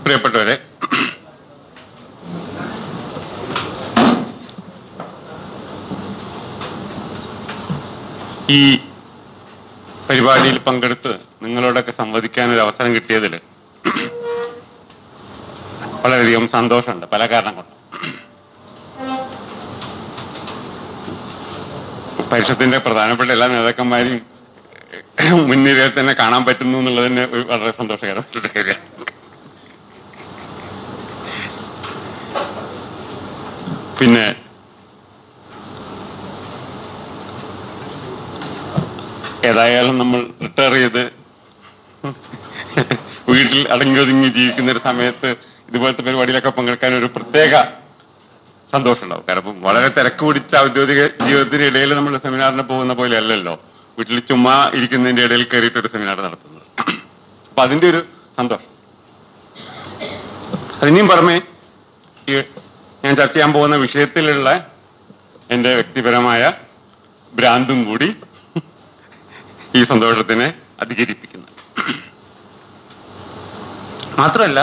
പ്രിയപ്പെട്ടവരെ ഈ പരിപാടിയിൽ പങ്കെടുത്ത് നിങ്ങളോടൊക്കെ സംവദിക്കാൻ ഒരു അവസരം കിട്ടിയതിൽ വളരെയധികം സന്തോഷമുണ്ട് പല കാരണം കൊണ്ട് പരിഷത്തിന്റെ പ്രധാനപ്പെട്ട എല്ലാ നേതാക്കന്മാരെയും മുൻനിരയിൽ തന്നെ കാണാൻ പറ്റുന്നു എന്നുള്ളത് തന്നെ ഒരു വളരെ സന്തോഷകരമായിട്ടുള്ള കാര്യമാണ് പിന്നെ ഏതായാലും നമ്മൾ റിട്ടയർ ചെയ്ത് വീട്ടിൽ അടങ്ങി ഒതുങ്ങി ജീവിക്കുന്ന ഒരു സമയത്ത് ഇതുപോലത്തെ പരിപാടിയിലൊക്കെ പങ്കെടുക്കാൻ ഒരു പ്രത്യേക സന്തോഷം ഉണ്ടാവും കാരണം വളരെ തിരക്ക് പിടിച്ച ഔദ്യോഗിക ജീവിതത്തിന് ഇടയിൽ നമ്മൾ സെമിനാറിന് പോകുന്ന പോലെ അല്ലല്ലോ വീട്ടിൽ ചുമ്മാ ഇരിക്കുന്നതിന്റെ ഇടയിൽ കയറിയിട്ട് ഒരു സെമിനാർ നടത്തുന്നത് അപ്പൊ അതിന്റെ ഒരു സന്തോഷം അതിനെയും പുറമെ ഈ ഞാൻ ചർച്ച ചെയ്യാൻ പോകുന്ന വിഷയത്തിലുള്ള എന്റെ വ്യക്തിപരമായ ഭ്രാന്തും കൂടി ഈ സന്തോഷത്തിനെ അധികരിപ്പിക്കുന്നു മാത്രമല്ല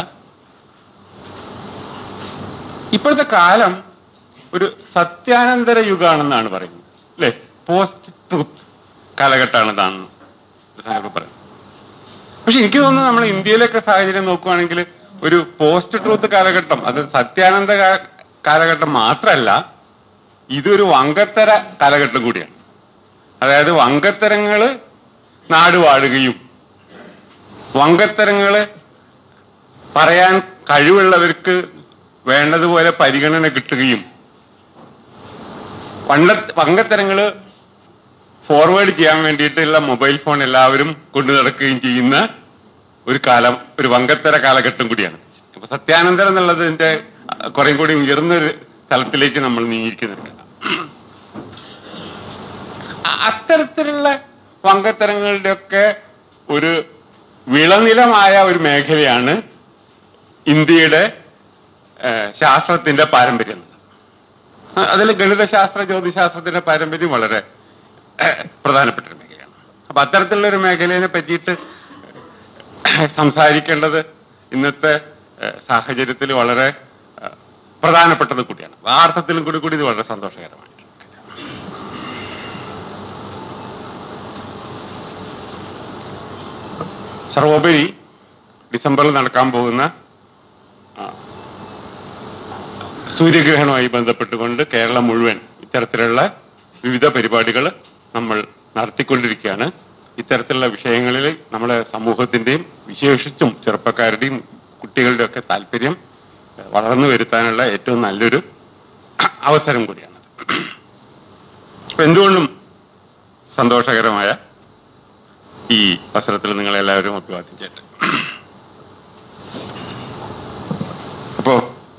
ഇപ്പോഴത്തെ കാലം ഒരു സത്യാനന്തര യുഗമാണെന്നാണ് പറയുന്നത് അല്ലെ പോസ്റ്റ് ട്രൂത്ത് കാലഘട്ടമാണെന്നാണ് ഒരു സങ്കല്പം പറയുന്നത് പക്ഷെ എനിക്ക് തോന്നുന്നു നമ്മൾ ഇന്ത്യയിലൊക്കെ സാഹചര്യം നോക്കുവാണെങ്കിൽ ഒരു പോസ്റ്റ് ട്രൂത്ത് കാലഘട്ടം അത് സത്യാനന്ദ കാ- കാലഘട്ടം മാത്രമല്ല ഇതൊരു വങ്കത്തര കാലഘട്ടം കൂടിയാണ് അതായത് വങ്കത്തരങ്ങള് നാടുവാഴുകയും വങ്കത്തരങ്ങള് പറയാൻ കഴിവുള്ളവർക്ക് വേണ്ടതുപോലെ പരിഗണന കിട്ടുകയും വണ്ട വങ്കത്തരങ്ങള് ഫോർവേഡ് ചെയ്യാൻ വേണ്ടിയിട്ടുള്ള മൊബൈൽ ഫോൺ എല്ലാവരും കൊണ്ടു നടക്കുകയും ചെയ്യുന്ന ഒരു കാലം ഒരു വങ്കത്തര കാലഘട്ടം കൂടിയാണ് അപ്പൊ സത്യാനന്തരം എന്നുള്ളതിന്റെ കുറേ കൂടി ഉയർന്നൊരു തലത്തിലേക്ക് നമ്മൾ നീങ്ങിയിരിക്കുന്നുണ്ട് അ- അത്തരത്തിലുള്ള വങ്കത്തരങ്ങളുടെ ഒക്കെ ഒരു വിളനിലമായ ഒരു മേഖലയാണ് ഇന്ത്യയുടെ ഏഹ്, ശാസ്ത്രത്തിന്റെ പാരമ്പര്യം അതിൽ ഗണിതശാസ്ത്ര ജ്യോതിശാസ്ത്രത്തിന്റെ പാരമ്പര്യം വളരെ ഏഹ്, പ്രധാനപ്പെട്ട ഒരു മേഖലയാണ് അപ്പൊ അത്തരത്തിലുള്ള ഒരു മേഖലയെ പറ്റിയിട്ട് സംസാരിക്കേണ്ടത് ഇന്നത്തെ ഏഹ്, സാഹചര്യത്തിൽ വളരെ ഏഹ്, പ്രധാനപ്പെട്ടത് കൂടിയാണ് ആ അർത്ഥത്തിലും കൂടി കൂടി ഇത് വളരെ സന്തോഷകരമായിട്ടുള്ള കാര്യമാണ്. സർവോപരി ഡിസംബറിൽ നടക്കാൻ പോകുന്ന ആ, സൂര്യഗ്രഹണവുമായി ബന്ധപ്പെട്ടുകൊണ്ട് കേരളം മുഴുവൻ ഇത്തരത്തിലുള്ള വിവിധ പരിപാടികൾ നമ്മൾ നടത്തിക്കൊണ്ടിരിക്കുകയാണ് ഇത്തരത്തിലുള്ള വിഷയങ്ങളിൽ നമ്മുടെ സമൂഹത്തിന്റെയും വിശേഷിച്ചും ചെറുപ്പക്കാരുടെയും കുട്ടികളുടെ ഒക്കെ താല്പര്യം ഏഹ്, വളർന്നു വരുത്താനുള്ള ഏറ്റവും നല്ലൊരു അവസരം കൂടിയാണ് അപ്പൊ എന്തുകൊണ്ടും സന്തോഷകരമായ ഈ അവസരത്തിൽ നിങ്ങളെല്ലാവരും അഭിവാദ്യം ചെയ്യട്ടെ അപ്പോ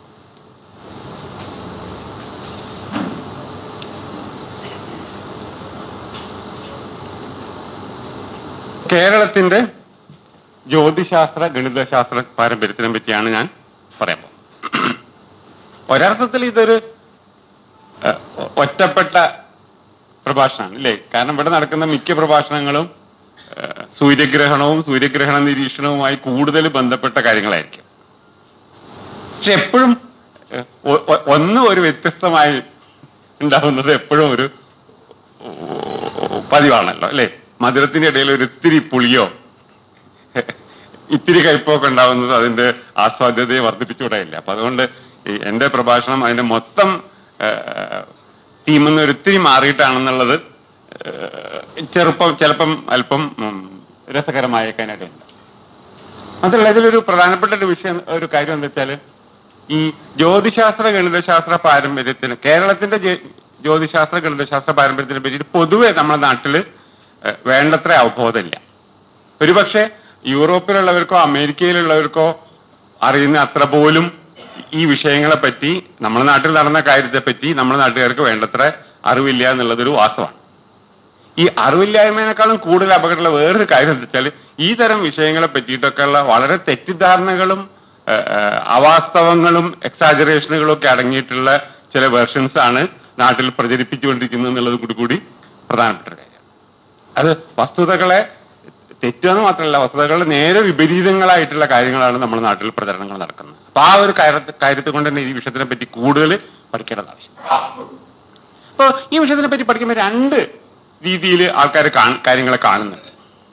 കേരളത്തിന്റെ ജ്യോതിശാസ്ത്ര ഗണിതശാസ്ത്ര പാരമ്പര്യത്തിനെ പറ്റിയാണ് ഞാൻ പറയാൻ പോകുന്നത് ഒരർത്ഥത്തിൽ ഇതൊരു ഏഹ്, ഒ- ഒറ്റപ്പെട്ട പ്രഭാഷണമാണ് അല്ലേ കാരണം ഇവിടെ നടക്കുന്ന മിക്ക പ്രഭാഷണങ്ങളും ഏഹ്, സൂര്യഗ്രഹണവും സൂര്യഗ്രഹണ നിരീക്ഷണവുമായി കൂടുതൽ ബന്ധപ്പെട്ട കാര്യങ്ങളായിരിക്കും പക്ഷെ എപ്പോഴും ഏഹ്, ഒ- ഒ- ഒന്ന് ഒരു വ്യത്യസ്തമായി ഉണ്ടാവുന്നത് എപ്പോഴും ഒരു പതിവാണല്ലോ അല്ലെ മധുരത്തിന്റെ ഇടയിൽ ഒരു ഇത്തിരി പുളിയോ ഇത്തിരി കയ്പൊക്കെ ഉണ്ടാവുന്നത് അതിന്റെ ആസ്വാദ്യതയെ വർദ്ധിപ്പിച്ചുകൂടായില്ല അപ്പൊ അതുകൊണ്ട് ഈ എന്റെ പ്രഭാഷണം അതിന്റെ മൊത്തം തീമെന്ന് ഒരു ഇത്തിരി മാറിയിട്ടാണെന്നുള്ളത് ഏഹ്, ചെറുപ്പം ചിലപ്പം അല്പം ഉം, രസകരമായേക്കാനായിട്ടുണ്ട് അതല്ല ഇതിലൊരു പ്രധാനപ്പെട്ട ഒരു വിഷയം ഒരു കാര്യം എന്താ വെച്ചാല് ഈ ജ്യോതിശാസ്ത്ര ഗണിതശാസ്ത്ര പാരമ്പര്യത്തിന് കേരളത്തിന്റെ ജെ- ജ്യോതിശാസ്ത്ര ഗണിതശാസ്ത്ര പാരമ്പര്യത്തിനെ പറ്റിയിട്ട് പൊതുവെ നമ്മുടെ നാട്ടില് ഏഹ്, വേണ്ടത്ര അവബോധമില്ല ഒരുപക്ഷെ യൂറോപ്പിലുള്ളവർക്കോ അമേരിക്കയിലുള്ളവർക്കോ അറിയുന്ന അത്ര പോലും ഈ വിഷയങ്ങളെ പറ്റി നമ്മുടെ നാട്ടിൽ നടന്ന കാര്യത്തെ പറ്റി നമ്മുടെ നാട്ടുകാർക്ക് വേണ്ടത്ര അറിവില്ല എന്നുള്ളതൊരു വാസ്തവമാണ് ഈ അറിവില്ലായ്മേനേക്കാളും കൂടുതൽ അപകടമുള്ള വേറൊരു കാര്യം എന്താ വെച്ചാൽ ഈ തരം വിഷയങ്ങളെ പറ്റിയിട്ടൊക്കെയുള്ള വളരെ തെറ്റിദ്ധാരണകളും ഏഹ്, ഏഹ്, അവാസ്തവങ്ങളും എക്സാജറേഷനുകളും ഒക്കെ അടങ്ങിയിട്ടുള്ള ചില വേർഷൻസ് ആണ് നാട്ടിൽ പ്രചരിപ്പിച്ചുകൊണ്ടിരിക്കുന്നത് എന്നുള്ളത് കൂടി കൂടി പ്രധാനപ്പെട്ട ഒരു കാര്യമാണ് അത് വസ്തുതകളെ തെറ്റെന്ന് മാത്രമല്ല വസ്തുതകളുടെ നേരെ വിപരീതങ്ങളായിട്ടുള്ള കാര്യങ്ങളാണ് നമ്മുടെ നാട്ടിൽ പ്രചരണങ്ങൾ നടക്കുന്നത് അപ്പൊ ആ ഒരു കാര്യ- കാര്യത്തെ കൊണ്ട് തന്നെ ഈ വിഷയത്തിനെ പറ്റി കൂടുതൽ പഠിക്കേണ്ടത് ആവശ്യം അപ്പൊ ഈ വിഷയത്തിനെ പറ്റി പഠിക്കുമ്പോൾ രണ്ട് രീതിയിൽ ആൾക്കാർ കാര്യങ്ങളെ കാണുന്നുണ്ട്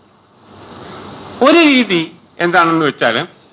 ഒരു രീതി എന്താണെന്ന് വെച്ചാൽ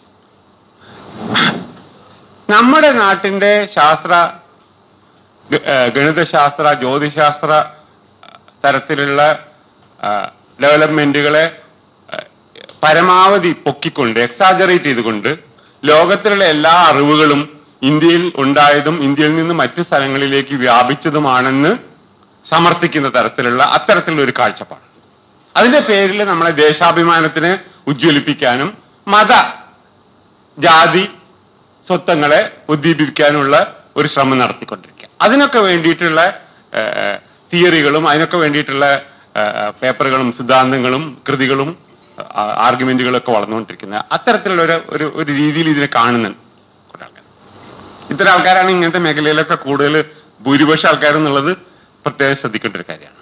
നമ്മുടെ നാട്ടിന്റെ ശാസ്ത്ര ഗ- ഏഹ് ഗണിതശാസ്ത്ര ജ്യോതിശാസ്ത്ര തരത്തിലുള്ള ഡെവലപ്മെന്റുകളെ പരമാവധി പൊക്കിക്കൊണ്ട് എക്സാജറേറ്റ് ചെയ്തുകൊണ്ട് ലോകത്തിലുള്ള എല്ലാ അറിവുകളും ഇന്ത്യയിൽ ഉണ്ടായതും ഇന്ത്യയിൽ നിന്ന് മറ്റു സ്ഥലങ്ങളിലേക്ക് വ്യാപിച്ചതുമാണെന്ന് സമർത്ഥിക്കുന്ന തരത്തിലുള്ള അത്തരത്തിലുള്ള ഒരു കാഴ്ചപ്പാട് അതിന്റെ പേരിൽ നമ്മളെ ദേശാഭിമാനത്തിന് ഉജ്ജ്വലിപ്പിക്കാനും മത ജാതി സ്വത്വങ്ങളെ ഉദ്ദീപിക്കാനുള്ള ഒരു ശ്രമം നടത്തിക്കൊണ്ടിരിക്കുക അതിനൊക്കെ വേണ്ടിയിട്ടുള്ള ഏഹ്, തിയറികളും അതിനൊക്കെ വേണ്ടിയിട്ടുള്ള ഏഹ്, പേപ്പറുകളും സിദ്ധാന്തങ്ങളും കൃതികളും ആ- ആർഗ്യുമെന്റുകളൊക്കെ വളർന്നുകൊണ്ടിരിക്കുന്നത് അത്തരത്തിലുള്ള ഒരു ഒരു ഒരു രീതിയിൽ ഇതിനെ കാണുന്നുണ്ട് കുറെ ആൾക്കാർ ഇത്തരം ആൾക്കാരാണ് ഇങ്ങനത്തെ മേഖലയിലൊക്കെ കൂടുതൽ ഭൂരിപക്ഷം ആൾക്കാരെന്നുള്ളത് പ്രത്യേകം ശ്രദ്ധിക്കേണ്ട ഒരു കാര്യമാണ്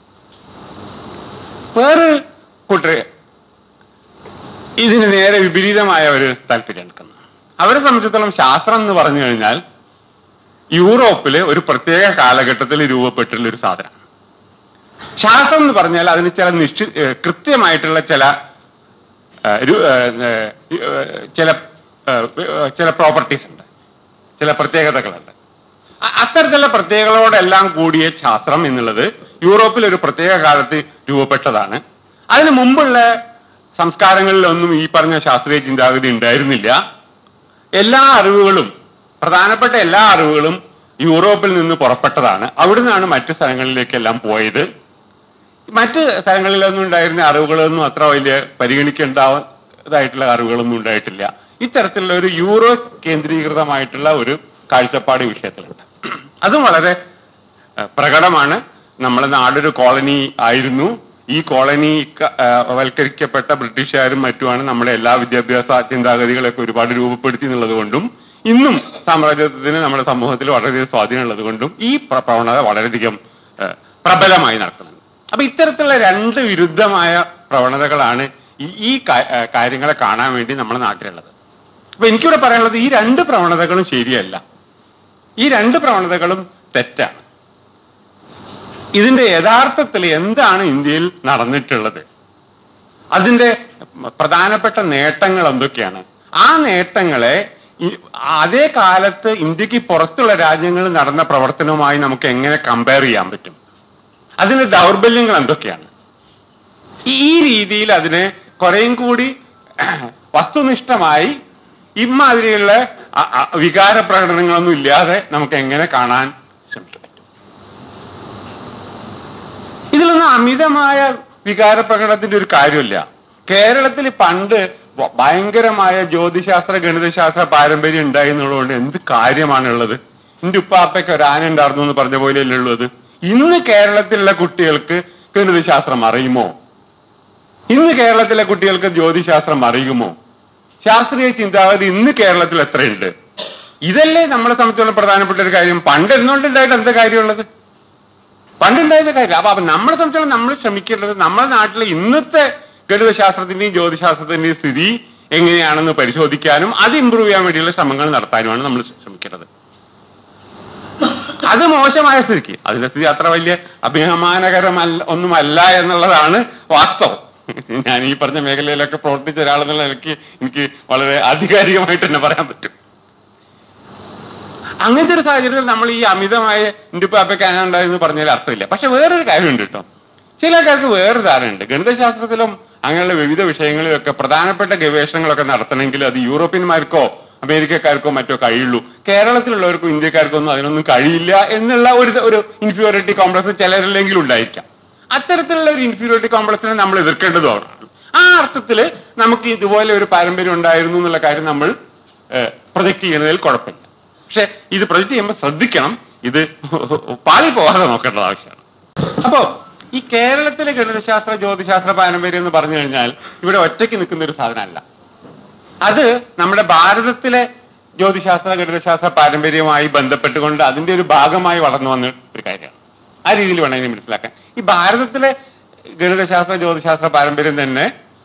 വേറൊരു കൂട്ടര് ഇതിന് നേരെ വിപരീതമായ ഒരു താല്പര്യം എടുക്കുന്നു അവരെ സംബന്ധിച്ചിടത്തോളം ശാസ്ത്രം എന്ന് പറഞ്ഞു കഴിഞ്ഞാൽ യൂറോപ്പിലെ ഒരു പ്രത്യേക കാലഘട്ടത്തിൽ രൂപപ്പെട്ടിട്ടുള്ള ഒരു സാധനമാണ് ശാസ്ത്രം എന്ന് പറഞ്ഞാൽ അതിന് ചില നിശ്ചി ഏഹ് കൃത്യമായിട്ടുള്ള ചില ഏഹ് ഒരു, ഏഹ്, ഏഹ്, ചില ഏഹ്, ഏഹ്, ചില പ്രോപ്പർട്ടീസ് ഉണ്ട് ചില പ്രത്യേകതകളുണ്ട് അ- അത്തരത്തിലുള്ള പ്രത്യേകതകളോടെല്ലാം കൂടിയ ശാസ്ത്രം എന്നുള്ളത് യൂറോപ്പിൽ ഒരു പ്രത്യേക കാലത്ത് രൂപപ്പെട്ടതാണ് അതിനു മുമ്പുള്ള സംസ്കാരങ്ങളിലൊന്നും ഈ പറഞ്ഞ ശാസ്ത്രീയ ചിന്താഗതി ഉണ്ടായിരുന്നില്ല എല്ലാ അറിവുകളും പ്രധാനപ്പെട്ട എല്ലാ അറിവുകളും യൂറോപ്പിൽ നിന്ന് പുറപ്പെട്ടതാണ് അവിടുന്നാണ് മറ്റു സ്ഥലങ്ങളിലേക്കെല്ലാം പോയത് മറ്റ് സ്ഥലങ്ങളിലൊന്നും ഉണ്ടായിരുന്ന അറിവുകളൊന്നും അത്ര വലിയ പരിഗണിക്കേണ്ടതായിട്ടുള്ള അറിവുകളൊന്നും ഉണ്ടായിട്ടില്ല ഇത്തരത്തിലുള്ള ഒരു യൂറോ കേന്ദ്രീകൃതമായിട്ടുള്ള ഒരു കാഴ്ചപ്പാട് ഈ വിഷയത്തിലുണ്ട് അതും വളരെ ഏഹ്, പ്രകടമാണ് നമ്മുടെ നാടൊരു കോളനി ആയിരുന്നു ഈ കോളനി ക- ഏഹ്, വൽക്കരിക്കപ്പെട്ട ബ്രിട്ടീഷുകാരും മറ്റുമാണ് നമ്മുടെ എല്ലാ വിദ്യാഭ്യാസ ചിന്താഗതികളൊക്കെ ഒരുപാട് രൂപപ്പെടുത്തി എന്നുള്ളത് കൊണ്ടും ഇന്നും സാമ്രാജ്യത്വത്തിന് നമ്മുടെ സമൂഹത്തിൽ വളരെയധികം സ്വാധീനമുള്ളത് കൊണ്ടും ഈ പ്ര- പ്രവണത വളരെയധികം ഏഹ്, പ്രബലമായി നടക്കുന്നുണ്ട് അപ്പൊ ഇത്തരത്തിലുള്ള രണ്ട് വിരുദ്ധമായ പ്രവണതകളാണ് ഈ ഈ കാ- ഏഹ്, കാര്യങ്ങളെ കാണാൻ വേണ്ടി നമ്മുടെ നാട്ടിലുള്ളത് അപ്പൊ എനിക്കിവിടെ പറയാനുള്ളത് ഈ രണ്ട് പ്രവണതകളും ശരിയല്ല ഈ രണ്ട് പ്രവണതകളും തെറ്റാണ് ഇതിന്റെ യഥാർത്ഥത്തിൽ എന്താണ് ഇന്ത്യയിൽ നടന്നിട്ടുള്ളത് അതിന്റെ പ്രധാനപ്പെട്ട നേട്ടങ്ങൾ എന്തൊക്കെയാണ് ആ നേട്ടങ്ങളെ ഈ- അതേ കാലത്ത് ഇന്ത്യക്ക് പുറത്തുള്ള രാജ്യങ്ങളിൽ നടന്ന പ്രവർത്തനവുമായി നമുക്ക് എങ്ങനെ കമ്പയർ ചെയ്യാൻ പറ്റും അതിന്റെ ദൗർബല്യങ്ങൾ എന്തൊക്കെയാണ് ഈ ഈ രീതിയിൽ അതിനെ കുറേയും കൂടി വസ്തുനിഷ്ഠമായി ഇമാതിരിയുള്ള അ- അ- വികാര പ്രകടനങ്ങളൊന്നും ഇല്ലാതെ നമുക്ക് എങ്ങനെ കാണാൻ ശ്രമിക്കാൻ പറ്റും ഇതിലൊന്നും അമിതമായ വികാര പ്രകടനത്തിന്റെ ഒരു കാര്യമില്ല കേരളത്തിൽ പണ്ട് വ- ഭയങ്കരമായ ജ്യോതിശാസ്ത്ര ഗണിതശാസ്ത്ര പാരമ്പര്യം ഉണ്ടായി എന്നുള്ളതുകൊണ്ട് എന്ത് കാര്യമാണുള്ളത് എന്റെ ഉപ്പാപ്പയ്ക്ക് ഒരു ആന ഉണ്ടായിരുന്നു എന്ന് പറഞ്ഞ പോലെയല്ലേ ഉള്ളത് ഇന്ന് കേരളത്തിലുള്ള കുട്ടികൾക്ക് ഗണിതശാസ്ത്രം അറിയുമോ ഇന്ന് കേരളത്തിലെ കുട്ടികൾക്ക് ജ്യോതിശാസ്ത്രം അറിയുമോ ശാസ്ത്രീയ ചിന്താഗതി ഇന്ന് കേരളത്തിൽ എത്രയുണ്ട് ഇതല്ലേ നമ്മളെ സംബന്ധിച്ചുള്ള പ്രധാനപ്പെട്ട ഒരു കാര്യം പണ്ട് എന്തുകൊണ്ടുണ്ടായിട്ട് എന്താ കാര്യമുള്ളത് പണ്ടുണ്ടായത് കാര്യം അപ്പൊ അപ്പൊ നമ്മളെ സംബന്ധിച്ചോളം നമ്മൾ ശ്രമിക്കേണ്ടത് നമ്മുടെ നാട്ടിലെ ഇന്നത്തെ ഗണിതശാസ്ത്രത്തിന്റെയും ജ്യോതിശാസ്ത്രത്തിന്റെയും സ്ഥിതി എങ്ങനെയാണെന്ന് പരിശോധിക്കാനും അത് ഇമ്പ്രൂവ് ചെയ്യാൻ വേണ്ടിയുള്ള ശ്രമങ്ങൾ നടത്താനുമാണ് നമ്മൾ ശ്രമിക്കേണ്ടത് അത് മോശമായ സ്ഥിതിക്ക് അതിന്റെ സ്ഥിതി അത്ര വലിയ അഭിമാനകരമല്ല ഒന്നുമല്ല എന്നുള്ളതാണ് വാസ്തവം ഞാൻ ഈ പറഞ്ഞ മേഖലയിലൊക്കെ പ്രവർത്തിച്ച ഒരാളെന്നുള്ള നിലയ്ക്ക് എനിക്ക് വളരെ ആധികാരികമായിട്ട് തന്നെ പറയാൻ പറ്റും അങ്ങനത്തെ ഒരു സാഹചര്യത്തിൽ നമ്മൾ ഈ അമിതമായ എന്റെ പാപ്പയ്ക്ക് അന ഉണ്ടായെന്ന് പറഞ്ഞാൽ അർത്ഥമില്ല പക്ഷെ വേറൊരു കാര്യമുണ്ട് കേട്ടോ ചില ആൾക്കാർക്ക് വേറൊരു ധാരണയുണ്ട് ഗണിതശാസ്ത്രത്തിലും അങ്ങനെയുള്ള വിവിധ വിഷയങ്ങളിലൊക്കെ പ്രധാനപ്പെട്ട ഗവേഷണങ്ങളൊക്കെ നടത്തണമെങ്കിൽ അത് യൂറോപ്യന്മാർക്കോ അമേരിക്കക്കാർക്കോ മറ്റോ കഴിയുള്ളൂ കേരളത്തിലുള്ളവർക്കും ഇന്ത്യക്കാർക്കോ ഒന്നും അതിനൊന്നും കഴിയില്ല എന്നുള്ള ഒരു ഒരു ഇൻഫീരിയോറിറ്റി കോംപ്ലക്സ് ചിലരിലെങ്കിലും ഉണ്ടായിരിക്കാം അത്തരത്തിലുള്ള ഒരു ഇൻഫീരിയോറിറ്റി കോംപ്ലക്സിനെ നമ്മൾ എതിർക്കേണ്ടതാണ് ആ അർത്ഥത്തില് നമുക്ക് ഇതുപോലെ ഒരു പാരമ്പര്യം ഉണ്ടായിരുന്നു എന്നുള്ള കാര്യം നമ്മൾ പ്രൊജക്ട് ചെയ്യുന്നതിൽ കുഴപ്പമില്ല പക്ഷെ ഇത് പ്രൊജക്ട് ചെയ്യുമ്പോൾ ശ്രദ്ധിക്കണം ഇത് പാളി പോകാതെ നോക്കേണ്ടത് ആവശ്യമാണ് അപ്പോ ഈ കേരളത്തിലെ ഗണിതശാസ്ത്ര ജ്യോതിശാസ്ത്ര പാരമ്പര്യം എന്ന് പറഞ്ഞു കഴിഞ്ഞാൽ ഇവിടെ ഒറ്റയ്ക്ക് നിൽക്കുന്ന ഒരു സാധനമല്ല അത് നമ്മുടെ ഭാരതത്തിലെ ജ്യോതിശാസ്ത്ര ഗണിതശാസ്ത്ര പാരമ്പര്യവുമായി ബന്ധപ്പെട്ടുകൊണ്ട് അതിന്റെ ഒരു ഭാഗമായി വളർന്നു വന്ന ഒരു കാര്യമാണ് ആ രീതിയിൽ വേണം ഇതിനെ മനസ്സിലാക്കാൻ ഈ ഭാരതത്തിലെ ഗണിതശാസ്ത്ര ജ്യോതിശാസ്ത്ര പാരമ്പര്യം തന്നെ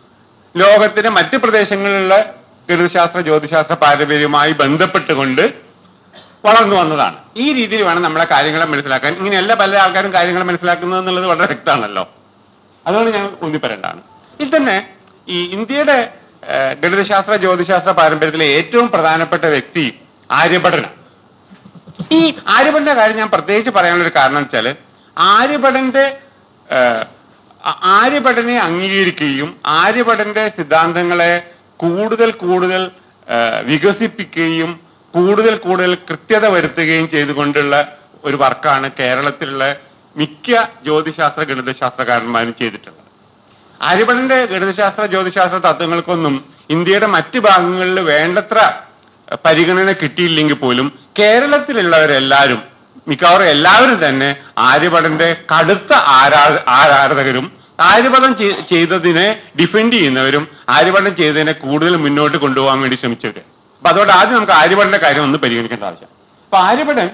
ലോകത്തിന്റെ മറ്റ് പ്രദേശങ്ങളിലുള്ള ഗണിതശാസ്ത്ര ജ്യോതിശാസ്ത്ര പാരമ്പര്യവുമായി ബന്ധപ്പെട്ടുകൊണ്ട് വളർന്നു വന്നതാണ് ഈ രീതിയിൽ വേണം നമ്മളെ കാര്യങ്ങളെ മനസ്സിലാക്കാൻ ഇങ്ങനെയല്ല പല ആൾക്കാരും കാര്യങ്ങൾ മനസ്സിലാക്കുന്നത് എന്നുള്ളത് വളരെ വ്യക്തമാണല്ലോ അതുകൊണ്ട് ഞാൻ ഊന്നി പറയേണ്ടതാണ് ഇതിൽ തന്നെ ഈ ഇന്ത്യയുടെ ഏഹ്, ഗണിതശാസ്ത്ര ജ്യോതിശാസ്ത്ര പാരമ്പര്യത്തിലെ ഏറ്റവും പ്രധാനപ്പെട്ട വ്യക്തി ആര്യഭടനാണ് ഈ ആര്യഭടന്റെ കാര്യം ഞാൻ പ്രത്യേകിച്ച് പറയാനുള്ള ഒരു കാരണം വെച്ചാല് ആര്യഭടന്റെ ഏഹ്, ആ- ആര്യഭടനെ അംഗീകരിക്കുകയും ആര്യഭടന്റെ സിദ്ധാന്തങ്ങളെ കൂടുതൽ കൂടുതൽ ഏഹ്, വികസിപ്പിക്കുകയും കൂടുതൽ കൂടുതൽ കൃത്യത വരുത്തുകയും ചെയ്തുകൊണ്ടുള്ള ഒരു വർക്കാണ് കേരളത്തിലുള്ള മിക്ക ജ്യോതിശാസ്ത്ര ഗണിതശാസ്ത്രകാരന്മാരും ചെയ്തിട്ടുള്ളത് ആര്യഭടന്റെ ഗണിതശാസ്ത്ര ജ്യോതിശാസ്ത്ര തത്വങ്ങൾക്കൊന്നും ഇന്ത്യയുടെ മറ്റ് ഭാഗങ്ങളിൽ വേണ്ടത്ര പരിഗണന കിട്ടിയില്ലെങ്കിൽ പോലും കേരളത്തിലുള്ളവരെല്ലാവരും മിക്കവാറും എല്ലാവരും തന്നെ ആര്യഭടന്റെ കടുത്ത ആരാ ആരാധകരും ആര്യഭടൻ ചെയ്- ചെയ്തതിനെ ഡിഫെൻഡ് ചെയ്യുന്നവരും ആര്യഭടൻ ചെയ്തതിനെ കൂടുതൽ മുന്നോട്ട് കൊണ്ടുപോകാൻ വേണ്ടി ശ്രമിച്ചവര് അപ്പൊ അതുകൊണ്ട് ആദ്യം നമുക്ക് ആര്യഭടന്റെ കാര്യം ഒന്ന് പരിഗണിക്കേണ്ട ആവശ്യം അപ്പൊ ആര്യഭടൻ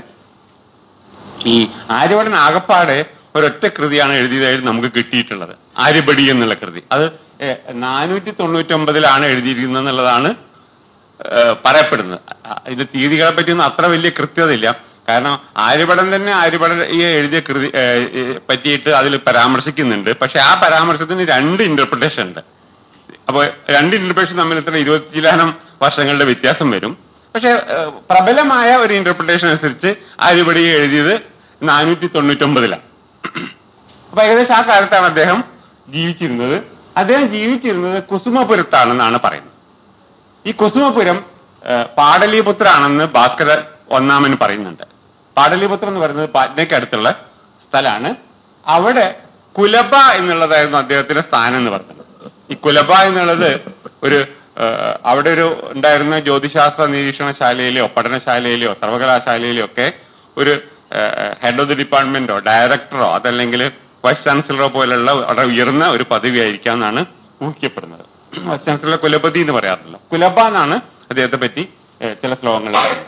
ഈ ആര്യഭടൻ ആകപ്പാടെ ഒരൊറ്റ കൃതിയാണ് എഴുതിയതായിട്ട് നമുക്ക് കിട്ടിയിട്ടുള്ളത് ആര്യഭടി എന്നുള്ള കൃതി അത് നാനൂറ്റി തൊണ്ണൂറ്റി ഒമ്പതിലാണ് എഴുതിയിരിക്കുന്നത് എന്നുള്ളതാണ് ഏഹ്, പറയപ്പെടുന്നത് അ- ഇതിന്റെ തീയതികളെ പറ്റിയൊന്നും അത്ര വലിയ കൃത്യതയില്ല കാരണം ആര്യഭടൻ തന്നെ ആര്യഭടൻ ഈ എഴുതിയ കൃതി ഏഹ്, ഏഹ്, പറ്റിയിട്ട് അതിൽ പരാമർശിക്കുന്നുണ്ട് പക്ഷെ ആ പരാമർശത്തിന് രണ്ട് ഇന്റർപ്രിട്ടേഷൻ ഉണ്ട് അപ്പൊ രണ്ട് ഇന്റർപ്രിട്ടേഷൻ തമ്മിൽ ഇത്ര ഇരുപത്തി ചിലാനം വർഷങ്ങളുടെ വ്യത്യാസം വരും പക്ഷെ ഏഹ്, പ്രബലമായ ഒരു ഇന്റർപ്രിട്ടേഷൻ അനുസരിച്ച് ആര്യപടി എഴുതിയത് നാനൂറ്റി തൊണ്ണൂറ്റി ഒമ്പതിലാണ് അപ്പൊ ഏകദേശം ആ കാലത്താണ് അദ്ദേഹം ജീവിച്ചിരുന്നത് അദ്ദേഹം ജീവിച്ചിരുന്നത് കുസുമപുരത്താണെന്നാണ് പറയുന്നത് ഈ കുസുമപുരം ഏഹ്, പാടലീപുത്രാണെന്ന് ഭാസ്കര ഒന്നാമന് പറയുന്നുണ്ട് പാടലീപുത്രം എന്ന് പറയുന്നത് പാറ്റ്നയ്ക്ക് അടുത്തുള്ള സ്ഥലമാണ് അവിടെ കുലബ എന്നുള്ളതായിരുന്നു അദ്ദേഹത്തിന്റെ സ്ഥാനം എന്ന് പറയുന്നത് ഈ കുലബ എന്നുള്ളത് ഒരു ഏഹ്, അവിടെ ഒരു ഉണ്ടായിരുന്ന ജ്യോതിശാസ്ത്ര നിരീക്ഷണശാലയിലെയോ പഠനശാലയിലെയോ സർവകലാശാലയിലെയോ ഒക്കെ ഒരു ഹെഡ് ഓഫ് ദി ഡിപ്പാർട്ട്മെന്റോ ഡയറക്ടറോ അതല്ലെങ്കിൽ വൈസ് ചാൻസലറോ പോലുള്ള വളരെ ഉയർന്ന ഒരു പദവിയായിരിക്കാം എന്നാണ് ഊഹിക്കപ്പെടുന്നത് വൈസ് ചാൻസലർ കുലപതി എന്ന് പറയാറില്ല കുലബ എന്നാണ് അദ്ദേഹത്തെ പറ്റി ഏഹ്, ചില ശ്ലോകങ്ങൾ പറയുന്നത്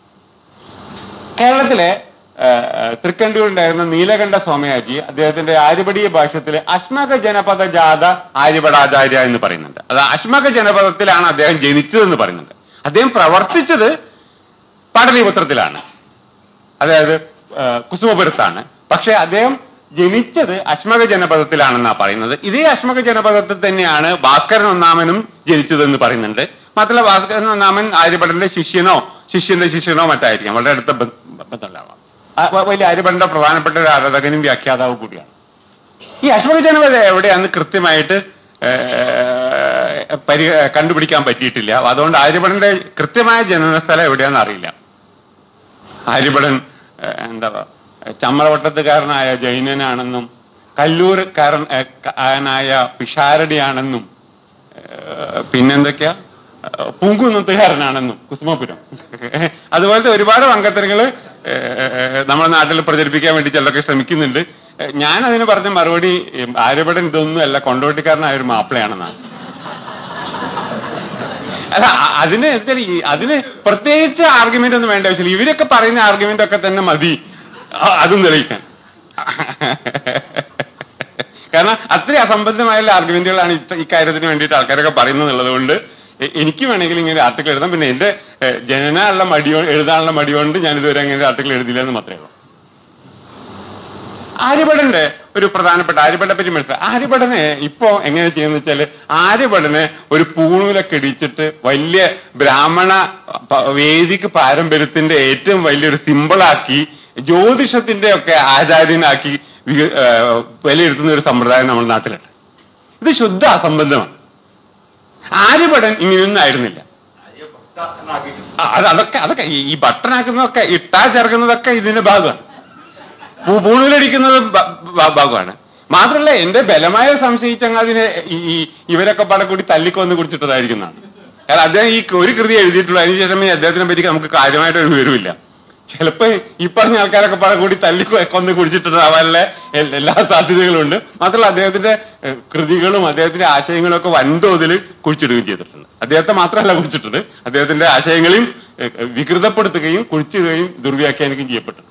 കേരളത്തിലെ ഏഹ്, ഏഹ്, തൃക്കണ്ടിയൂരുണ്ടായിരുന്ന നീലകണ്ഠ സോമയാജി അദ്ദേഹത്തിന്റെ ആര്യപടീയ ഭാഷ്യത്തില് അശ്മക ജനപദ ജാത ആര്യപടാചാര്യ എന്ന് പറയുന്നുണ്ട് അത് അശ്മക ജനപദത്തിലാണ് അദ്ദേഹം ജനിച്ചതെന്ന് പറയുന്നുണ്ട് അദ്ദേഹം പ്രവർത്തിച്ചത് പാടലീപുത്രത്തിലാണ് അതായത് ഏഹ്, കുസുമപുരത്താണ് പക്ഷെ അദ്ദേഹം ജനിച്ചത് അശ്മക ജനപദത്തിലാണെന്നാ പറയുന്നത് ഇതേ അശ്മക ജനപദത്തിൽ തന്നെയാണ് ഭാസ്കരൻ ഒന്നാമനും ജനിച്ചതെന്ന് പറയുന്നുണ്ട് മാത്രമല്ല ഭാസ്കരൻ ഒന്നാമൻ ആര്യഭടന്റെ ശിഷ്യനോ ശിഷ്യന്റെ ശിഷ്യനോ മറ്റായിരിക്കാം വളരെ അടുത്ത ബ- ബന്ധമുണ്ടാവാം ആ, വ- വലിയ ആര്യഭടന്റെ പ്രധാനപ്പെട്ട ഒരു ആരാധകനും വ്യാഖ്യാതാവും കൂടിയാണ് ഈ അശ്മക ജനപദം എവിടെയാന്ന് കൃത്യമായിട്ട് ഏഹ്, പരി കണ്ടുപിടിക്കാൻ പറ്റിയിട്ടില്ല അതുകൊണ്ട് ആര്യഭടന്റെ കൃത്യമായ ജനനസ്ഥലം എവിടെയാന്ന് അറിയില്ല ആര്യഭടൻ ഏഹ്, എന്താ ചമ്മളവട്ടത്തുകാരനായ ജൈനനാണെന്നും കല്ലൂർക്കാരനായ പിഷാരടിയാണെന്നും ഏഹ്, പിന്നെന്തൊക്കെയാ ഏഹ്, പൂങ്കുന്നത്തുകാരനാണെന്നും കുസുമപുരം അതുപോലത്തെ ഒരുപാട് വങ്കത്തരങ്ങള് ഏഹ്, നമ്മുടെ നാട്ടിൽ പ്രചരിപ്പിക്കാൻ വേണ്ടി ചിലരൊക്കെ ശ്രമിക്കുന്നുണ്ട് ഏഹ്, ഞാൻ അതിന് പറഞ്ഞ മറുപടി ഏഹ്, ആര്യഭടൻ ഇതൊന്നും അല്ല കൊണ്ടോട്ടിക്കാരനായ ഒരു മാപ്പിളയാണെന്നാണ് അല്ല അ- അതിന് എന്താ ഈ അതിന് പ്രത്യേകിച്ച് ആർഗ്യുമെന്റ് ഒന്നും വേണ്ട ആവശ്യമില്ല ഇവരൊക്കെ പറയുന്ന ആർഗ്യുമെന്റ് ഒക്കെ തന്നെ മതി അ- അതും തെളിയിക്കാൻ കാരണം അത്രയും അസംബന്ധമായ ആർഗ്യുമെന്റുകളാണ് ഇത്ത- ഇക്കാര്യത്തിന് വേണ്ടിയിട്ട് ആൾക്കാരൊക്കെ പറയുന്നത് എന്നുള്ളത് കൊണ്ട് എ- എനിക്ക് വേണമെങ്കിൽ ഇങ്ങനെ ആർട്ടിക്കിൾ എഴുതാം പിന്നെ എന്റെ എഹ്, ജനനാനുള്ള മടിയോ എഴുതാനുള്ള മടി കൊണ്ട് ഞാൻ ഇതുവരെ അങ്ങനെ ആർട്ടിക്കിൾ എഴുതില്ല എന്ന് മാത്രമേ ഉള്ളൂ ആര്യഭടന്റെ ഒരു പ്രധാനപ്പെട്ട ആര്യഭടനെ പറ്റി മനസ്സിലായി ആര്യഭടനെ ഇപ്പോ എങ്ങനെ ചെയ്യുന്ന വെച്ചാല് ആര്യഭടനെ ഒരു പൂണൂലൊക്കെ ഇടിച്ചിട്ട് വലിയ ബ്രാഹ്മണ പ- വേദിക്ക് പാരമ്പര്യത്തിന്റെ ഏറ്റവും വലിയൊരു സിമ്പിളാക്കി ജ്യോതിഷത്തിന്റെ ഒക്കെ ആചാര്യനാക്കി വി- ഏഹ് വിലയിരുത്തുന്ന ഒരു സമ്പ്രദായം നമ്മുടെ നാട്ടിലുണ്ട് ഇത് ശുദ്ധ അസംബന്ധമാണ് ആര്യഭടൻ ഇങ്ങനെയൊന്നും ആയിരുന്നില്ല ആ, അത് അതൊക്കെ അതൊക്കെ ഈ- ഈ ബട്ടനാക്കുന്നതൊക്കെ ഇട്ടാ ചേർക്കുന്നതൊക്കെ ഇതിന്റെ ഭാഗമാണ് പൂ- പൂണൂലടിക്കുന്നത് ബ- ബ- ഭാഗമാണ് മാത്രമല്ല എന്റെ ബലമായ സംശയിച്ചങ്ങാതിനെ ഈ ഈ- ഇവരൊക്കെ പടം കൂടി തല്ലിക്കൊന്ന് കുടിച്ചിട്ടതായിരിക്കുന്നതാണ് കാരണം അദ്ദേഹം ഈ ഒരു കൃതി എഴുതിയിട്ടുള്ളൂ അതിനുശേഷം ഈ അദ്ദേഹത്തിനെ പറ്റി നമുക്ക് കാര്യമായിട്ട് ഒരു വിവരമില്ല ചിലപ്പോ ഈ പറഞ്ഞ ആൾക്കാരൊക്കെ പടം കൂടി തല്ലി കൊ- കൊന്ന് കുടിച്ചിട്ടുണ്ടാവാനുള്ള എൽ- എല്ലാ സാധ്യതകളും ഉണ്ട് മാത്രമല്ല അദ്ദേഹത്തിന്റെ ഏഹ്, കൃതികളും അദ്ദേഹത്തിന്റെ ആശയങ്ങളും ഒക്കെ വൻതോതിൽ കുഴിച്ചിടുകയും ചെയ്തിട്ടുണ്ട് അദ്ദേഹത്തെ മാത്രമല്ല കുഴിച്ചിട്ടത് അദ്ദേഹത്തിന്റെ ആശയങ്ങളെയും ഏഹ്, വികൃതപ്പെടുത്തുകയും കുഴിച്ചിടുകയും ദുർവ്യാഖ്യാനിക്കുകയും ചെയ്യപ്പെട്ടിട്ടുണ്ട്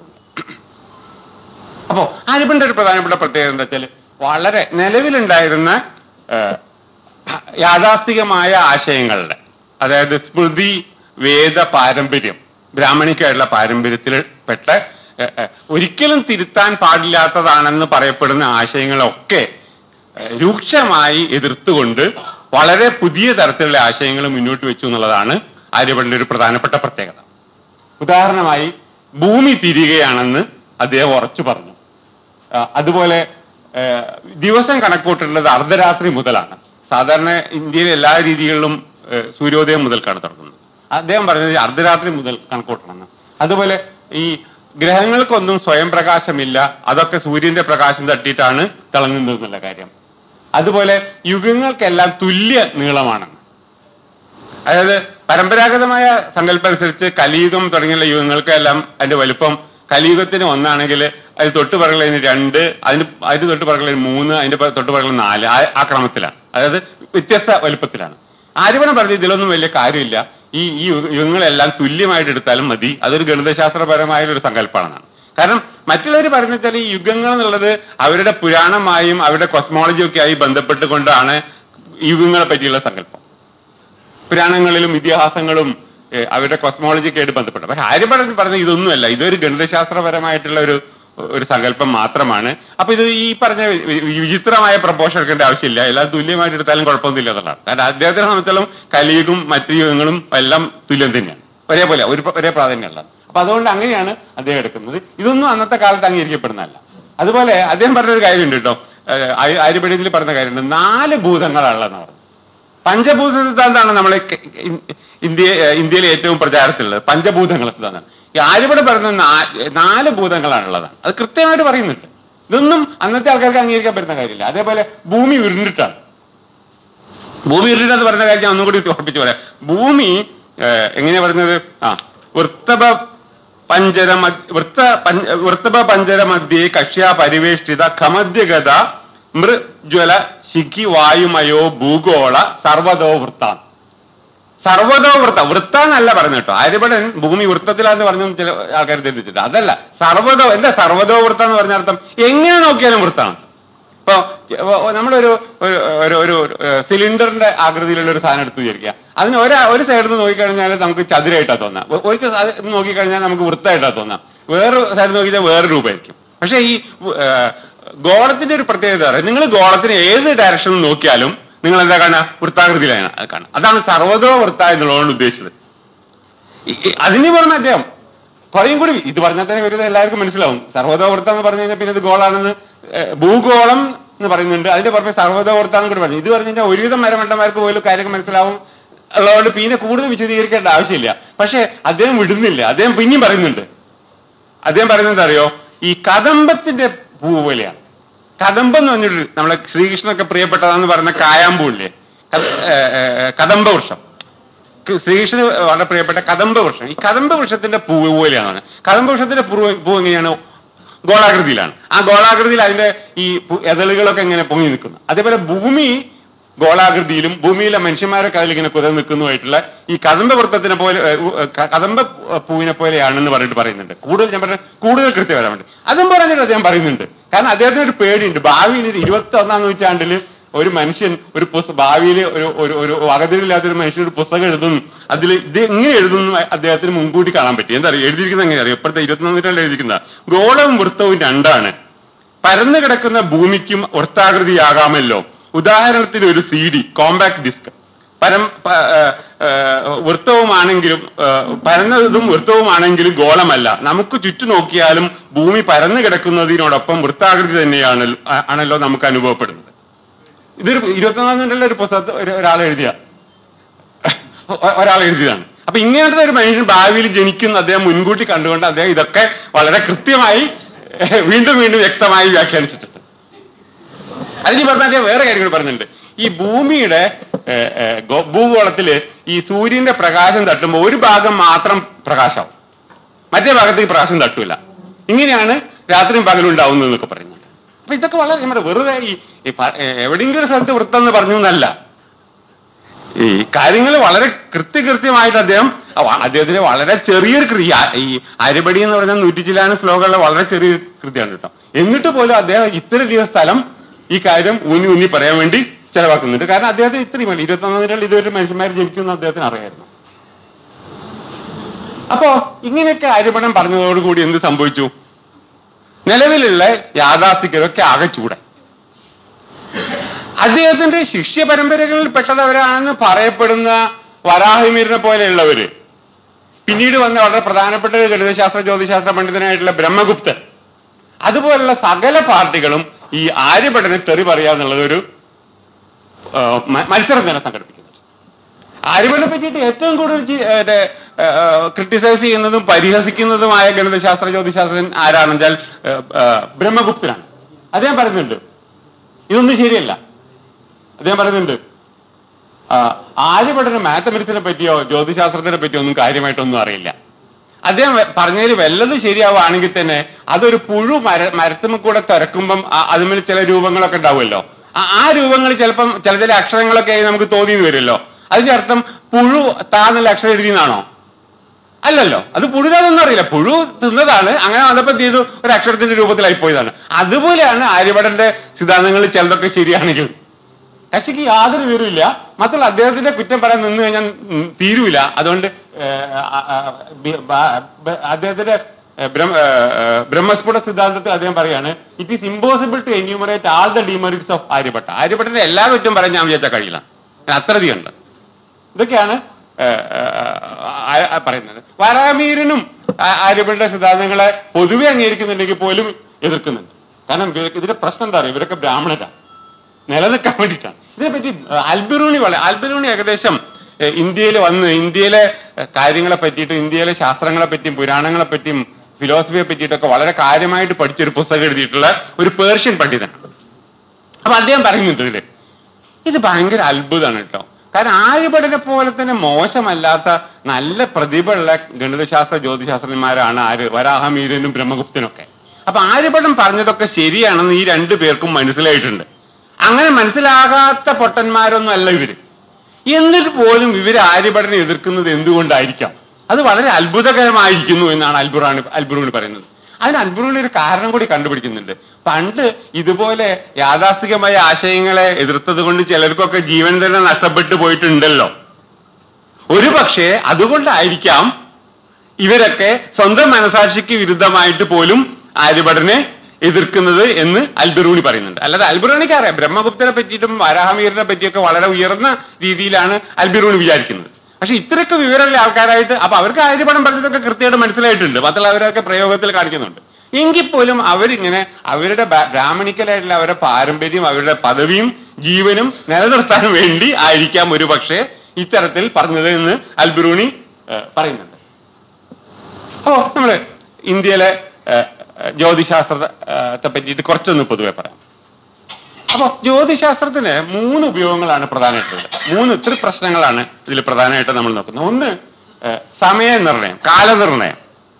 അപ്പോ ആര്യപ്പന്റെ ഒരു പ്രധാനപ്പെട്ട പ്രത്യേകത എന്താ വെച്ചാൽ വളരെ നിലവിലുണ്ടായിരുന്ന ഏഹ്, യാഥാസ്ഥികമായ ആശയങ്ങളുടെ അതായത് സ്മൃതി വേദ പാരമ്പര്യം ബ്രാഹ്മണിക്കായിട്ടുള്ള പാരമ്പര്യത്തിൽ പെട്ട ഏ, ഏ, ഒരിക്കലും തിരുത്താൻ പാടില്ലാത്തതാണെന്ന് പറയപ്പെടുന്ന ആശയങ്ങളൊക്കെ ഏ, രൂക്ഷമായി എതിർത്തുകൊണ്ട് വളരെ പുതിയ തരത്തിലുള്ള ആശയങ്ങൾ മുന്നോട്ട് വെച്ചു എന്നുള്ളതാണ് ആര്യഭടന്റെ ഒരു പ്രധാനപ്പെട്ട പ്രത്യേകത ഉദാഹരണമായി ഭൂമി തിരികെയാണെന്ന് അദ്ദേഹം ഉറച്ചു പറഞ്ഞു ആ, അതുപോലെ ആ, ദിവസം കണക്കൂട്ടുള്ളത് അർദ്ധരാത്രി മുതലാണ് സാധാരണ ഇന്ത്യയിലെ എല്ലാ രീതികളിലും ആ, സൂര്യോദയം മുതൽക്കാണ് തുടങ്ങുന്നത് അദ്ദേഹം പറഞ്ഞത് അർദ്ധരാത്രി മുതൽ കണക്കൂട്ടണമെന്ന് അതുപോലെ ഈ ഗ്രഹങ്ങൾക്കൊന്നും സ്വയം പ്രകാശമില്ല അതൊക്കെ സൂര്യന്റെ പ്രകാശം തട്ടിയിട്ടാണ് തിളങ്ങുന്നത് എന്നുള്ള കാര്യം അതുപോലെ യുഗങ്ങൾക്കെല്ലാം തുല്യ നീളമാണെന്ന് അതായത് പരമ്പരാഗതമായ സങ്കല്പം അനുസരിച്ച് കലിയുഗം തുടങ്ങിയുള്ള യുഗങ്ങൾക്കെല്ലാം അതിന്റെ വലുപ്പം കലിയുഗത്തിന് ഒന്നാണെങ്കിൽ അത് തൊട്ട് പറയുന്നതിന് രണ്ട് അതിന് അതിന് തൊട്ട് പറയുന്നതിന് മൂന്ന് അതിന്റെ പ- തൊട്ട് പറയുന്നത് നാല് ആ- ആ ക്രമത്തിലാണ് അതായത് വ്യത്യസ്ത വലുപ്പത്തിലാണ് ആര്യഭടൻ പറഞ്ഞു ഇതിലൊന്നും വലിയ കാര്യമില്ല ഈ ഈ യുഗ- യുഗങ്ങളെല്ലാം തുല്യമായിട്ട് എടുത്താലും മതി അതൊരു ഗണിതശാസ്ത്രപരമായ ഒരു സങ്കല്പമാണെന്നാണ് കാരണം മറ്റുള്ളവർ പറഞ്ഞു വെച്ചാൽ ഈ യുഗങ്ങൾ എന്നുള്ളത് അവരുടെ പുരാണമായും അവരുടെ കോസ്മോളജിയും ഒക്കെ ആയി ബന്ധപ്പെട്ടുകൊണ്ടാണ് യുഗങ്ങളെ പറ്റിയുള്ള സങ്കല്പം പുരാണങ്ങളിലും ഇതിഹാസങ്ങളും ഏഹ്, അവരുടെ കോസ്മോളജിയൊക്കെ ആയിട്ട് ബന്ധപ്പെട്ട പക്ഷെ ആര്യഭടൻ പറഞ്ഞ ഇതൊന്നുമല്ല ഇതൊരു ഗണിതശാസ്ത്രപരമായിട്ടുള്ള ഒരു ഒരു സങ്കല്പം മാത്രമാണ് അപ്പൊ ഇത് ഈ പറഞ്ഞ വി- വി- വിചിത്രമായ പ്രപ്പോഷൻ എടുക്കേണ്ട ആവശ്യമില്ല എല്ലാം തുല്യമായിട്ട് എടുത്താലും കുഴപ്പമൊന്നുമില്ല എന്നുള്ളതാണ് കാരണം അദ്ദേഹത്തിനെ സംബന്ധിച്ചാലും കലിയുഗം മറ്റു യുഗങ്ങളും എല്ലാം തുല്യം തന്നെയാണ് ഒരേപോലെ ഒരു ഒരേ പ്രാധാന്യമുള്ളത് അപ്പൊ അതുകൊണ്ട് അങ്ങനെയാണ് അദ്ദേഹം എടുക്കുന്നത് ഇതൊന്നും അന്നത്തെ കാലത്ത് അംഗീകരിക്കപ്പെടുന്നതല്ല അതുപോലെ അദ്ദേഹം പറഞ്ഞൊരു കാര്യമുണ്ട് കേട്ടോ ഏഹ്, ആര്യഭടനിൽ പറഞ്ഞ കാര്യമുണ്ട് നാല് ഭൂതങ്ങളാണുള്ളതെന്ന് പറഞ്ഞു പഞ്ചഭൂത സിദ്ധാന്തമാണ് നമ്മളെ കെ- ഇ- ഇന്ത്യ ഏഹ് ഇന്ത്യയിലെ ഏറ്റവും പ്രചാരത്തിലുള്ളത് പഞ്ചഭൂതങ്ങളെ സിദ്ധാന്തം ഈ ആര്യവിടെ പറയുന്ന നാ- നാല് ഭൂതങ്ങളാണുള്ളതാണ് അത് കൃത്യമായിട്ട് പറയുന്നുണ്ട് ഇതൊന്നും അന്നത്തെ ആൾക്കാർക്ക് അംഗീകരിക്കാൻ പറ്റുന്ന കാര്യമില്ല അതേപോലെ ഭൂമി ഉരുണ്ടിട്ടാണ് ഭൂമി ഉരുണ്ടെന്ന് പറഞ്ഞ കാര്യം ഞാൻ ഒന്നും കൂടി ഉറപ്പിച്ചു പറയാം ഭൂമി ഏഹ്, എങ്ങനെയാ പറയുന്നത് ആ വൃത്തഭ പഞ്ചര മ- വൃത്ത പഞ്ച വൃത്തഭ പഞ്ചര മധ്യേ കക്ഷ്യ പരിവേഷ്ടിത ഖമദ്യഗത മൃജ്വല ശിഖി വായുമയോ ഭൂഗോള സർവതോ വൃത്താൻ സർവതോ വൃത്ത വൃത്ത എന്നല്ല പറഞ്ഞു കേട്ടോ ആര്യഭടൻ ഭൂമി വൃത്തത്തിലാന്ന് പറഞ്ഞു ചില ആൾക്കാർ ധരിച്ചിട്ട് അതല്ല സർവതോ എന്താ സർവതോ വൃത്ത എന്ന് പറഞ്ഞ അർത്ഥം എങ്ങനെ നോക്കിയാലും വൃത്താണ് ഇപ്പൊ നമ്മുടെ ഒരു ഒരു- ഒരു ഒരു സിലിണ്ടറിന്റെ ആകൃതിയിലുള്ള ഒരു സാധനം എടുത്ത് വിചാരിക്കുക അതിന് ഒരു ഒരു സൈഡിൽ നിന്ന് നോക്കിക്കഴിഞ്ഞാൽ നമുക്ക് ചതുരായിട്ടാ തോന്നാം ഒ- ഒരു സൈഡ് നോക്കിക്കഴിഞ്ഞാൽ നമുക്ക് വൃത്തമായിട്ടാ തോന്നാം വേറെ സൈഡ് നോക്കിയാൽ വേറെ രൂപമായിരിക്കും പക്ഷെ ഈ ഏർ, ഗോളത്തിന്റെ ഒരു പ്രത്യേകത പറയാം നിങ്ങൾ ഗോളത്തിന് ഏത് ഡയറക്ഷനിൽ നോക്കിയാലും നിങ്ങൾ എന്താ കാണുക വൃത്താകൃതിയിലാണ് കാണുക അതാണ് സർവതോ വൃത്ത എന്നുള്ളതുകൊണ്ട് ഉദ്ദേശിച്ചത് ഈ- ഈ- അതിന് പറഞ്ഞ അദ്ദേഹം കുറേയും കൂടി ഇത് പറഞ്ഞാൽ തന്നെ ഒരു എല്ലാവർക്കും മനസ്സിലാവും സർവതോവൃത്തം എന്ന് പറഞ്ഞു കഴിഞ്ഞാൽ പിന്നെ ഇത് ഗോളാണെന്ന് ഏഹ്, ഭൂഗോളം എന്ന് പറയുന്നുണ്ട് അതിന്റെ പുറമെ സർവതോവൃത്തം എന്ന് കൂടി പറഞ്ഞു ഇത് പറഞ്ഞു കഴിഞ്ഞാൽ ഒരുവിധം മരമണ്ടന്മാർക്ക് പോലും കാര്യങ്ങൾ മനസ്സിലാവും ഉള്ളതുകൊണ്ട് പിന്നെ കൂടുതൽ വിശദീകരിക്കേണ്ട ആവശ്യമില്ല പക്ഷെ അദ്ദേഹം വിടുന്നില്ല അദ്ദേഹം പിന്നെയും പറയുന്നുണ്ട് അദ്ദേഹം പറയുന്നത് അറിയോ ഈ കദംബത്തിന്റെ പൂവ് പോലെയാണ് കദംബം എന്ന് പറഞ്ഞിട്ട് നമ്മളെ ശ്രീകൃഷ്ണനൊക്കെ പ്രിയപ്പെട്ടതാന്ന് പറയുന്ന കായാമ്പൂ ഇല്ലേ കദ- ഏർ, ഏർ, കദംബ വൃക്ഷം ക- ശ്രീകൃഷ്ണന് വളരെ പ്രിയപ്പെട്ട കദംബ വൃക്ഷം ഈ കദംബ വൃക്ഷത്തിന്റെ പൂവ് പോലെയാണ് കദംബ വൃക്ഷത്തിന്റെ പൂവ് പൂ എങ്ങനെയാണ് ഗോളാകൃതിയിലാണ് ആ ഗോളാകൃതിയിൽ അതിന്റെ ഈ പു- എതളുകളൊക്കെ ഇങ്ങനെ പൊങ്ങി നിൽക്കുന്നു അതേപോലെ ഭൂമി ഗോളാകൃതിയിലും ഭൂമിയിലെ മനുഷ്യന്മാരൊക്കെ അതിലിങ്ങനെ കുതർന്ന് നിൽക്കുന്നതുമായിട്ടുള്ള ഈ കദംബ വൃത്തത്തിനെ പോലെ ഏർ, ഉ- ഏർ, ക- കദംബ പൂവിനെ പോലെയാണെന്ന് പറഞ്ഞിട്ട് പറയുന്നുണ്ട് കൂടുതൽ ഞാൻ പറഞ്ഞ കൂടുതൽ കൃത്യം വരാൻ വേണ്ടി അതും പറഞ്ഞിട്ട് അദ്ദേഹം പറയുന്നുണ്ട് കാരണം അദ്ദേഹത്തിന് ഒരു പേടിയുണ്ട് ഭാവിയിൽ ഒരു ഇരുപത്തി ഒന്നാം നൂറ്റാണ്ടിൽ ഒരു മനുഷ്യൻ ഒരു പുസ്തകം ഭാവിയിൽ ഒരു ഒരു ഒരു അകതിരില്ലാത്ത ഒരു മനുഷ്യൻ ഒരു പുസ്തകം എഴുതുന്നു അതിൽ ഇത് എങ്ങനെ എഴുതുന്നു അദ്ദേഹത്തിന് മുൻകൂട്ടി കാണാൻ പറ്റി എന്താ അറിയാം എഴുതിയിരിക്കുന്നത് എങ്ങനെ അറിയാം ഇപ്പോഴത്തെ ഇരുപത്തിനാല് നൂറ്റാണ്ടിൽ എഴുതിയിരിക്കുന്ന ഗോളവും വൃത്തവും രണ്ടാണ് പരന്നു കിടക്കുന്ന ഭൂമിക്കും വൃത്താകൃതിയാകാമല്ലോ ഉദാഹരണത്തിന് ഒരു സി ഡി കോമ്പാക്ട് ഡിസ്ക് പരം പ- ഏ, ഏ, വൃത്തവുമാണെങ്കിലും ഏ, പരന്നതും വൃത്തവുമാണെങ്കിലും ഗോളമല്ല നമുക്ക് ചുറ്റു നോക്കിയാലും ഭൂമി പരന്നു കിടക്കുന്നതിനോടൊപ്പം വൃത്താകൃതി തന്നെയാണ് ആണല്ലോ നമുക്ക് അനുഭവപ്പെടുന്നത് ഇതൊരു ഇരുപത്തിനാല് നൂറ്റാണ്ടിലെ ഒരു പുസ്തകത്ത് ഒരു- ഒരാൾ എഴുതിയ ഒ- ഒരാൾ എഴുതിയതാണ് അപ്പൊ ഇങ്ങനത്തെ ഒരു മനുഷ്യൻ ഭാവിയിൽ ജനിക്കുന്ന അദ്ദേഹം മുൻകൂട്ടി കണ്ടുകൊണ്ട് അദ്ദേഹം ഇതൊക്കെ വളരെ കൃത്യമായി ഏഹ്, വീണ്ടും വീണ്ടും വ്യക്തമായി വ്യാഖ്യാനിച്ചിട്ടുണ്ട് അതിന് പറഞ്ഞ അദ്ദേഹം വേറെ കാര്യങ്ങൾ പറഞ്ഞിട്ടുണ്ട് ഈ ഭൂമിയുടെ ഏഹ്, ഏഹ്, ഗോ- ഭൂഗോളത്തില് ഈ സൂര്യന്റെ പ്രകാശം തട്ടുമ്പോൾ ഒരു ഭാഗം മാത്രം പ്രകാശമാവും മറ്റേ ഭാഗത്തേക്ക് പ്രകാശം തട്ടൂല ഇങ്ങനെയാണ് രാത്രിയും പകലും ഉണ്ടാവുന്നത് എന്നൊക്കെ പറയുന്നുണ്ട് അപ്പൊ ഇതൊക്കെ വളരെ ഞാൻ പറയാം, വെറുതെ ഈ ഈ പ- ഏ, എവിടെയെങ്കിലും ഒരു സ്ഥലത്ത് വൃത്തം എന്ന് പറഞ്ഞു എന്നല്ല ഈ കാര്യങ്ങൾ വളരെ കൃത്യകൃത്യമായിട്ട് അദ്ദേഹം അവ- അദ്ദേഹത്തിന് വളരെ ചെറിയൊരു കൃതി ആ- ഈ അരിപടി എന്ന് പറഞ്ഞാൽ നൂറ്റിച്ചിലാണ് ശ്ലോകങ്ങളുടെ വളരെ ചെറിയൊരു കൃതിയാണ് കേട്ടോ എന്നിട്ട് പോലും അദ്ദേഹം ഇത്രയധികം സ്ഥലം ഈ കാര്യം ഊന്നി ഊന്നി പറയാൻ വേണ്ടി ചെലവാക്കുന്നുണ്ട് കാരണം അദ്ദേഹത്തിന് ഇത്രയും വേണ്ടി ഇരുപത്തി ഒന്നാം നൂറ്റാണ്ടിൽ ഇതുവരെ മനുഷ്യന്മാർ ജനിക്കുമെന്ന് അദ്ദേഹത്തിന് അറിയായിരുന്നു അപ്പോ ഇങ്ങനെയൊക്കെ ആര്യഭടൻ പറഞ്ഞതോടുകൂടി എന്ത് സംഭവിച്ചു നിലവിലുള്ള യാഥാസ്ഥികരൊക്കെ ആകെ ചൂടായി അദ്ദേഹത്തിന്റെ ശിഷ്യ പരമ്പരകളിൽ പെട്ടതവരാണെന്ന് പറയപ്പെടുന്ന വരാഹിമീരിനെ പോലെയുള്ളവര് പിന്നീട് വന്ന വളരെ പ്രധാനപ്പെട്ട ഒരു ഗണിതശാസ്ത്ര ജ്യോതിശാസ്ത്ര പണ്ഡിതനായിട്ടുള്ള ബ്രഹ്മഗുപ്തൻ അതുപോലുള്ള സകല പാർട്ടികളും ഈ ആര്യഭടനെ തെറി പറയാന്നുള്ളത് ഒരു ആ, മ- മത്സരം തന്നെ സംഘടിപ്പിക്കുന്നുണ്ട് ആര്യഭടനെ പറ്റിയിട്ട് ഏറ്റവും കൂടുതൽ ക്രിട്ടിസൈസ് ചെയ്യുന്നതും പരിഹസിക്കുന്നതുമായ ഗണിതശാസ്ത്ര ജ്യോതിശാസ്ത്രൻ ആരാണെന്ന് വെച്ചാൽ ആ, ആ, ബ്രഹ്മഗുപ്തനാണ് അദ്ദേഹം പറയുന്നുണ്ട് ഇതൊന്നും ശരിയല്ല അദ്ദേഹം പറയുന്നുണ്ട് ആ, ആര്യഭടന് മാത്തമെറ്റിക്സിനെ പറ്റിയോ ജ്യോതിശാസ്ത്രത്തിനെ പറ്റിയോ ഒന്നും കാര്യമായിട്ടൊന്നും അറിയില്ല അദ്ദേഹം വെ- പറഞ്ഞതിൽ വല്ലതും ശരിയാവുകയാണെങ്കിൽ തന്നെ അതൊരു പുഴു മര മരത്തുമ്മ കൂടെ തുരക്കുമ്പം ആ- അതിന്മേൽ ചില രൂപങ്ങളൊക്കെ ഉണ്ടാവുമല്ലോ ആ- ആ രൂപങ്ങൾ ചിലപ്പം ചില ചില അക്ഷരങ്ങളൊക്കെ നമുക്ക് തോന്നിയെന്ന് വരുമല്ലോ അതിന്റെ അർത്ഥം പുഴു താന്നുള്ള അക്ഷരം എഴുതിയെന്നാണോ അല്ലല്ലോ അത് പുഴുതാണെന്നൊന്നും അറിയില്ല പുഴു തിന്നതാണ് അങ്ങനെ വന്നപ്പോ എന്ത് ചെയ്തു ഒരു അക്ഷരത്തിന്റെ രൂപത്തിലായി പോയതാണ് അതുപോലെയാണ് ആര്യഭടന്റെ സിദ്ധാന്തങ്ങളിൽ ചിലതൊക്കെ ശരിയാണെങ്കിൽ കക്ഷിക്ക് യാതൊരു വിവരമില്ല മാത്രമല്ല അദ്ദേഹത്തിന്റെ കുറ്റം പറയാൻ നിന്ന് കഴിഞ്ഞാൽ ഉം, തീരൂല അതുകൊണ്ട് ഏർ, ആ, ആ, ബി- ബ- ബ- അദ്ദേഹത്തിന്റെ ഏർ, ബ്രഹ്മ ഏർ, ബ്രഹ്മസ്ഫുട സിദ്ധാന്തത്തിൽ അദ്ദേഹം പറയാണ് it is impossible to enumerate all the demerits of Aryabhata ആര്യഭട്ടന്റെ എല്ലാ കുറ്റം പറയാൻ ഞാൻ വിചാരിച്ചാൽ കഴിയില്ല അത്രയധികം ഉണ്ട് ഇതൊക്കെയാണ് ഏർ, ഏർ, ആ- പറയുന്നത് വരാമീരനും ആ- ആര്യഭട്ട സിദ്ധാന്തങ്ങളെ പൊതുവെ അംഗീകരിക്കുന്നുണ്ടെങ്കിൽ പോലും എതിർക്കുന്നുണ്ട് കാരണം ഇവ- ഇതിന്റെ പ്രശ്നം എന്താ പറയുക ഇവരൊക്കെ ബ്രാഹ്മണരാണ് നിലനിൽക്കാൻ വേണ്ടിയിട്ടാണ് ഇതിനെപ്പറ്റി അൽബിറൂണി വളരെ അൽബിറൂണി ഏകദേശം ഇന്ത്യയിൽ വന്ന് ഇന്ത്യയിലെ ഏഹ്, കാര്യങ്ങളെ പറ്റിയിട്ട് ഇന്ത്യയിലെ ശാസ്ത്രങ്ങളെ പറ്റിയും പുരാണങ്ങളെ പറ്റിയും ഫിലോസഫിയെ പറ്റിയിട്ടൊക്കെ വളരെ കാര്യമായിട്ട് പഠിച്ചൊരു പുസ്തകം എഴുതിയിട്ടുള്ള ഒരു പേർഷ്യൻ പണ്ഡിതനാണ് അപ്പൊ അദ്ദേഹം പറയുന്നുണ്ട് ഇതില് ഇത് ഭയങ്കര അത്ഭുതമാണ് കേട്ടോ കാരണം ആര്യഭടനെ പോലെ തന്നെ മോശമല്ലാത്ത നല്ല പ്രതിഭയുള്ള ഗണിതശാസ്ത്ര ജ്യോതിശാസ്ത്രന്മാരാണ് ആര് വരാഹമീരനും ബ്രഹ്മഗുപ്തനും ഒക്കെ അപ്പൊ ആര്യഭടൻ പറഞ്ഞതൊക്കെ ശരിയാണെന്ന് ഈ രണ്ടു പേർക്കും മനസ്സിലായിട്ടുണ്ട് അങ്ങനെ മനസ്സിലാകാത്ത പൊട്ടന്മാരൊന്നും അല്ല ഇവര് എന്നിട്ട് പോലും ഇവര് ആര്യഭടനെ എതിർക്കുന്നത് എന്തുകൊണ്ടായിരിക്കാം അത് വളരെ അത്ഭുതകരമായിരിക്കുന്നു എന്നാണ് അൽബുറാണ് അൽബുറൂണി പറയുന്നത് അതിന് അൽബുറൂണി ഒരു കാരണം കൂടി കണ്ടുപിടിക്കുന്നുണ്ട് പണ്ട് ഇതുപോലെ യാഥാസ്ഥികമായ ആശയങ്ങളെ എതിർത്തത് കൊണ്ട് ചിലർക്കൊക്കെ ജീവൻ തന്നെ നഷ്ടപ്പെട്ടു പോയിട്ടുണ്ടല്ലോ ഒരു പക്ഷേ അതുകൊണ്ടായിരിക്കാം ഇവരൊക്കെ സ്വന്തം മനസാക്ഷിക്ക് വിരുദ്ധമായിട്ട് പോലും ആര്യഭടനെ എതിർക്കുന്നത് എന്ന് അൽബിറൂണി പറയുന്നുണ്ട് അല്ലാതെ അൽബിറൂണിക്ക് അറിയാം ബ്രഹ്മഗുപ്തനെ പറ്റിയിട്ടും വരാഹമീറിനെ പറ്റിയൊക്കെ വളരെ ഉയർന്ന രീതിയിലാണ് അൽബിറൂണി വിചാരിക്കുന്നത് പക്ഷെ ഇത്രയൊക്കെ വിവരമുള്ള ആൾക്കാരായിട്ട് അപ്പൊ അവർക്ക് ആര്യഭടൻ പറഞ്ഞതൊക്കെ കൃത്യമായിട്ട് മനസ്സിലായിട്ടുണ്ട് മാത്രമല്ല അവരൊക്കെ പ്രയോഗത്തിൽ കാണിക്കുന്നുണ്ട് എങ്കിൽ പോലും അവരിങ്ങനെ അവരുടെ ബ്രാ- ബ്രാഹ്മണിക്കലായിട്ടുള്ള അവരുടെ പാരമ്പര്യം അവരുടെ പദവിയും ജീവനും നിലനിർത്താൻ വേണ്ടി ആയിരിക്കാം ഒരു പക്ഷേ ഇത്തരത്തിൽ പറഞ്ഞത് എന്ന് അൽബിറൂണി ഏഹ്, പറയുന്നുണ്ട് അപ്പോ നമ്മള് ഇന്ത്യയിലെ ഏഹ്, ഏഹ്, ജ്യോതിശാസ്ത്രത്തെ പറ്റിയിട്ട് കുറച്ചൊന്ന് പൊതുവെ പറയാം അപ്പൊ ജ്യോതിശാസ്ത്രത്തിന് മൂന്ന് ഉപയോഗങ്ങളാണ് പ്രധാനമായിട്ടുള്ളത് മൂന്ന് ഇത്ര പ്രശ്നങ്ങളാണ് ഇതിൽ പ്രധാനമായിട്ട് നമ്മൾ നോക്കുന്നത് ഒന്ന് ഏഹ്, സമയനിർണയം കാലനിർണയം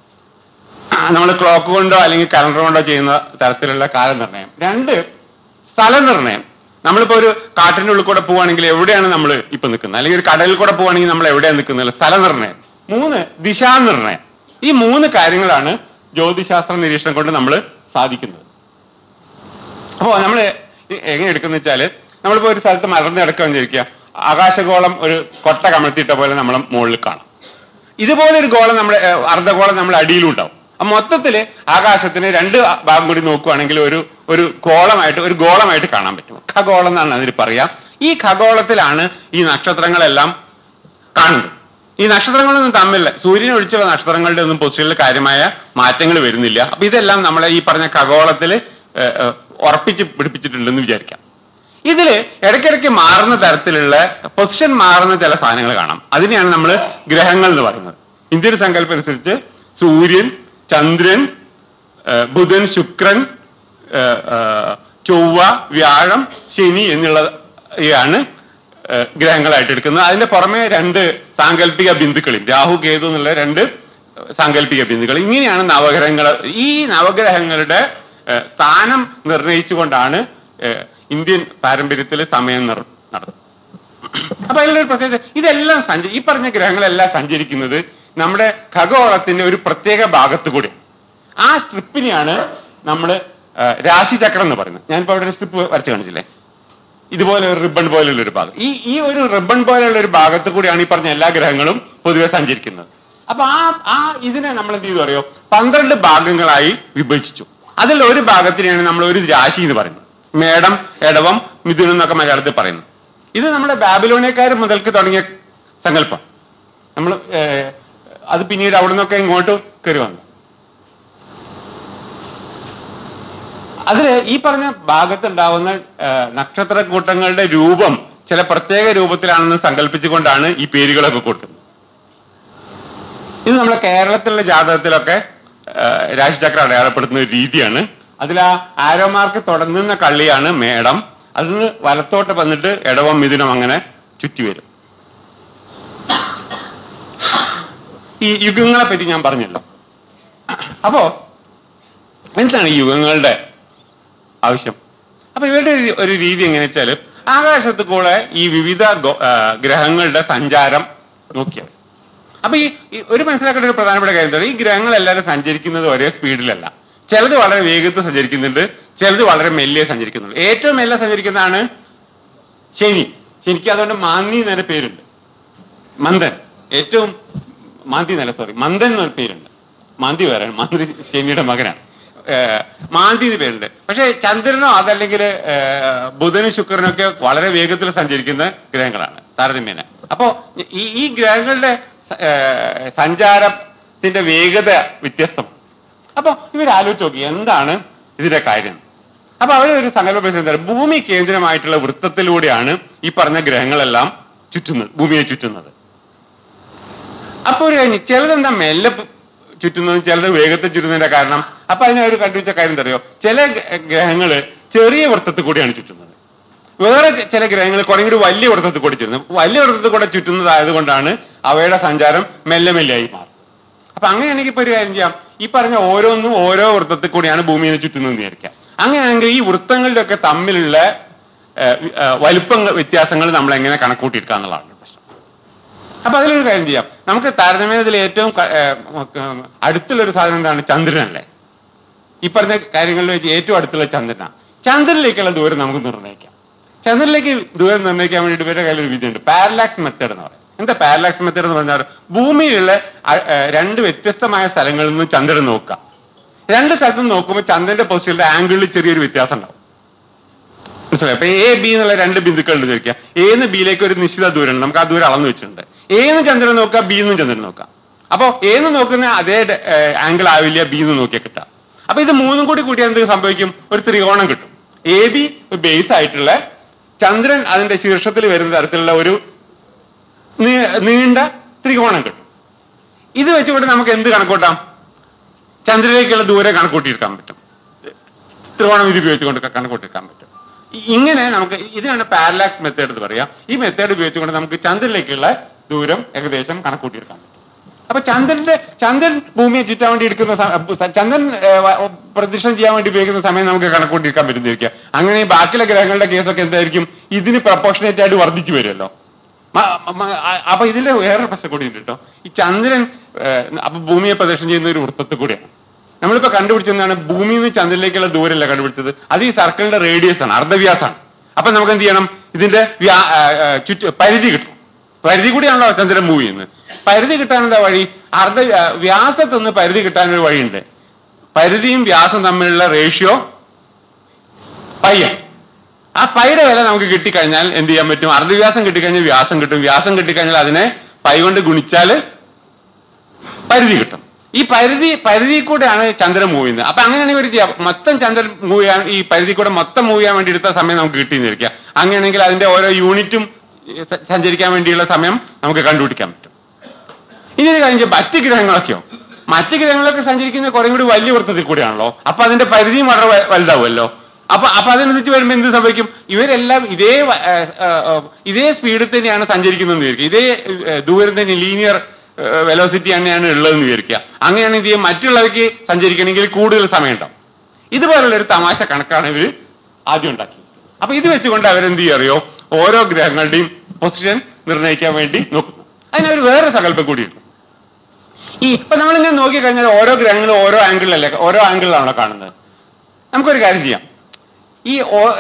നമ്മൾ ക്ലോക്ക് കൊണ്ടോ അല്ലെങ്കിൽ കലണ്ടർ കൊണ്ടോ ചെയ്യുന്ന തരത്തിലുള്ള കാലനിർണയം രണ്ട് സ്ഥലനിർണയം നമ്മളിപ്പോ ഒരു കാട്ടിന്റെ ഉള്ളിൽ കൂടെ പോവുകയാണെങ്കിൽ എവിടെയാണ് നമ്മൾ ഇപ്പൊ നിൽക്കുന്നത് അല്ലെങ്കിൽ ഒരു കടലിൽ കൂടെ പോവുകയാണെങ്കിൽ നമ്മൾ എവിടെയാണ് നിൽക്കുന്നത് സ്ഥലനിർണയം മൂന്ന് ദിശാനിർണയം ഈ മൂന്ന് കാര്യങ്ങളാണ് ജ്യോതിശാസ്ത്ര നിരീക്ഷണം കൊണ്ട് നമ്മൾ സാധിക്കുന്നത് അപ്പോ നമ്മൾ എങ്ങനെ എടുക്കുന്ന വെച്ചാല് നമ്മളിപ്പോ ഒരു സ്ഥലത്ത് മലർന്ന് കിടക്കുകയെന്ന് വിചാരിക്കുക ആകാശഗോളം ഒരു കൊട്ട കമഴ്ത്തിയിട്ട പോലെ നമ്മളെ മുകളിൽ കാണാം ഇതുപോലെ ഒരു ഗോളം നമ്മുടെ ഏഹ്, അർദ്ധഗോളം നമ്മുടെ അടിയിലും ഉണ്ടാവും അപ്പൊ മൊത്തത്തില് ആകാശത്തിന് രണ്ട് ഭാഗം കൂടി നോക്കുകയാണെങ്കിൽ ഒരു ഒരു ഗോളമായിട്ട് ഒരു ഗോളമായിട്ട് കാണാൻ പറ്റും ഖഗോളം എന്നാണ് അതിന് പറയാം ഈ ഖഗോളത്തിലാണ് ഈ നക്ഷത്രങ്ങളെല്ലാം കാണുന്നത് ഈ നക്ഷത്രങ്ങളൊന്നും തമ്മിൽ സൂര്യനെ ഒഴിച്ചുള്ള നക്ഷത്രങ്ങളുടെ ഒന്നും പൊസിഷനിൽ കാര്യമായ മാറ്റങ്ങൾ വരുന്നില്ല അപ്പൊ ഇതെല്ലാം നമ്മളെ ഈ പറഞ്ഞ ഖഗോളത്തിൽ ഉറപ്പിച്ച് പിടിപ്പിച്ചിട്ടുണ്ടെന്ന് വിചാരിക്കാം ഇതില് ഇടയ്ക്കിടയ്ക്ക് മാറുന്ന തരത്തിലുള്ള പൊസിഷൻ മാറുന്ന ചില സാധനങ്ങൾ കാണാം അതിനെയാണ് നമ്മൾ ഗ്രഹങ്ങൾ എന്ന് പറയുന്നത് ഇന്ത്യൻ സങ്കല്പം അനുസരിച്ച് സൂര്യൻ ചന്ദ്രൻ ഏഹ് ബുധൻ ശുക്രൻ ഏഹ് ഏഹ് ചൊവ്വ വ്യാഴം ശനി എന്നുള്ളതാണ് ഏഹ് ഗ്രഹങ്ങളായിട്ട് എടുക്കുന്നത് അതിന്റെ പുറമെ രണ്ട് സാങ്കല്പിക ബിന്ദുക്കളും രാഹു കേതു എന്നുള്ള രണ്ട് സാങ്കല്പിക ബിന്ദുക്കൾ ഇങ്ങനെയാണ് നവഗ്രഹങ്ങൾ ഈ നവഗ്രഹങ്ങളുടെ ഏഹ് സ്ഥാനം നിർണയിച്ചുകൊണ്ടാണ് ഏഹ് ഇന്ത്യൻ പാരമ്പര്യത്തിൽ സമയം നിർ- നടത്തുന്നത് അപ്പൊ അതിലൊരു പ്രത്യേകത ഇതെല്ലാം സഞ്ച ഈ പറഞ്ഞ ഗ്രഹങ്ങളെല്ലാം സഞ്ചരിക്കുന്നത് നമ്മുടെ ഖഗോളത്തിന്റെ ഒരു പ്രത്യേക ഭാഗത്ത് കൂടി ആ സ്ട്രിപ്പിനെയാണ് നമ്മൾ രാശിചക്രം എന്ന് പറയുന്നത് ഞാനിപ്പോ അവിടെ ഒരു സ്ട്രിപ്പ് വരച്ച് കാണിച്ചില്ലേ ഇതുപോലെ ഒരു റിബൺ പോലുള്ള ഒരു ഭാഗം ഈ ഈ ഒരു റിബൺ പോലുള്ള ഒരു ഭാഗത്ത് കൂടിയാണ് ഈ പറഞ്ഞ എല്ലാ ഗ്രഹങ്ങളും പൊതുവെ സഞ്ചരിക്കുന്നത് അപ്പൊ ആ ആ ഇതിനെ നമ്മൾ എന്ത് ചെയ്തു അറിയോ പന്ത്രണ്ട് ഭാഗങ്ങളായി വിഭജിച്ചു അതിൽ ഒരു ഭാഗത്തിനെയാണ് നമ്മൾ ഒരു രാശി എന്ന് പറയുന്നത് മേടം എടവം മിഥുനം എന്നൊക്കെ മലയാളത്തിൽ പറയുന്നു ഇത് നമ്മുടെ ബാബിലോണിയക്കാർ മുതൽക്ക് തുടങ്ങിയ സങ്കല്പം നമ്മൾ അത് പിന്നീട് അവിടെ നിന്നൊക്കെ ഇങ്ങോട്ട് കയറി വന്നു അതില് ഈ പറഞ്ഞ ഭാഗത്തുണ്ടാവുന്ന നക്ഷത്ര കൂട്ടങ്ങളുടെ രൂപം ചില പ്രത്യേക രൂപത്തിലാണെന്ന് സങ്കല്പിച്ചുകൊണ്ടാണ് ഈ പേരുകളൊക്കെ കൊടുക്കുന്നത് ഇത് നമ്മുടെ കേരളത്തിലുള്ള ജാതകത്തിലൊക്കെ ആ, രാശിചക്രം അടയാളപ്പെടുത്തുന്ന ഒരു രീതിയാണ് അതിൽ ആ ആരോ മാർക്ക് തുടങ്ങുന്ന കള്ളിയാണ് മേടം അതിന് വലത്തോട്ട് വന്നിട്ട് ഇടവം മിഥുനം അങ്ങനെ ചുറ്റി വരും ഈ യുഗങ്ങളെ പറ്റി ഞാൻ പറഞ്ഞല്ലോ അപ്പോ എന്താണ് ഈ യുഗങ്ങളുടെ ആവശ്യം അപ്പൊ ഇവരുടെ ഒരു- ഒരു രീതി എങ്ങനെ വെച്ചാല് ആകാശത്ത് കൂടെ ഈ വിവിധ ഗോ- ആ, ഗ്രഹങ്ങളുടെ സഞ്ചാരം നോക്കിയത് അപ്പൊ ഈ ഈ ഒരു മനസ്സിലാക്കേണ്ട ഒരു പ്രധാനപ്പെട്ട കാര്യം എന്താ ഈ ഗ്രഹങ്ങൾ എല്ലാവരും സഞ്ചരിക്കുന്നത് ഒരേ സ്പീഡിലല്ല ചിലത് വളരെ വേഗത്തിൽ സഞ്ചരിക്കുന്നുണ്ട് ചിലത് വളരെ മെല്ലെ സഞ്ചരിക്കുന്നുണ്ട് ഏറ്റവും മെല്ലെ സഞ്ചരിക്കുന്നതാണ് ശനി ശനിക്ക് അതുകൊണ്ട് മാന്നി എന്നൊരു പേരുണ്ട് മന്ദൻ ഏറ്റവും മാന്തി എന്നല്ല സോറി മന്ദൻ എന്നൊരു പേരുണ്ട് മാന്തി വേറെ മാന്തി ശനിയുടെ മകനാണ് ഏർ മാന്തി എന്ന് പേരുണ്ട് പക്ഷെ ചന്ദ്രനോ അതല്ലെങ്കിൽ ഏർ ബുധനും ശുക്രനും ഒക്കെ വളരെ വേഗത്തിൽ സഞ്ചരിക്കുന്ന ഗ്രഹങ്ങളാണ് താരതമ്യേന അപ്പോ ഈ ഈ ഗ്രഹങ്ങളുടെ സ- ഏർ സഞ്ചാരത്തിന്റെ വേഗത വ്യത്യസ്തം അപ്പൊ ഇവർ ആലോചിച്ച് നോക്കി എന്താണ് ഇതിന്റെ കാര്യം അപ്പൊ അവർ ഒരു സങ്കല്പ എന്താ ഭൂമി കേന്ദ്രമായിട്ടുള്ള വൃത്തത്തിലൂടെയാണ് ഈ പറഞ്ഞ ഗ്രഹങ്ങളെല്ലാം ചുറ്റുന്നത് ഭൂമിയെ ചുറ്റുന്നത് അപ്പൊ ഒരു കഴിഞ്ഞ് ചിലതെന്താ മെല്ലെ പ് ചുറ്റുന്നതും ചിലത് വേഗത്തിൽ ചുറ്റുന്നതിന്റെ കാരണം അപ്പൊ അതിനെ അവർ കണ്ടുപിടിച്ച കാര്യം എന്താ അറിയോ ചില ഗ- ഗ്രഹങ്ങള് ചെറിയ വൃത്തത്തിൽ കൂടിയാണ് ചുറ്റുന്നത് വേറെ ചെ- ചില ഗ്രഹങ്ങൾ കുറെ കൂടി വലിയ വൃത്തത്തിൽ കൂടി ചുറ്റുന്നത് വലിയ വൃത്തത്തിൽ കൂടെ ചുറ്റുന്നതായതുകൊണ്ടാണ് അവയുടെ സഞ്ചാരം മെല്ലെ മെല്ലെയായി മാറും അപ്പൊ അങ്ങനെയാണെങ്കിൽ ഇപ്പൊ ഒരു കാര്യം ചെയ്യാം ഈ പറഞ്ഞ ഓരോന്നും ഓരോ വൃത്തത്തിൽ കൂടിയാണ് ഭൂമിയെ ചുറ്റുന്നത് വിചാരിക്കാം അങ്ങനെയാണെങ്കിൽ ഈ വൃത്തങ്ങളുടെ ഒക്കെ തമ്മിലുള്ള ഏഹ്, വി- ഏഹ്, വലുപ്പങ്ങൾ വ്യത്യാസങ്ങൾ നമ്മൾ എങ്ങനെ കണക്കൂട്ടിയെടുക്കുക എന്നുള്ളതാണ് പ്രശ്നം അപ്പൊ അതിലൊരു കാര്യം ചെയ്യാം നമുക്ക് താരതമ്യത്തിൽ ഏറ്റവും ക- ഏഹ്, ഏഹ്, അടുത്തുള്ള ഒരു സാധനം എന്താണ് ചന്ദ്രനല്ലേ ഈ പറഞ്ഞ കാര്യങ്ങളിൽ വെച്ച് ഏറ്റവും അടുത്തുള്ള ചന്ദ്രനാണ് ചന്ദ്രനിലേക്കുള്ള ദൂരം നമുക്ക് നിർണ്ണയിക്കാം ചന്ദ്രനിലേക്ക് ദൂരം നിർണ്ണയിക്കാൻ വേണ്ടിയിട്ട് ഇവരുടെ കയ്യിൽ ഒരു വിധിയുണ്ട് പാരലാക്സ് മെത്തേഡ് എന്ന് പറയും എന്താ പാരലാക്സ് മെത്തേഡ് എന്ന് പറഞ്ഞാൽ ഭൂമിയിലുള്ള അ- ഏഹ്, രണ്ട് വ്യത്യസ്തമായ സ്ഥലങ്ങളിൽ നിന്ന് ചന്ദ്രൻ നോക്കുക രണ്ട് സ്ഥലത്ത് നിന്ന് നോക്കുമ്പോൾ ചന്ദ്രന്റെ പൊസിഷനിലെ ആംഗിളിൽ ചെറിയൊരു വ്യത്യാസം ഉണ്ടാവും മനസ്സിലായി അപ്പൊ എ ബി എന്നുള്ള രണ്ട് ബിന്ദുക്കൾ ഉണ്ട് ചോദിക്കുക എന്ന് ബിയിലേക്ക് ഒരു നിശ്ചിത ദൂരം ഉണ്ട് നമുക്ക് ആ ദൂരം അളന്നു വെച്ചിട്ടുണ്ട് എന്ന് ചന്ദ്രൻ നോക്കുക ബി എന്നും ചന്ദ്രൻ നോക്കാം അപ്പൊ എന്ന് നോക്കുന്ന അതേ ആംഗിൾ ആവില്ല ബി എന്ന് നോക്കിയാൽ കിട്ടാം അപ്പൊ ഇത് മൂന്നും കൂടി കൂട്ടിയാൽ എന്ത് സംഭവിക്കും ഒരു ത്രികോണം കിട്ടും എ ബി ബേസ് ആയിട്ടുള്ള ചന്ദ്രൻ അതിന്റെ ശീർഷത്തിൽ വരുന്ന തരത്തിലുള്ള ഒരു നീ- നീണ്ട ത്രികോണം കിട്ടും ഇത് വെച്ചുകൊണ്ട് നമുക്ക് എന്ത് കണക്കൂട്ടാം ചന്ദ്രനിലേക്കുള്ള ദൂരം കണക്കൂട്ടിയെടുക്കാൻ പറ്റും ത്രികോണം ഇത് ഉപയോഗിച്ചുകൊണ്ട് കണക്കൂട്ടിയെടുക്കാൻ പറ്റും ഇ- ഇങ്ങനെ നമുക്ക് ഇതിനാണ് പാരലാക്സ് മെത്തേഡ് എന്ന് പറയാം ഈ മെത്തേഡ് ഉപയോഗിച്ചുകൊണ്ട് നമുക്ക് ചന്ദ്രനിലേക്കുള്ള ദൂരം ഏകദേശം കണക്കൂട്ടിയെടുക്കാൻ പറ്റും അപ്പൊ ചന്ദ്രന്റെ ചന്ദ്രൻ ഭൂമിയെ ചുറ്റാൻ വേണ്ടി എടുക്കുന്ന സ- സ- ചന്ദ്രൻ ഏർ, വ- പ്രദക്ഷിണം ചെയ്യാൻ വേണ്ടി ഉപയോഗിക്കുന്ന സമയം നമുക്ക് കണക്കൂട്ടിയെടുക്കാൻ പറ്റുന്നിരിക്കുക അങ്ങനെ ഈ ബാക്കിയുള്ള ഗ്രഹങ്ങളുടെ കേസൊക്കെ എന്തായിരിക്കും ഇതിന് പ്രപ്പോർഷനേറ്റ് ആയിട്ട് വർദ്ധിച്ചു വരുമല്ലോ മ- മ- അ- അപ്പൊ ഇതിന്റെ വേറൊരു പ്രശ്നം കൂടി ഉണ്ട് കേട്ടോ ഈ ചന്ദ്രൻ ഏർ, അപ്പൊ ഭൂമിയെ പ്രദക്ഷിണം ചെയ്യുന്ന ഒരു വൃത്തത്തിൽ കൂടിയാണ് നമ്മളിപ്പോ കണ്ടുപിടിച്ചെന്താണ് ഭൂമിയിൽ നിന്ന് ചന്ദ്രനിലേക്കുള്ള ദൂരമല്ല കണ്ടുപിടിച്ചത് അത് ഈ സർക്കിളിന്റെ റേഡിയസ് ആണ് അർദ്ധവ്യാസമാണ് അപ്പൊ നമുക്ക് എന്ത് ചെയ്യണം ഇതിന്റെ വ്യാ- ആ, ആ, ചുറ്റു പരിധി കിട്ടും പരിധി കൂടിയാണല്ലോ ചന്ദ്രൻ മൂവ് ചെയ്യുന്നത് പരിധി കിട്ടാൻ എന്താ വഴി അർദ്ധ വ്യാ- വ്യാസത്തിൽ നിന്ന് പരിധി കിട്ടാൻ ഒരു വഴിയുണ്ട് പരിധിയും വ്യാസം തമ്മിലുള്ള റേഷ്യോ പയ്യ ആ പൈയുടെ വില നമുക്ക് കിട്ടിക്കഴിഞ്ഞാൽ എന്ത് ചെയ്യാൻ പറ്റും അർദ്ധവ്യാസം കിട്ടിക്കഴിഞ്ഞാൽ വ്യാസം കിട്ടും വ്യാസം കിട്ടിക്കഴിഞ്ഞാൽ അതിനെ പൈ കൊണ്ട് ഗുണിച്ചാല് പരിധി കിട്ടും ഈ പരിധി പരിധി കൂടെയാണ് ചന്ദ്രൻ മൂവ് ചെയ്യുന്നത് അപ്പൊ അങ്ങനെയാണെങ്കിൽ ഒരു ചെയ്യാം മൊത്തം ചന്ദ്രൻ മൂവ് ചെയ്യാൻ ഈ പരിധി കൂടെ മൊത്തം മൂവ് ചെയ്യാൻ വേണ്ടി എടുത്ത സമയം നമുക്ക് കിട്ടിയെന്നിരിക്കുക അങ്ങനെയാണെങ്കിൽ അതിന്റെ ഓരോ യൂണിറ്റും ഏർ, സ- സഞ്ചരിക്കാൻ വേണ്ടിയുള്ള സമയം നമുക്ക് കണ്ടുപിടിക്കാൻ പറ്റും ഇനി ഇത് കഴിഞ്ഞ് മറ്റ് ഗ്രഹങ്ങളൊക്കെയോ മറ്റ് ഗ്രഹങ്ങളൊക്കെ സഞ്ചരിക്കുന്ന കുറെ കൂടി വലിയ വൃത്തത്തിൽ കൂടിയാണല്ലോ അപ്പൊ അതിന്റെ പരിധിയും വളരെ വ- വലുതാവുമല്ലോ അപ്പൊ അപ്പൊ അതനുസരിച്ച് വരുമ്പോൾ എന്ത് സംഭവിക്കും ഇവരെല്ലാം ഇതേ വ- ഏർ, ഏർ, ഏർ, ഇതേ സ്പീഡിൽ തന്നെയാണ് സഞ്ചരിക്കുന്നതെന്ന് വിചാരിക്കുക ഇതേ ഏർ, ദൂരം തന്നെ ലീനിയർ വെലോസിറ്റി തന്നെയാണ് ഉള്ളതെന്ന് വിചാരിക്കുക അങ്ങനെയാണ് ഇത് മറ്റുള്ളവർക്ക് സഞ്ചരിക്കണമെങ്കിൽ കൂടുതൽ സമയം ഉണ്ടാവും ഇതുപോലുള്ള ഒരു തമാശ കണക്കാണ് ഇവർ ആദ്യം ഉണ്ടാക്കി അപ്പൊ ഇത് വെച്ചുകൊണ്ട് അവരെന്ത് ചെയ്യും അറിയോ ഓരോ ഗ്രഹങ്ങളുടെയും പൊസിഷൻ നിർണ്ണയിക്കാൻ വേണ്ടി നോക്കുന്നു അതിനൊരു വേറെ സങ്കല്പം കൂടിയുണ്ട് ഈ ഇപ്പൊ നമ്മളിങ്ങനെ നോക്കി കഴിഞ്ഞാൽ ഓരോ ഗ്രഹങ്ങളും ഓരോ ആംഗിളിലല്ലേ ഓരോ ആംഗിളിലാണല്ലോ കാണുന്നത് നമുക്കൊരു കാര്യം ചെയ്യാം ഈ ഓ-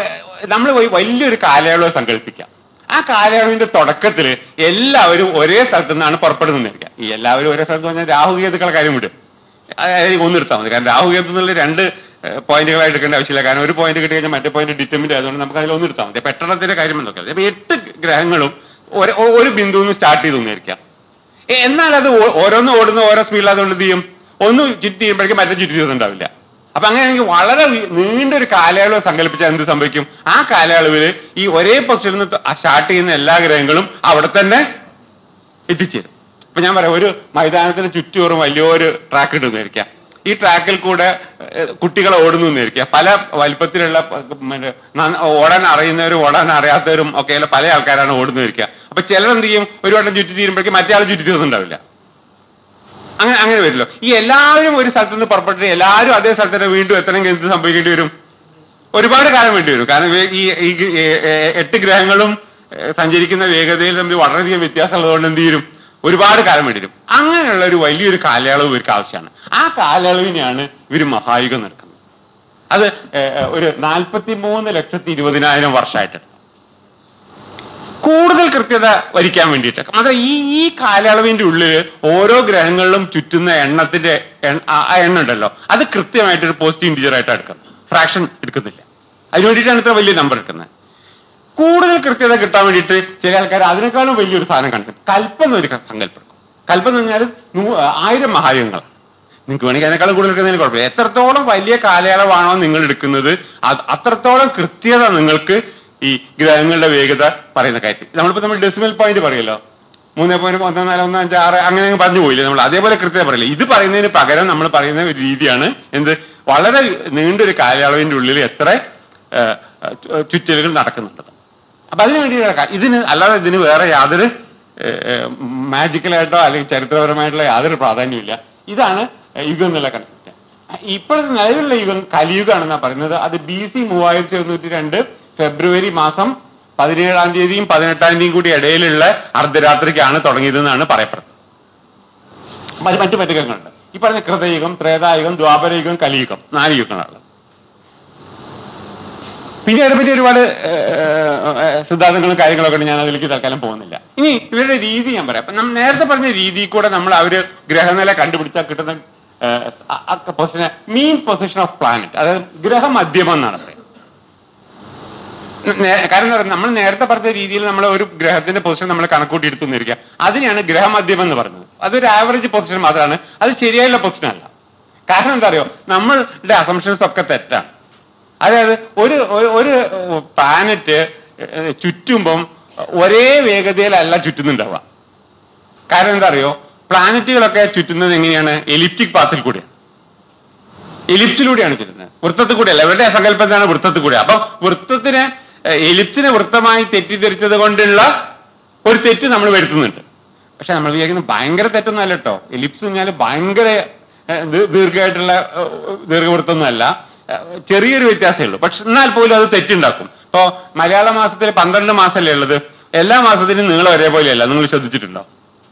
നമ്മൾ വലിയൊരു കാലയളവ് സങ്കല്പിക്കാം ആ കാലയളവിന്റെ തുടക്കത്തിൽ എല്ലാവരും ഒരേ സ്ഥലത്തു നിന്നാണ് പുറപ്പെടുന്നതെന്നിരിക്കാം ഈ എല്ലാവരും ഒരേ സ്ഥലത്ത് പറഞ്ഞാൽ രാഹുകേതുക്കളെ കാര്യം വിടും അതായത് ഒന്നെടുത്താൽ മതി കാരണം രാഹുകേതു എന്നുള്ള രണ്ട് പോയിന്റുകളായിട്ട് എടുക്കേണ്ട ആവശ്യമില്ല കാരണം ഒരു പോയിന്റ് കിട്ടി കഴിഞ്ഞാൽ മറ്റേ പോയിന്റ് ഡിറ്റർമിന്റ് ആയതുകൊണ്ട് നമുക്ക് അതിൽ ഒന്നെടുത്താൽ മതി അപ്പൊ എട്ടെണ്ണത്തിന്റെ കാര്യം എന്തൊക്കെ അപ്പൊ എട്ട് ഗ്രഹങ്ങളും ഒരു- ഒരു ബിന്ദുവിൽ നിന്ന് സ്റ്റാർട്ട് ചെയ്തു എന്നിരിക്കാം എ- എന്നാൽ അത് ഓ- ഓരോന്ന് ഓടുന്ന ഓരോ സ്പീഡിലാതുകൊണ്ട് എന്ത് ചെയ്യും ഒന്ന് ചുറ്റി ചെയ്യുമ്പോഴേക്കും മറ്റേ ചുറ്റി ചെയ്തിട്ടുണ്ടാവില്ല അപ്പൊ അങ്ങനെയാണെങ്കിൽ വളരെ വി- നീണ്ട ഒരു കാലയളവ് സങ്കല്പിച്ചാൽ എന്ത് സംഭവിക്കും ആ കാലയളവിൽ ഈ ഒരേ പൊസിഷനിൽ നിന്ന് സ്റ്റാർട്ട് ചെയ്യുന്ന എല്ലാ ഗ്രഹങ്ങളും അവിടെ തന്നെ എത്തിച്ചേരും ഇപ്പൊ ഞാൻ പറയാം ഒരു മൈതാനത്തിന് ചുറ്റോറും വലിയൊരു ട്രാക്ക് ഇട്ടുന്നിരിക്കാം ഈ ട്രാക്കിൽ കൂടെ ഏഹ്, കുട്ടികൾ ഓടുന്നു എന്നിരിക്കുക പല വലിപ്പത്തിലുള്ള പ- മറ്റേ നന്ന- ഓടാൻ അറിയുന്നവരും ഓടാൻ അറിയാത്തവരും ഒക്കെ ഉള്ള പല ആൾക്കാരാണ് ഓടുന്നിരിക്കുക അപ്പൊ ചിലർ എന്ത് ചെയ്യും ഒരു വട്ടം ചുറ്റി തീരുമ്പോഴേക്കും മറ്റേ ആൾ ചുറ്റി തീർന്നുണ്ടാവില്ല അങ്ങനെ അങ്ങനെ വരില്ലോ ഈ എല്ലാവരും ഒരു സ്ഥലത്ത് നിന്ന് പുറപ്പെട്ടിട്ട് എല്ലാവരും അതേ സ്ഥലത്ത് തന്നെ വീണ്ടും എത്തണമെങ്കിൽ എന്ത് സംഭവിക്കേണ്ടി വരും ഒരുപാട് കാലം വേണ്ടി വരും കാരണം ഇവ- ഈ ഈ ഏ- ഏ- എട്ട് ഗ്രഹങ്ങളും ഏ, സഞ്ചരിക്കുന്ന വേഗതയിൽ തമ്മിൽ വളരെയധികം വ്യത്യാസം ഉള്ളതുകൊണ്ട് എന്ത് ചെയ്യും ഒരുപാട് കാലം വേണ്ടി വരും അങ്ങനെയുള്ള ഒരു വലിയൊരു കാലയളവ് ഇവർക്ക് ആവശ്യമാണ് ആ കാലയളവിനെയാണ് ഇവർ മഹായുഗം നടക്കുന്നത് അത് ഏ, ഏ, ഒരു നാൽപ്പത്തി മൂന്ന് ലക്ഷത്തി ഇരുപതിനായിരം വർഷമായിട്ട് കൂടുതൽ കൃത്യത വരിക്കാൻ വേണ്ടിയിട്ട് അത് ഈ ഈ കാലയളവിന്റെ ഉള്ളിൽ ഓരോ ഗ്രഹങ്ങളിലും ചുറ്റുന്ന എണ്ണത്തിന്റെ എൺ- ആ ആ എണ്ണം ഉണ്ടല്ലോ അത് കൃത്യമായിട്ട് ഒരു പോസിറ്റീവ് ഇൻറ്റീജർ ആയിട്ട് എടുക്കുന്നത് ഫ്രാക്ഷൻ എടുക്കുന്നില്ല അതിന് വേണ്ടിയിട്ടാണ് ഇത്ര വലിയ നമ്പർ എടുക്കുന്നത് കൂടുതൽ കൃത്യത കിട്ടാൻ വേണ്ടിയിട്ട് ചില ആൾക്കാർ അതിനേക്കാളും വലിയൊരു സാധനം കൺസെപ്റ്റ് കൽപ്പം എന്നൊരു സങ്കല്പം എടുക്കും കൽപ്പം എന്ന് പറഞ്ഞാൽ നൂ- ആയിരം മഹായുഗങ്ങളാണ് നിങ്ങൾക്ക് വേണമെങ്കിൽ അതിനേക്കാളും കൂടുതൽ എടുക്കുന്നതിന് കുഴപ്പമില്ല എത്രത്തോളം വലിയ കാലയളവാണോ നിങ്ങൾ എടുക്കുന്നത് അത് അത്രത്തോളം കൃത്യത നിങ്ങൾക്ക് ഈ ഗ്രഹങ്ങളുടെ വേഗത പറയുന്ന കാര്യം നമ്മളിപ്പോ നമ്മൾ ഡെസിമൽ പോയിന്റ് പറയല്ലോ മൂന്ന് പോയിന്റ് ഒന്ന് നാല് ഒന്ന് അഞ്ച് ആറ് അങ്ങനെ അങ്ങ് പറഞ്ഞു പോയില്ലേ നമ്മൾ അതേപോലെ കൃത്യത പറയില്ല ഇത് പറയുന്നതിന് പകരം നമ്മൾ പറയുന്ന ഒരു രീതിയാണ് എന്ത് വളരെ നീണ്ടൊരു കാലയളവിന്റെ ഉള്ളിൽ എത്ര ഏഹ്, ചു- ചുറ്റലുകൾ നടക്കുന്നുണ്ട് അപ്പൊ അതിന് വേണ്ടി ഇതിന് അല്ലാതെ ഇതിന് വേറെ യാതൊരു മാജിക്കലായിട്ടോ അല്ലെങ്കിൽ ചരിത്രപരമായിട്ടുള്ള യാതൊരു പ്രാധാന്യമില്ല ഇതാണ് യുഗം എന്നുള്ള കൺസെപ്റ്റ് ഇപ്പോഴത്തെ നിലവിലുള്ള യുഗം കലിയുഗാണെന്നാ പറയുന്നത് അത് ബി സി മൂവായിരത്തി ഒരുന്നൂറ്റി രണ്ട് ഫെബ്രുവരി മാസം പതിനേഴാം തീയതിയും പതിനെട്ടാം തീയതിയും കൂടി ഇടയിലുള്ള അർദ്ധരാത്രിക്കാണ് തുടങ്ങിയതെന്നാണ് പറയപ്പെടുന്നത് മറ്റ് മറ്റു മറ്റു യുഗങ്ങളുണ്ട് ഈ പറഞ്ഞ കൃതയുഗം ത്രേതായുഗം ദ്വാപരയുഗം കലിയുഗം നാല് യുഗങ്ങളാണ് പിന്നെ അതിനെപ്പറ്റി ഒരുപാട് ഏഹ്, ഏഹ്, സിദ്ധാന്തങ്ങളും കാര്യങ്ങളൊക്കെ ഉണ്ട് ഞാൻ അതിലേക്ക് തൽക്കാലം പോകുന്നില്ല ഇനി ഇവരുടെ രീതി ഞാൻ പറയാം അപ്പൊ നമ്മൾ നേരത്തെ പറഞ്ഞ രീതിയിൽ കൂടെ നമ്മൾ അവര് ഗ്രഹനില കണ്ടുപിടിച്ചാൽ കിട്ടുന്ന position mean position of planet അതായത് ഗ്രഹമധ്യമം എന്നാണ് പറയുന്നത് നേ- കാരണം എന്താ പറയുക നമ്മൾ നേരത്തെ പറഞ്ഞ രീതിയിൽ നമ്മൾ ഒരു ഗ്രഹത്തിന്റെ പൊസിഷൻ നമ്മൾ കണക്കൂട്ടി എടുത്തു എന്നിരിക്കുക അതിനെയാണ് ഗ്രഹമധ്യമം എന്ന് പറയുന്നത് അതൊരു ആവറേജ് പൊസിഷൻ മാത്രമാണ് അത് ശരിയായുള്ള പൊസിഷൻ അല്ല കാരണം എന്താ അറിയോ നമ്മളുടെ അസംഷൻസ് ഒക്കെ തെറ്റാണ് അതായത് ഒരു ഒരു- ഒരു പ്ലാനറ്റ് ചുറ്റുമ്പം ഒരേ വേഗതയിലല്ല ചുറ്റുന്നുണ്ടാവുക കാരണം എന്താ അറിയോ പ്ലാനറ്റുകളൊക്കെ ചുറ്റുന്നത് എങ്ങനെയാണ് എലിപ്റ്റിക് പാത്തിൽ കൂടെയാണ് എലിപ്സിലൂടെയാണ് ചുറ്റുന്നത് വൃത്തത്തിൽ കൂടെയല്ല ഇവരുടെ സങ്കല്പം എന്താണ് വൃത്തത്തിൽ കൂടെ അപ്പൊ വൃത്തത്തിനെ ഏഹ്, എലിപ്സിനെ വൃത്തമായി തെറ്റിദ്ധരിച്ചത് കൊണ്ടുള്ള ഒരു തെറ്റ് നമ്മൾ വരുത്തുന്നുണ്ട് പക്ഷെ നമ്മൾ വിചാരിക്കുന്നത് ഭയങ്കര തെറ്റൊന്നും അല്ല കേട്ടോ എലിപ്സ് പറഞ്ഞാൽ ഭയങ്കര ഏഹ്, ദീ- ദീർഘമായിട്ടുള്ള ഏഹ്, ദീർഘവൃത്തമൊന്നും അല്ല ഏഹ്, ചെറിയൊരു വ്യത്യാസമേ ഉള്ളൂ പക്ഷെ എന്നാൽ പോലും അത് തെറ്റുണ്ടാക്കും ഇപ്പോ മലയാള മാസത്തിൽ പന്ത്രണ്ട് മാസമല്ലേ ഉള്ളത് എല്ലാ മാസത്തിനും നീളം ഒരേപോലെയല്ല നിങ്ങൾ ശ്രദ്ധിച്ചിട്ടുണ്ടോ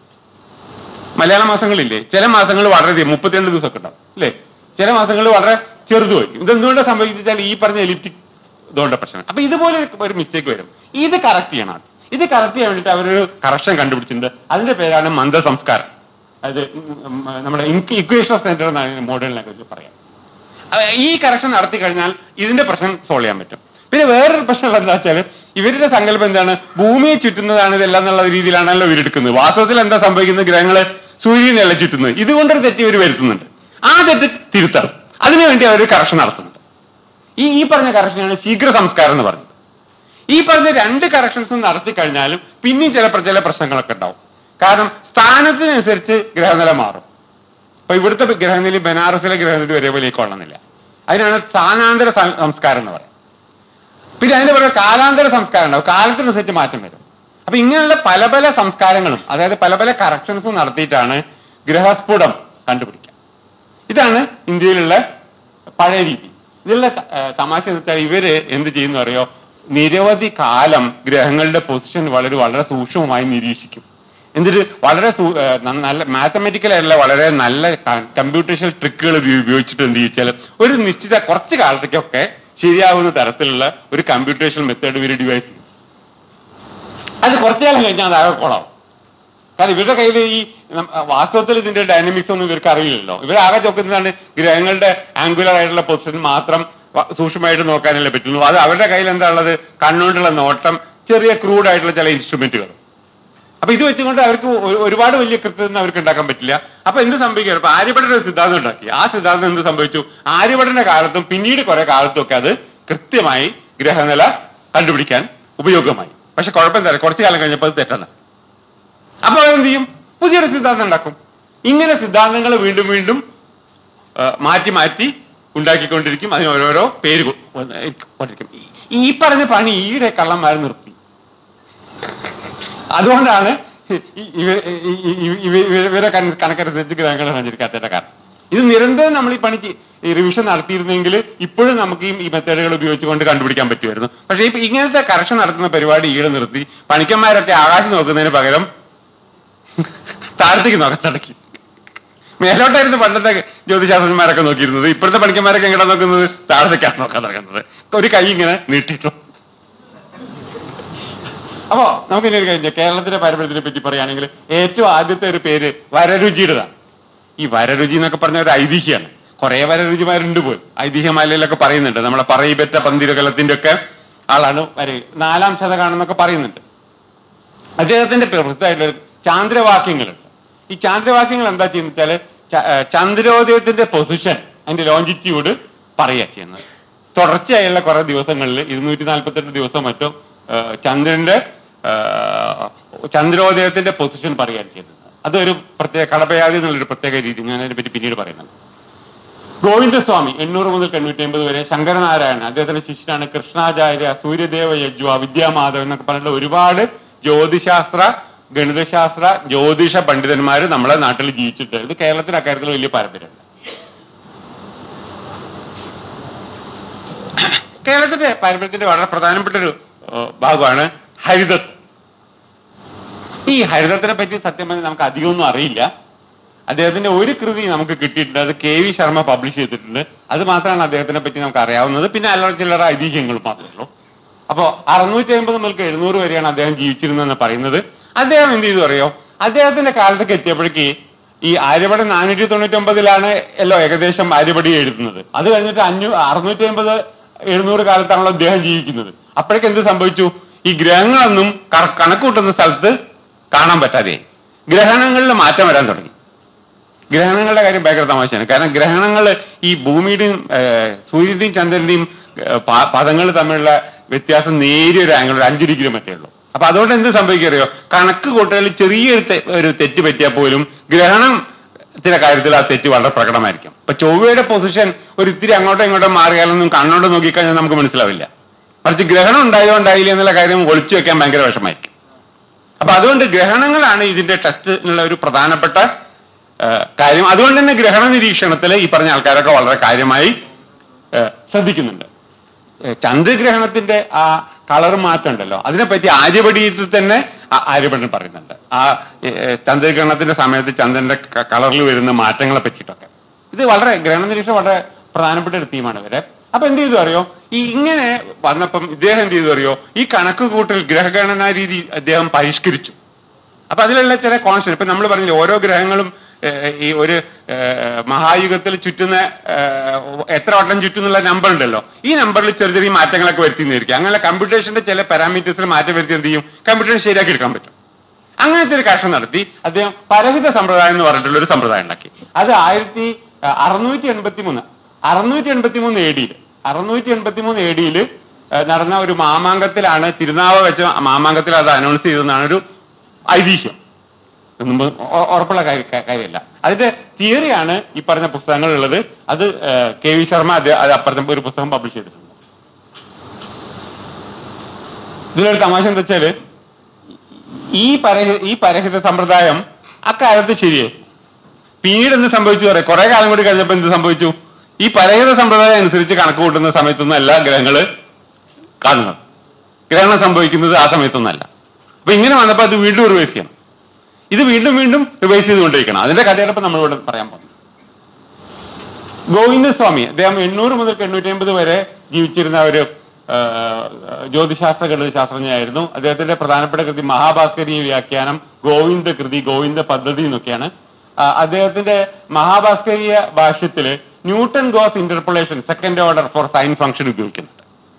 മലയാള മാസങ്ങളില്ലേ ചില മാസങ്ങൾ വളരെ അധികം മുപ്പത്തിരണ്ട് ദിവസമൊക്കെ ഉണ്ടാവും അല്ലേ ചില മാസങ്ങൾ വളരെ ചെറുതുമായിരിക്കും ഇതെന്തുകൊണ്ട് സംഭവിച്ചാൽ ഈ പറഞ്ഞ എലിപ്റ്റിക് ഇതുകൊണ്ട് പ്രശ്നം അപ്പൊ ഇതുപോലെ ഒരു- ഒരു മിസ്റ്റേക്ക് വരും ഇത് കറക്റ്റ് ചെയ്യണം ഇത് കറക്റ്റ് ചെയ്യാൻ വേണ്ടിയിട്ട് അവരൊരു കറക്ഷൻ കണ്ടുപിടിച്ചിട്ടുണ്ട് അതിന്റെ പേരാണ് മന്ദസംസ്കാരം അതായത് ഉം, ഉം, നമ്മുടെ ഇക്വേഷൻ ഓഫ് സെന്റർ എന്നാണ് മോഡേൺ ലാംഗ്വേജിൽ പറയാം അഹ് ഈ കറക്ഷൻ നടത്തി കഴിഞ്ഞാൽ ഇതിന്റെ പ്രശ്നം സോൾവ് ചെയ്യാൻ പറ്റും പിന്നെ വേറൊരു പ്രശ്നം എന്താ വെച്ചാൽ ഇവരുടെ സങ്കല്പം എന്താണ് ഭൂമിയെ ചുറ്റുന്നതാണ് ഇതെല്ലാം എന്നുള്ള രീതിയിലാണല്ലോ ഇവരെടുക്കുന്നത് വാസ്തവത്തിൽ എന്താ സംഭവിക്കുന്നത് ഗ്രഹങ്ങള് സൂര്യനെയല്ല ചുറ്റുന്നത് ഇതുകൊണ്ടൊരു തെറ്റ് ഇവർ വരുത്തുന്നുണ്ട് ആ തെറ്റ് തിരുത്തണം അതിനുവേണ്ടി അവർ കറക്ഷൻ നടത്തുന്നുണ്ട് ഈ ഈ പറഞ്ഞ കറക്ഷനാണ് ശീഘ്ര സംസ്കാരം എന്ന് പറഞ്ഞത് ഈ പറഞ്ഞ രണ്ട് കറക്ഷൻസും നടത്തി കഴിഞ്ഞാലും പിന്നെയും ചില പ്ര- ചില പ്രശ്നങ്ങളൊക്കെ ഉണ്ടാവും കാരണം സ്ഥാനത്തിനനുസരിച്ച് ഗ്രഹനില മാറും അപ്പൊ ഇവിടുത്തെ ഗ്രഹനില ബനാറസിലെ ഗ്രഹനില ഒരേപോലെ കൊള്ളുന്നില്ല അതിനാണ് സ്ഥാനാന്തര സം- സംസ്കാരം എന്ന് പറയുന്നത് പിന്നെ അതിന്റെ പുറകെ കാലാന്തര സംസ്കാരം ഉണ്ടാവും കാലത്തിനനുസരിച്ച് മാറ്റം വരും അപ്പൊ ഇങ്ങനെയുള്ള പല പല സംസ്കാരങ്ങളും അതായത് പല പല കറക്ഷൻസും നടത്തിയിട്ടാണ് ഗ്രഹസ്ഫുടം കണ്ടുപിടിക്കുക ഇതാണ് ഇന്ത്യയിലുള്ള പഴയ രീതി ഇതിലുള്ള ത- ഏർ തമാശ എന്ന് വെച്ചാൽ ഇവര് എന്ത് ചെയ്യുന്നു അറിയോ നിരവധി കാലം ഗ്രഹങ്ങളുടെ പൊസിഷൻ വളരെ വളരെ സൂക്ഷ്മമായി നിരീക്ഷിക്കും എന്നിട്ട് വളരെ സൂ- ഏർ ന- നല്ല മാത്തമെറ്റിക്കൽ ആയിട്ടുള്ള വളരെ നല്ല കമ്പ്യൂട്ടേഷണൽ ട്രിക്കുകൾ ഉപയോഗിച്ചിട്ട് എന്ത് ചെയ്യിച്ചാൽ ഒരു നിശ്ചിത കുറച്ച് കാലത്തേക്കൊക്കെ ശരിയാവുന്ന തരത്തിലുള്ള ഒരു കമ്പ്യൂട്ടേഷണൽ മെത്തേഡ് ഇവർ ഡിവൈസ് ചെയ്യും അത് കുറച്ചു കാലം കഴിഞ്ഞാൽ അത് ആകെ കൊളാവും കാരണം ഇവരുടെ കയ്യിൽ ഈ നം- വാസ്തവത്തിൽ ഇതിന്റെ ഡൈനാമിക്സ് ഒന്നും ഇവർക്ക് അറിയില്ലല്ലോ ഇവർ ആകെ ചോക്കുന്നതാണ് ഗ്രഹങ്ങളുടെ ആംഗുലർ ആയിട്ടുള്ള പൊസിഷൻ മാത്രം വ- സൂക്ഷ്മമായിട്ട് നോക്കാനല്ലേ പറ്റുള്ളൂ അത് അവരുടെ കയ്യിൽ എന്താ ഉള്ളത് കണ്ണുകൊണ്ടുള്ള നോട്ടം ചെറിയ ക്രൂഡ് ആയിട്ടുള്ള ചില ഇൻസ്ട്രുമെന്റുകൾ അപ്പൊ ഇത് വെച്ചുകൊണ്ട് അവർക്ക് ഒ- ഒരുപാട് വലിയ കൃത്യം അവർക്ക് ഉണ്ടാക്കാൻ പറ്റില്ല അപ്പൊ എന്ത് സംഭവിക്കുക ഇപ്പൊ ആര്യഭടൻ ഒരു സിദ്ധാന്തം ഉണ്ടാക്കി ആ സിദ്ധാന്തം എന്ത് സംഭവിച്ചു ആര്യഭടന്റെ കാലത്തും പിന്നീട് കുറെ കാലത്തും ഒക്കെ അത് കൃത്യമായി ഗ്രഹനില കണ്ടുപിടിക്കാൻ ഉപയോഗമായി പക്ഷെ കുഴപ്പം എന്താ അറിയോ? കുറച്ചു കാലം കഴിഞ്ഞപ്പോൾ അത് തെറ്റാണ് അപ്പൊ അവരെന്ത് ചെയ്യും പുതിയൊരു സിദ്ധാന്തം ഉണ്ടാക്കും ഇങ്ങനെ സിദ്ധാന്തങ്ങൾ വീണ്ടും വീണ്ടും ആ, മാറ്റി മാറ്റി ഉണ്ടാക്കിക്കൊണ്ടിരിക്കും അതിന് ഓരോരോ പേര് കൊ- കൊണ്ടിരിക്കും ഈ- ഈ പറഞ്ഞ പണി ഈയിടെ കള്ളന്മാർ നിർത്തി അതുകൊണ്ടാണ് ഈ- ഇവ- ഈ- ഈ- ഈ- ഇവ- ഇവ- ഇവരെ കണ- കണക്കനുസരിച്ച് ഗ്രഹങ്ങൾ സഞ്ചരിക്കാത്തതിന്റെ കാരണം ഇത് നിരന്തരം നമ്മൾ ഈ പണിക്ക് ഈ റിവിഷൻ നടത്തിയിരുന്നെങ്കിൽ ഇപ്പോഴും നമുക്ക് ഈ- ഈ മെത്തേഡുകൾ ഉപയോഗിച്ചുകൊണ്ട് കണ്ടുപിടിക്കാൻ പറ്റുമായിരുന്നു പക്ഷേ ഇപ്പൊ ഇങ്ങനത്തെ കറക്ഷൻ നടത്തുന്ന പരിപാടി ഈടെ നിർത്തി പണിക്കന്മാരൊക്കെ ആകാശം നോക്കുന്നതിന് പകരം താഴത്തേക്ക് നോക്കാൻ തുടങ്ങി മേലോട്ടായിരുന്നു പണ്ടത്തെ ജ്യോതിശാസ്ത്രന്മാരൊക്കെ നോക്കിയിരുന്നത് ഇപ്പോഴത്തെ പണിക്കന്മാരൊക്കെ എങ്ങനെ നോക്കുന്നത് താഴത്തേക്കാണ് നോക്കാൻ തുടങ്ങുന്നത് ഒരു കൈ ഇങ്ങനെ നീട്ടിയിട്ടു അപ്പോ നമുക്ക് ഇനി ഒരു കാര്യം ചെയ്യാം. കേരളത്തിന്റെ പാരമ്പര്യത്തിനെ പറ്റി പറയുകയാണെങ്കിൽ ഏറ്റവും ആദ്യത്തെ ഒരു പേര് വരരുചിയുടേതാണ് ഈ വരരുചി എന്നൊക്കെ പറഞ്ഞ ഒരു ഐതിഹ്യമാണ് കുറെ വരരുചിമാരുണ്ട് പോയി ഐതിഹ്യമാലയിലൊക്കെ പറയുന്നുണ്ട് നമ്മളെ പറയിപ്പറ്റ പന്തിരകലത്തിന്റെ ഒക്കെ ആളാണ് വര നാലാം ശതകാനം എന്നൊക്കെ പറയുന്നുണ്ട് അദ്ദേഹത്തിന്റെ പ്രസിദ്ധമായിട്ടുള്ള ചാന്ദ്രവാക്യങ്ങളുണ്ട് ഈ ചാന്ദ്രവാക്യങ്ങൾ എന്താ ചെയ്യുന്നത് വെച്ചാല് ച- ഏർ ചന്ദ്രോദയത്തിന്റെ പൊസിഷൻ അതിന്റെ ലോഞ്ചിറ്റ്യൂഡ് പറയുക ചെയ്യുന്നത് തുടർച്ചയായുള്ള കുറെ ദിവസങ്ങളിൽ ഇരുന്നൂറ്റി നാൽപ്പത്തെട്ട് ദിവസം മറ്റോ ഏർ ചന്ദ്രന്റെ ഏർ ചന്ദ്രോദയത്തിന്റെ പൊസിഷൻ പറയുകയാണ് ചെയ്യുന്നത് അതൊരു പ്രത്യേക കടപയാതി എന്നുള്ളൊരു പ്രത്യേക രീതി ഞാൻ അതിനെ പറ്റി പിന്നീട് പറയുന്നുണ്ട് ഗോവിന്ദസ്വാമി എണ്ണൂറ് മുതൽ എണ്ണൂറ്റി അമ്പത് വരെ ശങ്കരനാരായണൻ അദ്ദേഹത്തിന്റെ ശിഷ്യനാണ് കൃഷ്ണാചാര്യ സൂര്യദേവ യജ്വ വിദ്യാമാധവൻ എന്നൊക്കെ പറഞ്ഞിട്ട് ഒരുപാട് ജ്യോതിശാസ്ത്ര ഗണിതശാസ്ത്ര ജ്യോതിഷ പണ്ഡിതന്മാർ നമ്മളെ നാട്ടിൽ ജീവിച്ചിട്ട് ഇത് കേരളത്തിന് അക്കാര്യത്തിൽ വലിയ പാരമ്പര്യമുണ്ട് കേരളത്തിന്റെ പാരമ്പര്യത്തിന്റെ വളരെ പ്രധാനപ്പെട്ട ഒരു ഏഹ്, ഭാഗമാണ് ഹരിതത്വം ഈ ഹരിതത്തിനെ പറ്റി സത്യം പറഞ്ഞാൽ നമുക്ക് അധികമൊന്നും അറിയില്ല അദ്ദേഹത്തിന്റെ ഒരു കൃതി നമുക്ക് കിട്ടിയിട്ടുണ്ട് അത് കെ വി ശർമ്മ പബ്ലിഷ് ചെയ്തിട്ടുണ്ട് അത് മാത്രമാണ് അദ്ദേഹത്തിനെ പറ്റി നമുക്ക് അറിയാവുന്നത് പിന്നെ അല്ലറ ചില്ലറ ഐതിഹ്യങ്ങൾ മാത്രമേ ഉള്ളൂ അപ്പോ അറുന്നൂറ്റി അമ്പത് മുതൽ എഴുന്നൂറ് വരെയാണ് അദ്ദേഹം ജീവിച്ചിരുന്നതെന്ന് പറയുന്നത് അദ്ദേഹം എന്ത് ചെയ്തു അറിയോ അദ്ദേഹത്തിന്റെ കാലത്തൊക്കെ എത്തിയപ്പോഴേക്ക് ഈ ആര്യഭടൻ നാനൂറ്റി തൊണ്ണൂറ്റി ഒമ്പതിലാണ് എല്ലോ ഏകദേശം ആര്യപടി എഴുതുന്നത് അത് കഴിഞ്ഞിട്ട് അഞ്ഞൂ അറുന്നൂറ്റി അമ്പത് എഴുന്നൂറ് കാലത്താണല്ലോ അദ്ദേഹം ജീവിക്കുന്നത് അപ്പോഴേക്ക് എന്ത് സംഭവിച്ചു ഈ ഗ്രഹങ്ങളൊന്നും കണ- കണക്ക് കൂട്ടുന്ന സ്ഥലത്ത് കാണാൻ പറ്റാതെ ഗ്രഹണങ്ങളിൽ മാറ്റം വരാൻ തുടങ്ങി ഗ്രഹണങ്ങളുടെ കാര്യം ഭയങ്കര തമാശയാണ് കാരണം ഗ്രഹണങ്ങൾ ഈ ഭൂമിയുടെയും ഏർ, സൂര്യന്റെയും ചന്ദ്രന്റെയും പദങ്ങൾ തമ്മിലുള്ള വ്യത്യാസം നേരിയ ഒരു ആംഗിൾ ഒരു അഞ്ച് ഡിഗ്രി മറ്റേ ഉള്ളൂ അപ്പൊ അതുകൊണ്ട് എന്ത് സംഭവിക്കറിയോ കണക്ക് കൂട്ടലിൽ ചെറിയൊരു തെ- ഒരു തെറ്റ് പറ്റിയാൽ പോലും ഗ്രഹണത്തിന്റെ കാര്യത്തിൽ ആ തെറ്റ് വളരെ പ്രകടമായിരിക്കും ഇപ്പൊ ചൊവ്വയുടെ പൊസിഷൻ ഒരു ഇത്തിരി അങ്ങോട്ടോ ഇങ്ങോട്ടോ മാറിയാലൊന്നും കണ്ണോട്ട് നോക്കിക്കഴിഞ്ഞാൽ നമുക്ക് മനസ്സിലാവില്ല മറിച്ച് ഗ്രഹണം ഉണ്ടായോ ഉണ്ടായില്ല എന്നുള്ള കാര്യം ഒളിച്ചു വെക്കാൻ ഭയങ്കര വിഷമായിരിക്കും അപ്പൊ അതുകൊണ്ട് ഗ്രഹണങ്ങളാണ് ഇതിന്റെ ടെസ്റ്റിനുള്ള ഒരു പ്രധാനപ്പെട്ട ആ, കാര്യം അതുകൊണ്ട് തന്നെ ഗ്രഹണ നിരീക്ഷണത്തിൽ ഈ പറഞ്ഞ ആൾക്കാരൊക്കെ വളരെ കാര്യമായി ആ, ശ്രദ്ധിക്കുന്നുണ്ട് ഏ, ചന്ദ്രഗ്രഹണത്തിന്റെ ആ കളർ മാറ്റം ഉണ്ടല്ലോ അതിനെപ്പറ്റി ആര്യപടിയിൽ തന്നെ ആ- ആര്യഭടൻ പറയുന്നുണ്ട് ആ ഏ, ഏ, ചന്ദ്രഗ്രഹണത്തിന്റെ സമയത്ത് ചന്ദ്രന്റെ കളറിൽ വരുന്ന മാറ്റങ്ങളെ പറ്റിയിട്ടൊക്കെ ഇത് വളരെ ഗ്രഹണ നിരീക്ഷണം വളരെ പ്രധാനപ്പെട്ട ഒരു തീമാണ് ഇവരെ അപ്പൊ എന്ത് ചെയ്തു അറിയോ ഈ ഇങ്ങനെ വന്നപ്പം ഇദ്ദേഹം എന്ത് ചെയ്തു അറിയോ ഈ കണക്ക് കൂട്ടൽ ഗ്രഹഗണനാ രീതി അദ്ദേഹം പരിഷ്കരിച്ചു അപ്പൊ അതിലുള്ള ചില കോൺസ്റ്റന്റ് ഇപ്പൊ നമ്മൾ പറഞ്ഞില്ലേ ഓരോ ഗ്രഹങ്ങളും ഏഹ്, ഈ ഒരു ഏഹ്, മഹായുഗത്തിൽ ചുറ്റുന്ന ഏഹ്, എത്ര വട്ടം ചുറ്റുന്നുള്ള നമ്പർ ഉണ്ടല്ലോ ഈ നമ്പറിൽ ചെറിയ ചെറിയ മാറ്റങ്ങളൊക്കെ വരുത്തിയിരിക്കും അങ്ങനെ കമ്പ്യൂട്ടേഷന്റെ ചില പാരാമീറ്റേഴ്സിൽ മാറ്റം വരുത്തി എന്ത് ചെയ്യും കമ്പ്യൂട്ടറിന് ശരിയാക്കി എടുക്കാൻ പറ്റും അങ്ങനത്തെ ഒരു കഷ്ടം നടത്തി അദ്ദേഹം പരഹിത സമ്പ്രദായം എന്ന് പറഞ്ഞിട്ടുള്ള ഒരു സമ്പ്രദായം ഉണ്ടാക്കി അത് ആയിരത്തി അറുന്നൂറ്റി എൺപത്തി മൂന്ന് അറുന്നൂറ്റി എൺപത്തി മൂന്ന് എ ഡിയിൽ അറുന്നൂറ്റി എൺപത്തി മൂന്ന് എ ഡിയിൽ നടന്ന ഒരു മാമാങ്കത്തിലാണ് തിരുനാവ വെച്ച മാമാങ്കത്തിൽ അത് അനൗൺസ് ചെയ്തതെന്നാണ് ഒരു ഐതിഹ്യം ഇത് മുമ്പ് ഉ- ഉറപ്പുള്ള കാര്യ- ക- കാര്യമല്ല അതിന്റെ തിയറിയാണ് ഈ പറഞ്ഞ പുസ്തകങ്ങളുള്ളത് അത് ഏഹ്, കെ വി ശർമ്മ അത് അത് അപ്പുറത്തെ ഒരു പുസ്തകം പബ്ലിഷ് ചെയ്തിട്ടുണ്ട് ഇതിലൊരു തമാശ എന്താ വെച്ചാല് ഈ പരഹി ഈ പരഹിത സമ്പ്രദായം അക്കാലത്ത് ശരിയായി പിന്നീട് എന്ത് സംഭവിച്ചു പറയാം കുറെ കാലം കൂടി കഴിഞ്ഞപ്പോൾ എന്ത് സംഭവിച്ചു ഈ പരഹിത സമ്പ്രദായം അനുസരിച്ച് കണക്ക് കൂട്ടുന്ന സമയത്തൊന്നും അല്ല ഗ്രഹങ്ങള് കാണുന്നത് ഗ്രഹണം സംഭവിക്കുന്നത് ആ സമയത്തൊന്നല്ല അപ്പൊ ഇങ്ങനെ വന്നപ്പോൾ അത് വീണ്ടും റിവൈസ് ചെയ്യണം ഇത് വീണ്ടും വീണ്ടും റിവൈസ് ചെയ്തുകൊണ്ടിരിക്കണം അതിന്റെ കഥയാണ് ഇപ്പൊ നമ്മളിവിടെ പറയാൻ പോകുന്നത് ഗോവിന്ദസ്വാമി അദ്ദേഹം എണ്ണൂറ് മുതൽ എണ്ണൂറ്റി അമ്പത് വരെ ജീവിച്ചിരുന്ന ഒരു ആ, ജ്യോതിശാസ്ത്ര ഗണിത ശാസ്ത്രജ്ഞയായിരുന്നു അദ്ദേഹത്തിന്റെ പ്രധാനപ്പെട്ട കൃതി മഹാഭാസ്കരീയ വ്യാഖ്യാനം ഗോവിന്ദ കൃതി ഗോവിന്ദ പദ്ധതി എന്നൊക്കെയാണ് ആ, അദ്ദേഹത്തിന്റെ മഹാഭാസ്കരീയ ഭാഷ്യത്തില് Newton Gauss interpolation second order for sine function ഉപയോഗിക്കുന്നുണ്ട്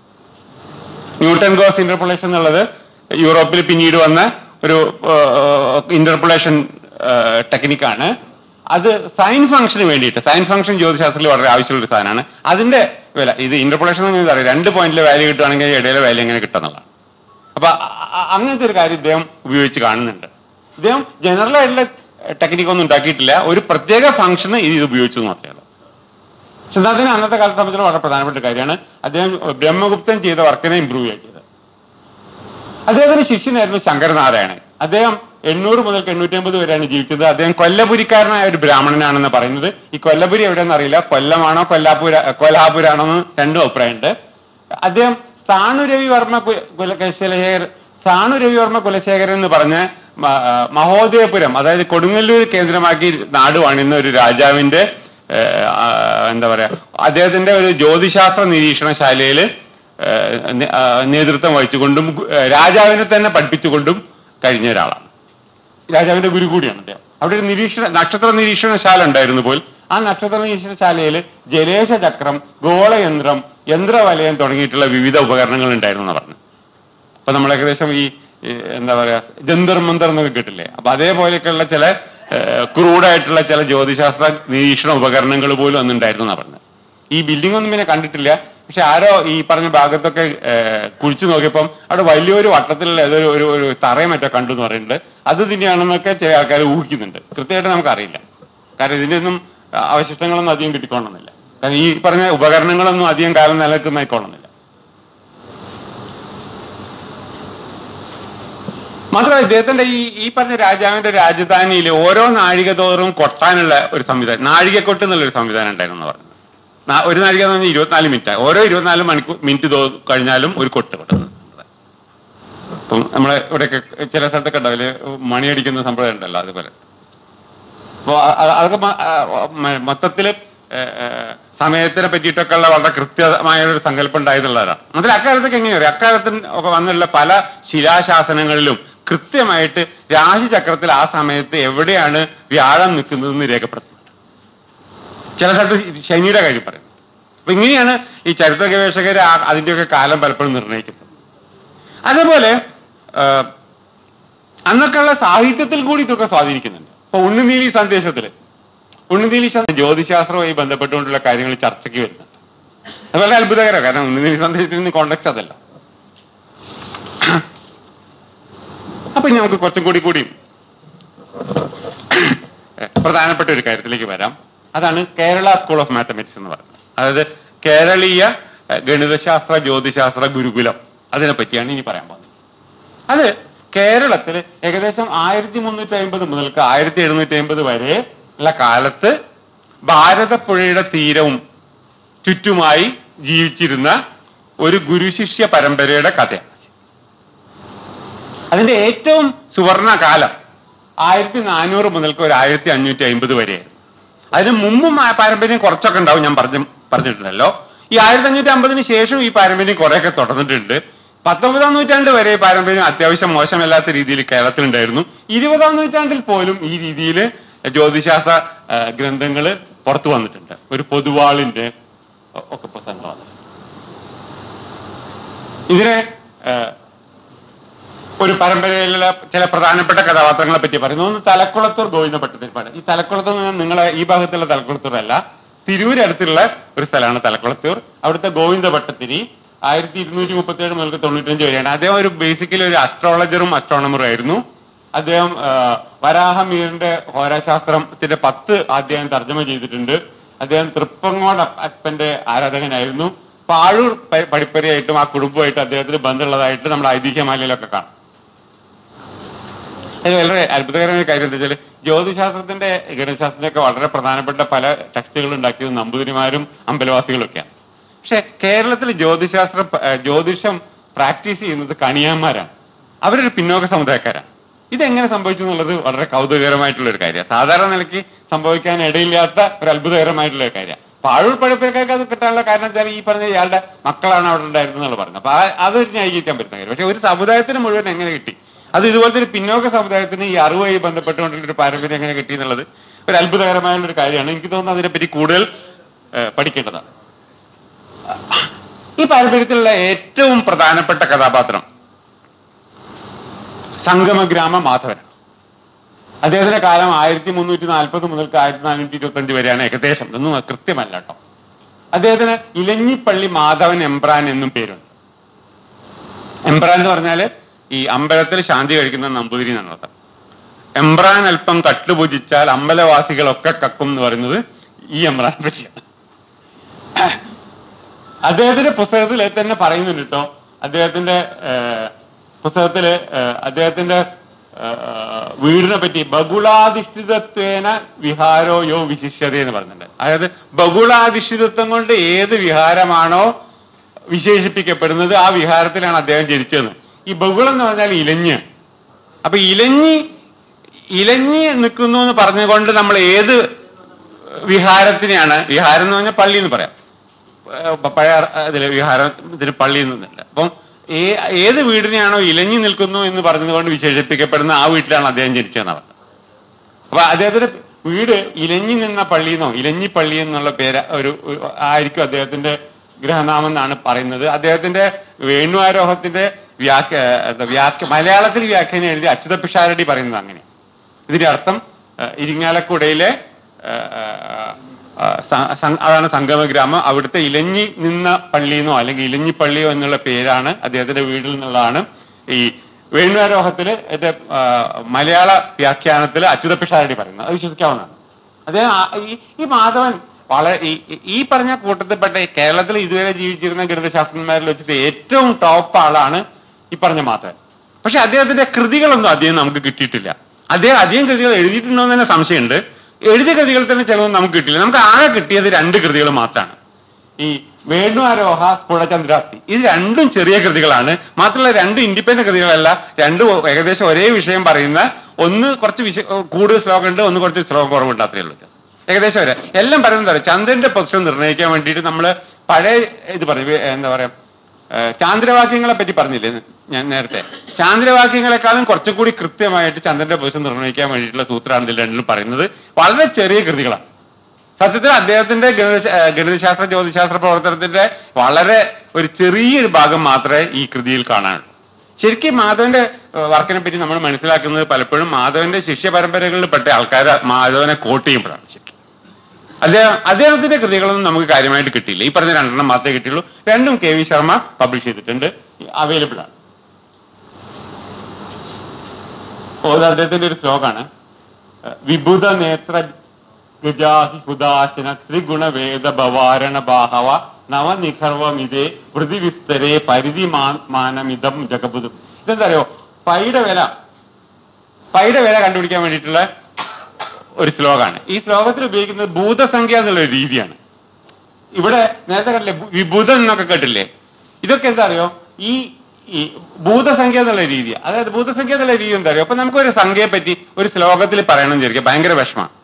ന്യൂട്ടൺ ഗോസ് ഇന്റർപൊളേഷൻ എന്നുള്ളത് യൂറോപ്പിൽ പിന്നീട് വന്ന ഒരു ഇന്റർപൊളേഷൻ ടെക്നിക്കാണ് അത് സൈൻ ഫംഗ്ഷന് വേണ്ടിയിട്ട് സൈൻ ഫംഗ്ഷൻ ജ്യോതിശാസ്ത്രത്തിൽ വളരെ ആവശ്യമുള്ള ഒരു സാധനമാണ് അതിന്റെ വില ഇത് ഇന്റർപൊളേഷൻ എന്ന് അറിയാം രണ്ട് പോയിന്റിലെ വാല്യൂ കിട്ടുകയാണെങ്കിൽ ഇടയിലെ വാല്യൂ എങ്ങനെ കിട്ടുന്നതാണ് അപ്പൊ അ- അ- അങ്ങനത്തെ ഒരു കാര്യം ഇദ്ദേഹം ഉപയോഗിച്ച് കാണുന്നുണ്ട് ഇദ്ദേഹം ജനറൽ ആയിട്ടുള്ള ടെക്നിക്ക് ഒന്നും ഉണ്ടാക്കിയിട്ടില്ല ഒരു പ്രത്യേക ഫംഗ്ഷന് ഇത് ഇത് ഉപയോഗിച്ചു എന്ന് മാത്രമേ ഉള്ളൂ സിദ്ധാർത്ഥിന് അന്നത്തെ കാലത്തെ സംബന്ധിച്ച് വളരെ പ്രധാനപ്പെട്ട ഒരു കാര്യമാണ് അദ്ദേഹം ബ്രഹ്മഗുപ്തൻ ചെയ്ത വർക്കിനെ ഇമ്പ്രൂവ് ചെയ്യുക ചെയ്തത് അദ്ദേഹത്തിന്റെ ശിഷ്യനായിരുന്നു ശങ്കരനാരായണൻ അദ്ദേഹം എണ്ണൂറ് മുതൽ എണ്ണൂറ്റി അമ്പത് വരെയാണ് ജീവിച്ചത് അദ്ദേഹം കൊല്ലപുരിക്കാരനായ ഒരു ബ്രാഹ്മണനാണെന്ന് പറയുന്നത് ഈ കൊല്ലപുരി എവിടെയെന്ന് അറിയില്ല കൊല്ലമാണോ കൊല്ലാപുര കൊല്ലാപുരാണോ എന്ന് രണ്ടും അഭിപ്രായമുണ്ട് അദ്ദേഹം സ്ഥാണുരവിവർമ്മ കു- കുല- കുലശേഖര സ്ഥാണുരവിവർമ്മ കുലശേഖരൻ എന്ന് പറഞ്ഞ മ- ആ, മഹോദയപുരം അതായത് കൊടുങ്ങല്ലൂർ കേന്ദ്രമാക്കി നാട് വാണിരുന്ന ഒരു രാജാവിന്റെ ഏഹ്, ആ, എന്താ പറയാ അദ്ദേഹത്തിന്റെ ഒരു ജ്യോതിശാസ്ത്ര നിരീക്ഷണശാലയില് ഏഹ്, നെ- ആ, നേതൃത്വം വഹിച്ചുകൊണ്ടും ഗു- ഏഹ്, രാജാവിനെ തന്നെ പഠിപ്പിച്ചുകൊണ്ടും കഴിഞ്ഞ ഒരാളാണ് രാജാവിന്റെ ഗുരു കൂടിയാണ് അദ്ദേഹം അവിടെ ഒരു നിരീക്ഷണ നക്ഷത്ര നിരീക്ഷണശാല ഉണ്ടായിരുന്നു പോൽ ആ നക്ഷത്ര നിരീക്ഷണശാലയിൽ ജലേശ ചക്രം ഗോളയന്ത്രം യന്ത്രവലയം തുടങ്ങിയിട്ടുള്ള വിവിധ ഉപകരണങ്ങൾ ഉണ്ടായിരുന്നു എന്ന് പറഞ്ഞു അപ്പൊ നമ്മൾ ഏകദേശം ഈ ഈ എന്താ പറയാ ജന്തർ മന്തർ എന്നൊക്കെ കേട്ടില്ലേ അപ്പൊ അതേപോലെയൊക്കെയുള്ള ചില ക്രൂഡായിട്ടുള്ള ചില ജ്യോതിശാസ്ത്ര നിരീക്ഷണ ഉപകരണങ്ങൾ പോലും അന്നുണ്ടായിരുന്നു എന്നാ പറഞ്ഞത് ഈ ബിൽഡിംഗ് ഒന്നും പിന്നെ കണ്ടിട്ടില്ല പക്ഷെ ആരോ ഈ പറഞ്ഞ ഭാഗത്തൊക്കെ ഏഹ്, കുഴിച്ചു നോക്കിയപ്പം അവിടെ വലിയൊരു വട്ടത്തിലുള്ള ഏതൊരു ഒരു ഒരു തറയും മറ്റോ കണ്ടു എന്ന് പറയുന്നുണ്ട് അത് തന്നെയാണെന്നൊക്കെ ചില ആൾക്കാർ ഊഹിക്കുന്നുണ്ട് കൃത്യമായിട്ട് നമുക്കറിയില്ല കാരണം ഇതിന്റെ ഒന്നും അവശിഷ്ടങ്ങളൊന്നും അധികം കിട്ടിക്കൊള്ളുന്നില്ല കാരണം ഈ പറഞ്ഞ ഉപകരണങ്ങളൊന്നും അധികം കാലം നിലനിൽക്കുന്നതായിക്കൊള്ളുന്നില്ല മാത്രമല്ല ഇദ്ദേഹത്തിന്റെ ഈ ഈ പറഞ്ഞ രാജാവിന്റെ രാജധാനിയിൽ ഓരോ നാഴിക തോറും കൊട്ടാനുള്ള ഒരു സംവിധാനം നാഴികക്കൊട്ട് എന്നുള്ളൊരു സംവിധാനം ഉണ്ടായിരുന്നു എന്ന് പറഞ്ഞു നാ- ഒരു നാഴിക എന്ന് പറഞ്ഞാൽ ഇരുപത്തിനാല് മിനിറ്റ് ഓരോ ഇരുപത്തിനാല് മണിക്കൂർ മിനിറ്റ് തോ കഴിഞ്ഞാലും ഒരു കൊട്ട് കൊട്ടുന്നു ഇപ്പം നമ്മളെ ഇവിടെയൊക്കെ ചില സ്ഥലത്തൊക്കെ ഉണ്ടാവില്ലേ മണിയടിക്കുന്ന സമ്പ്രദായം ഉണ്ടല്ലോ അതുപോലെ അപ്പൊ അ- അ- അതൊക്കെ മ- ആ, മ- മൊത്തത്തില് ഏ, ഏ, സമയത്തിനെ പറ്റിയിട്ടൊക്കെ ഉള്ള വളരെ കൃത്യമായ ഒരു സങ്കല്പം ഉണ്ടായിരുന്നുള്ളതാണ് അതിൽ അക്കാലത്തൊക്കെ എങ്ങനെയാണ് അക്കാലത്തിന് ഒക്കെ വന്നുള്ള പല ശിലാശാസനങ്ങളിലും കൃത്യമായിട്ട് രാശിചക്രത്തിൽ ആ സമയത്ത് എവിടെയാണ് വ്യാഴം നിൽക്കുന്നതെന്ന് രേഖപ്പെടുത്തുന്നുണ്ട് ചില സ്ഥലത്ത് ശനിയുടെ കാര്യം പറയും അപ്പൊ ഇങ്ങനെയാണ് ഈ ചരിത്ര ഗവേഷകർ അതിന്റെയൊക്കെ കാലം പലപ്പോഴും നിർണ്ണയിക്കുന്നത് അതേപോലെ ആ, അന്നൊക്കെയുള്ള സാഹിത്യത്തിൽ കൂടി ഇതൊക്കെ സ്വാധീനിക്കുന്നുണ്ട് ഇപ്പൊ ഉണ്ണുനീലി സന്ദേശത്തില് ഉണ്ണുനീലി സന്ദേശം ജ്യോതിശാസ്ത്രവുമായി ബന്ധപ്പെട്ടുകൊണ്ടുള്ള കാര്യങ്ങൾ ചർച്ചയ്ക്ക് വരുന്നുണ്ട് അത് വളരെ അത്ഭുതകരമാണ് കാരണം ഉണ്ണുനീലി സന്ദേശത്തിന് കോണ്ടക്സ് അതല്ല അപ്പൊ ഇനി നമുക്ക് കുറച്ചും കൂടി കൂടി ഏഹ്, പ്രധാനപ്പെട്ട ഒരു കാര്യത്തിലേക്ക് വരാം അതാണ് കേരള സ്കൂൾ ഓഫ് മാത്തമാറ്റിക്സ് എന്ന് പറയുന്നത് അതായത് കേരളീയ ഏഹ്, ഗണിതശാസ്ത്ര ജ്യോതിശാസ്ത്ര ഗുരുകുലം അതിനെ പറ്റിയാണ് ഇനി പറയാൻ പോകുന്നത് അത് കേരളത്തിൽ ഏകദേശം ആയിരത്തി മുന്നൂറ്റി അമ്പത് മുതൽക്ക് ആയിരത്തി എഴുന്നൂറ്റി അമ്പത് വരെ ഉള്ള കാലത്ത് ഭാരതപ്പുഴയുടെ തീരവും ചുറ്റുമായി ജീവിച്ചിരുന്ന ഒരു ഗുരുശിഷ്യ പരമ്പരയുടെ കഥയാണ് അതിന്റെ ഏറ്റവും സുവർണ കാലം ആയിരത്തി നാനൂറ് മുതൽക്ക് ഒരു ആയിരത്തി അഞ്ഞൂറ്റി അമ്പത് വരെയായിരുന്നു അതിന് മുമ്പും ആ പാരമ്പര്യം കുറച്ചൊക്കെ ഉണ്ടാവും ഞാൻ പറഞ്ഞു പറഞ്ഞിട്ടുണ്ടല്ലോ ഈ ആയിരത്തി അഞ്ഞൂറ്റി അമ്പതിന് ശേഷം ഈ പാരമ്പര്യം കുറെയൊക്കെ തുടർന്നിട്ടുണ്ട് പത്തൊമ്പതാം നൂറ്റാണ്ട് വരെ ഈ പാരമ്പര്യം അത്യാവശ്യം മോശമല്ലാത്ത രീതിയിൽ കേരളത്തിലുണ്ടായിരുന്നു ഇരുപതാം നൂറ്റാണ്ടിൽ പോലും ഈ രീതിയിൽ ജ്യോതിശാസ്ത്ര ഗ്രന്ഥങ്ങൾ പുറത്തു വന്നിട്ടുണ്ട് ഒരു പൊതുവാളിന്റെ ഒ- ഒക്കെ പ്രസംഗം ഇതിനെ ആ, ഒരു പരമ്പരയിലുള്ള ചില പ്രധാനപ്പെട്ട കഥാപാത്രങ്ങളെ പറ്റി പറയുന്നു ഒന്ന് തലക്കുളത്തൂർ ഗോവിന്ദ ഭട്ടതിരിപ്പാട് ഈ തലക്കുളത്തൂർ എന്ന് പറഞ്ഞാൽ നിങ്ങളെ ഈ ഭാഗത്തുള്ള തലക്കുളത്തൂർ അല്ല തിരൂര് അടുത്തുള്ള ഒരു സ്ഥലമാണ് തലക്കുളത്തൂർ അവിടുത്തെ ഗോവിന്ദ ഭട്ടത്തിരി ആയിരത്തി ഇരുന്നൂറ്റി മുപ്പത്തി ഏഴ് മുതൽ തൊണ്ണൂറ്റഞ്ച് വരെയാണ് അദ്ദേഹം ഒരു ബേസിക്കലി ഒരു അസ്ട്രോളജറും അസ്ട്രോണമറും ആയിരുന്നു അദ്ദേഹം ആ, വരാഹമീറിന്റെ ഹോരാശാസ്ത്രത്തിന്റെ പത്ത് അധ്യായം തർജ്ജമ ചെയ്തിട്ടുണ്ട് അദ്ദേഹം തൃപ്പങ്ങോട് അപ്പന്റെ ആരാധകനായിരുന്നു പാഴൂർ പ- പടിപ്പരയായിട്ടും ആ കുടുംബമായിട്ടും അദ്ദേഹത്തിന് ബന്ധമുള്ളതായിട്ട് നമ്മുടെ ഐതിഹ്യമാലയിലൊക്കെ കാണാം അത് വളരെ അത്ഭുതകരമായ കാര്യം എന്താ വെച്ചാൽ ജ്യോതിശാസ്ത്രത്തിന്റെ ഗണിതശാസ്ത്രത്തിന്റെ ഒക്കെ വളരെ പ്രധാനപ്പെട്ട പല ടെക്സ്റ്റുകൾ ഉണ്ടാക്കിയത് നമ്പൂതിരിമാരും അമ്പലവാസികളും ഒക്കെയാണ് പക്ഷെ കേരളത്തിൽ ജ്യോതിശാസ്ത്ര പ- ഏഹ് ജ്യോതിഷം പ്രാക്ടീസ് ചെയ്യുന്നത് കണിയാന്മാരാണ് അവരൊരു പിന്നോക്ക സമുദായക്കാരാണ് ഇതെങ്ങനെ സംഭവിച്ചു എന്നുള്ളത് വളരെ കൗതുകകരമായിട്ടുള്ള ഒരു കാര്യമാണ് സാധാരണ നിലയ്ക്ക് സംഭവിക്കാൻ ഇടയില്ലാത്ത ഒരു അത്ഭുതകരമായിട്ടുള്ള ഒരു കാര്യമാണ് പാഴൂർ പഴപ്പിനൊക്കെ അത് കിട്ടാനുള്ള കാരണം വെച്ചാൽ ഈ പറഞ്ഞ ഇയാളുടെ മക്കളാണ് അവിടെ ഉണ്ടായിരുന്നത് എന്നുള്ള പറഞ്ഞു അപ്പൊ ആ- അത് ന്യായീകരിക്കാൻ പറ്റുന്ന കാര്യം പക്ഷെ ഒരു സമുദായത്തിന് മുഴുവൻ എങ്ങനെ കിട്ടി അത് ഇതുപോലത്തെ ഒരു പിന്നോക്ക സമുദായത്തിന് ഈ അറിവുമായി ബന്ധപ്പെട്ടുകൊണ്ടുള്ള ഒരു പാരമ്പര്യം എങ്ങനെ കിട്ടി എന്നുള്ളത് ഒരു അത്ഭുതകരമായുള്ള ഒരു കാര്യമാണ് എനിക്ക് തോന്നുന്നു അതിനെപ്പറ്റി കൂടുതൽ ഏഹ്, പഠിക്കേണ്ടതാണ് ഈ പാരമ്പര്യത്തിലുള്ള ഏറ്റവും പ്രധാനപ്പെട്ട കഥാപാത്രം സംഗമഗ്രാമ മാധവനാണ് അദ്ദേഹത്തിന്റെ കാലം ആയിരത്തി മുന്നൂറ്റി നാൽപ്പത് മുതൽക്ക് ആയിരത്തി നാനൂറ്റി ഇരുപത്തി അഞ്ച് വരെയാണ് ഏകദേശം ഇതൊന്നും കൃത്യമല്ല കേട്ടോ അദ്ദേഹത്തിന് ഇലഞ്ഞിപ്പള്ളി മാധവൻ എംബ്രാൻ എന്നും പേരുണ്ട് എംബ്രാൻ എന്ന് പറഞ്ഞാല് ഈ അമ്പലത്തിൽ ശാന്തി കഴിക്കുന്ന നമ്പൂതിരി എന്നാണ് അർത്ഥം എംബ്രാൻ അല്പം കട്ടുപൂജിച്ചാൽ അമ്പലവാസികളൊക്കെ കക്കും എന്ന് പറയുന്നത് ഈ എംബ്രാൻ പറ്റിയാണ് അദ്ദേഹത്തിന്റെ പുസ്തകത്തിൽ തന്നെ പറയുന്നുണ്ട് കേട്ടോ അദ്ദേഹത്തിന്റെ ഏഹ്, പുസ്തകത്തില് ഏഹ്, അദ്ദേഹത്തിന്റെ ഏഹ്, വീടിനെ പറ്റി ബഹുളാധിഷ്ഠിതത്വേന വിഹാരോ യോ വിശിഷ്യത എന്ന് പറഞ്ഞിട്ടുണ്ട് അതായത് ബഹുളാധിഷ്ഠിതത്വം കൊണ്ട് ഏത് വിഹാരമാണോ വിശേഷിപ്പിക്കപ്പെടുന്നത് ആ വിഹാരത്തിലാണ് അദ്ദേഹം ജനിച്ചതെന്ന് ഈ ബഹുളം എന്ന് പറഞ്ഞാൽ ഇലഞ്ഞ് അപ്പൊ ഇലഞ്ഞി ഇലഞ്ഞി നിൽക്കുന്നു എന്ന് പറഞ്ഞുകൊണ്ട് നമ്മൾ ഏത് വിഹാരത്തിനെയാണ് വിഹാരം എന്ന് പറഞ്ഞാൽ പള്ളി എന്ന് പറയാം ഏഹ് പഴയ ഇതില് വിഹാരം ഇതിന് പള്ളി എന്നൊന്നുമില്ല അപ്പം ഏ- ഏത് വീടിനെയാണോ ഇലഞ്ഞി നിൽക്കുന്നു എന്ന് പറഞ്ഞതുകൊണ്ട് വിശേഷിപ്പിക്കപ്പെടുന്ന ആ വീട്ടിലാണ് അദ്ദേഹം ജനിച്ചതെന്ന് പറഞ്ഞത് അപ്പൊ അദ്ദേഹത്തിന്റെ വീട് ഇലഞ്ഞി നിന്ന പള്ളിന്നോ ഇലഞ്ഞി പള്ളി എന്നുള്ള പേര് ഒരു ഒരു- ആയിരിക്കും അദ്ദേഹത്തിന്റെ ഗ്രഹനാമം എന്നാണ് പറയുന്നത് അദ്ദേഹത്തിന്റെ വേണുആരോഹത്തിന്റെ വ്യാഖ്യ എന്താ വ്യാഖ്യ മലയാളത്തിൽ വ്യാഖ്യാനം എഴുതി അച്യുത പിഷാരടി പറയുന്നത് അങ്ങനെ ഇതിന്റെ അർത്ഥം ഏഹ്, ഇരിങ്ങാലക്കുടയിലെ ഏഹ്, ഏഹ്, സ- സ- അതാണ് സംഗമഗ്രാമം അവിടുത്തെ ഇലഞ്ഞി നിന്ന പള്ളിയെന്നോ അല്ലെങ്കിൽ ഇലഞ്ഞി പള്ളിയോ എന്നുള്ള പേരാണ് അദ്ദേഹത്തിന്റെ വീട്ടിൽ നിന്നുള്ളതാണ് ഈ വേണുവാരോഹത്തില് ഇത് ആ, മലയാള വ്യാഖ്യാനത്തിൽ അച്യുത പിഷാരടി പറയുന്നത് അത് വിശ്വസിക്കാവുന്നതാണ് അദ്ദേഹം ആ- ഈ- ഈ മാധവൻ വളരെ ഈ ഈ- ഈ പറഞ്ഞ കൂട്ടത്തിൽപ്പെട്ട ഈ കേരളത്തിൽ ഇതുവരെ ജീവിച്ചിരുന്ന ഗണിതശാസ്ത്രന്മാരിൽ വെച്ചിട്ട് ഏറ്റവും ടോപ്പ് ആളാണ് ഈ പറഞ്ഞ മാധവൻ പക്ഷെ അദ്ദേഹത്തിന്റെ കൃതികളൊന്നും അധികം നമുക്ക് കിട്ടിയിട്ടില്ല അദ്ദേഹം അധികം കൃതികൾ എഴുതിയിട്ടുണ്ടോ എന്ന് തന്നെ സംശയമുണ്ട് എഴുതിയ കൃതികൾ തന്നെ ചിലതൊന്നും നമുക്ക് കിട്ടില്ല നമുക്ക് ആകെ കിട്ടിയത് രണ്ട് കൃതികൾ മാത്രമാണ് ഈ വേണുആരോഹ സ്ഫുടചന്ദ്രാപ്തി ഇത് രണ്ടും ചെറിയ കൃതികളാണ് മാത്രമല്ല രണ്ട് ഇൻഡിപെൻഡന്റ് കൃതികളല്ല രണ്ടും ഏകദേശം ഒരേ വിഷയം പറയുന്ന ഒന്ന് കുറച്ച് വിഷ കൂടുതൽ ശ്ലോകം ഉണ്ട് ഒന്ന് കുറച്ച് ശ്ലോകം കുറവുണ്ട് അത്രയേ ഉള്ളൂ വ്യത്യാസം ഏകദേശം വരെ എല്ലാം പറയുന്നത് അറിയാം ചന്ദ്രന്റെ പൊസിഷൻ നിർണ്ണയിക്കാൻ വേണ്ടിയിട്ട് നമ്മൾ പഴയ ഇത് പറയും എന്താ പറയാ ഏഹ് ചാന്ദ്രവാക്യങ്ങളെ പറ്റി പറഞ്ഞില്ലേ ഞാൻ നേരത്തെ ചാന്ദ്രവാക്യങ്ങളെക്കാളും കുറച്ചും കൂടി കൃത്യമായിട്ട് ചന്ദ്രന്റെ പൊസിഷൻ നിർണ്ണയിക്കാൻ വേണ്ടിയിട്ടുള്ള സൂത്രമാണ് ഇതിൽ രണ്ടിലും പറയുന്നത് വളരെ ചെറിയ കൃതികളാണ് സത്യത്തിൽ അദ്ദേഹത്തിന്റെ ഗണിത ഗണിതശാസ്ത്ര ജ്യോതിശാസ്ത്ര പ്രവർത്തനത്തിന്റെ വളരെ ഒരു ചെറിയൊരു ഭാഗം മാത്രമേ ഈ കൃതിയിൽ കാണാനുള്ളൂ ശരിക്കും മാധവന്റെ ഏഹ്, വർക്കിനെ പറ്റി നമ്മൾ മനസ്സിലാക്കുന്നത് പലപ്പോഴും മാധവന്റെ ശിഷ്യ പരമ്പരകളിൽ പെട്ട ആൾക്കാർ മാധവനെ കോട്ട് ചെയ്യുമ്പോഴാണ് ശരിക്കും അദ്ദേഹം അദ്ദേഹത്തിന്റെ കൃതികളൊന്നും നമുക്ക് കാര്യമായിട്ട് കിട്ടിയില്ല ഈ പറഞ്ഞ രണ്ടെണ്ണം മാത്രമേ കിട്ടിയുള്ളൂ രണ്ടും കെ വി ശർമ്മ പബ്ലിഷ് ചെയ്തിട്ടുണ്ട് അവൈലബിൾ ആണ് ഓ ഇത് അദ്ദേഹത്തിന്റെ ഒരു ശ്ലോകാണ് വിഭുത നേത്ര ഗജാഹി ഹുദാശന ത്രിഗുണ വേദ ഭവാരണ ബാഹവ നവനിഖർവമിതേ വൃതിവിസ്തരേ പരിധി മാ- മാനമിതം ജഗബുദും ഇതെന്താ അറിയോ പൈയുടെ വില പൈയുടെ വില കണ്ടുപിടിക്കാൻ വേണ്ടിയിട്ടുള്ള ഒരു ശ്ലോകമാണ് ഈ ശ്ലോകത്തിൽ ഉപയോഗിക്കുന്നത് ഭൂതസംഖ്യ എന്നുള്ള ഒരു രീതിയാണ് ഇവിടെ നേരത്തെ കണ്ടില്ലേ ഭൂ- വിഭൂതൻ എന്നൊക്കെ കേട്ടില്ലേ ഇതൊക്കെ എന്താ അറിയോ ഈ ഈ ഭൂതസംഖ്യ എന്നുള്ള രീതി അതായത് ഭൂതസംഖ്യ എന്നുള്ള രീതി എന്താ അറിയോ അപ്പൊ നമുക്കൊരു സംഖ്യയെ പറ്റി ഒരു ശ്ലോകത്തിൽ പറയണം വിചാരിക്കുക ഭയങ്കര വിഷമമാണ്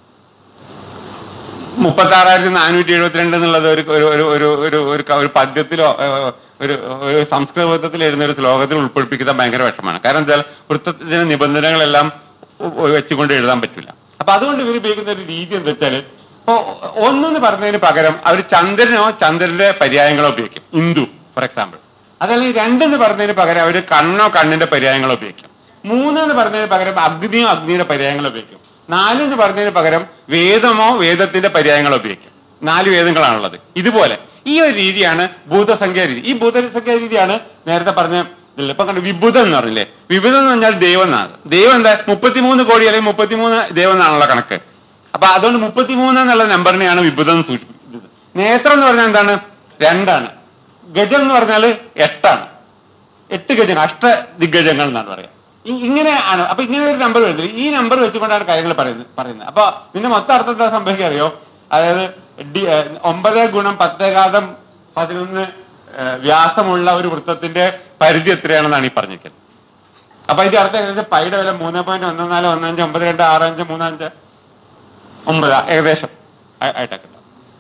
മുപ്പത്തി ആറായിരത്തി നാനൂറ്റി എഴുപത്തിരണ്ട് എന്നുള്ളത് ഒരു ഒരു ഒരു ഒരു ഒരു ഒരു ക- ഒരു പദ്യത്തിലോ ഏഹ്, ഒരു ഒരു സംസ്കൃത വൃത്തത്തിൽ എഴുതുന്ന ഒരു ശ്ലോകത്തിൽ ഉൾപ്പെടുപ്പിക്കുന്ന ഭയങ്കര വിഷമാണ് കാരണം വെച്ചാൽ വൃത്തത്തിന്റെ നിബന്ധനകളെല്ലാം ഉ- ഉ- വെച്ചുകൊണ്ട് എഴുതാൻ പറ്റില്ല അപ്പൊ അതുകൊണ്ട് ഇവർ ഉപയോഗിക്കുന്ന ഒരു രീതി എന്താ വെച്ചാൽ ഇപ്പൊ ഒന്നെന്ന് പറഞ്ഞതിന് പകരം അവർ ചന്ദ്രനോ ചന്ദ്രന്റെ പര്യായങ്ങളോ ഉപയോഗിക്കും ഇന്ദു ഫോർ എക്സാമ്പിൾ അതല്ലെങ്കിൽ രണ്ടെന്ന് പറഞ്ഞതിന് പകരം അവർ കണ്ണോ കണ്ണിന്റെ പര്യായങ്ങളോ ഉപയോഗിക്കും മൂന്ന് എന്ന് പറഞ്ഞതിന് പകരം അഗ്നിയോ അഗ്നിയുടെ പര്യായങ്ങളോ ഉപയോഗിക്കും നാല് എന്ന് പറഞ്ഞതിന് പകരം വേദമോ വേദത്തിന്റെ പര്യായങ്ങളോ ഉപയോഗിക്കും നാല് വേദങ്ങളാണുള്ളത് ഇതുപോലെ ഈ ഒരു രീതിയാണ് ഭൂതസംഖ്യാ രീതി ഈ ഭൂതസംഖ്യാ രീതിയാണ് നേരത്തെ പറഞ്ഞ ഇതില്ല ഇപ്പൊ കണ്ടു വിഭുതം എന്ന് പറഞ്ഞില്ലേ വിഭുതം എന്ന് പറഞ്ഞാൽ ദൈവം എന്നാണ് ദൈവം എന്താ മുപ്പത്തിമൂന്ന് കോടി അല്ലെങ്കിൽ മുപ്പത്തിമൂന്ന് ദൈവം എന്നാണുള്ള കണക്ക് അപ്പൊ അതുകൊണ്ട് മുപ്പത്തിമൂന്ന് എന്നുള്ള നമ്പറിനെയാണ് വിഭുതം എന്ന് സൂചിപ്പിക്കുന്നത് നേത്രം എന്ന് പറഞ്ഞാൽ എന്താണ് രണ്ടാണ് ഗജം എന്ന് പറഞ്ഞാൽ എട്ടാണ് എട്ട് ഗജങ്ങൾ അഷ്ട ദിഗ്ഗജങ്ങൾ എന്നാണ് പറയാം ഈ ഇങ്ങനെ ആണ് അപ്പൊ ഇങ്ങനെ ഒരു നമ്പർ വരുന്നത് ഈ നമ്പർ വെച്ചുകൊണ്ടാണ് കാര്യങ്ങൾ പറയുന്നത് പറയുന്നത് അപ്പൊ ഇതിന്റെ മൊത്തം അർത്ഥം എന്താ സംഭവിക്കുക അറിയോ അതായത് ഡി- ഏർ ഒമ്പത് ഗുണം പത്തേകാതം പതിനൊന്ന് ഏർ വ്യാസമുള്ള ഒരു വൃത്തത്തിന്റെ പരിധി എത്രയാണെന്നാണ് ഈ പറഞ്ഞിരിക്കുന്നത് അപ്പൊ ഇതിന്റെ അർത്ഥം ഏകദേശം പൈയുടെ വില മൂന്ന് പോയിന്റ് ഒന്ന് നാല് ഒന്ന് അഞ്ച് ഒമ്പത് രണ്ട് ആറ് അഞ്ച് മൂന്ന് അഞ്ച് ഒമ്പത് ഏകദേശം ആയി- ആയിട്ടൊക്കെ ഉണ്ടാവും.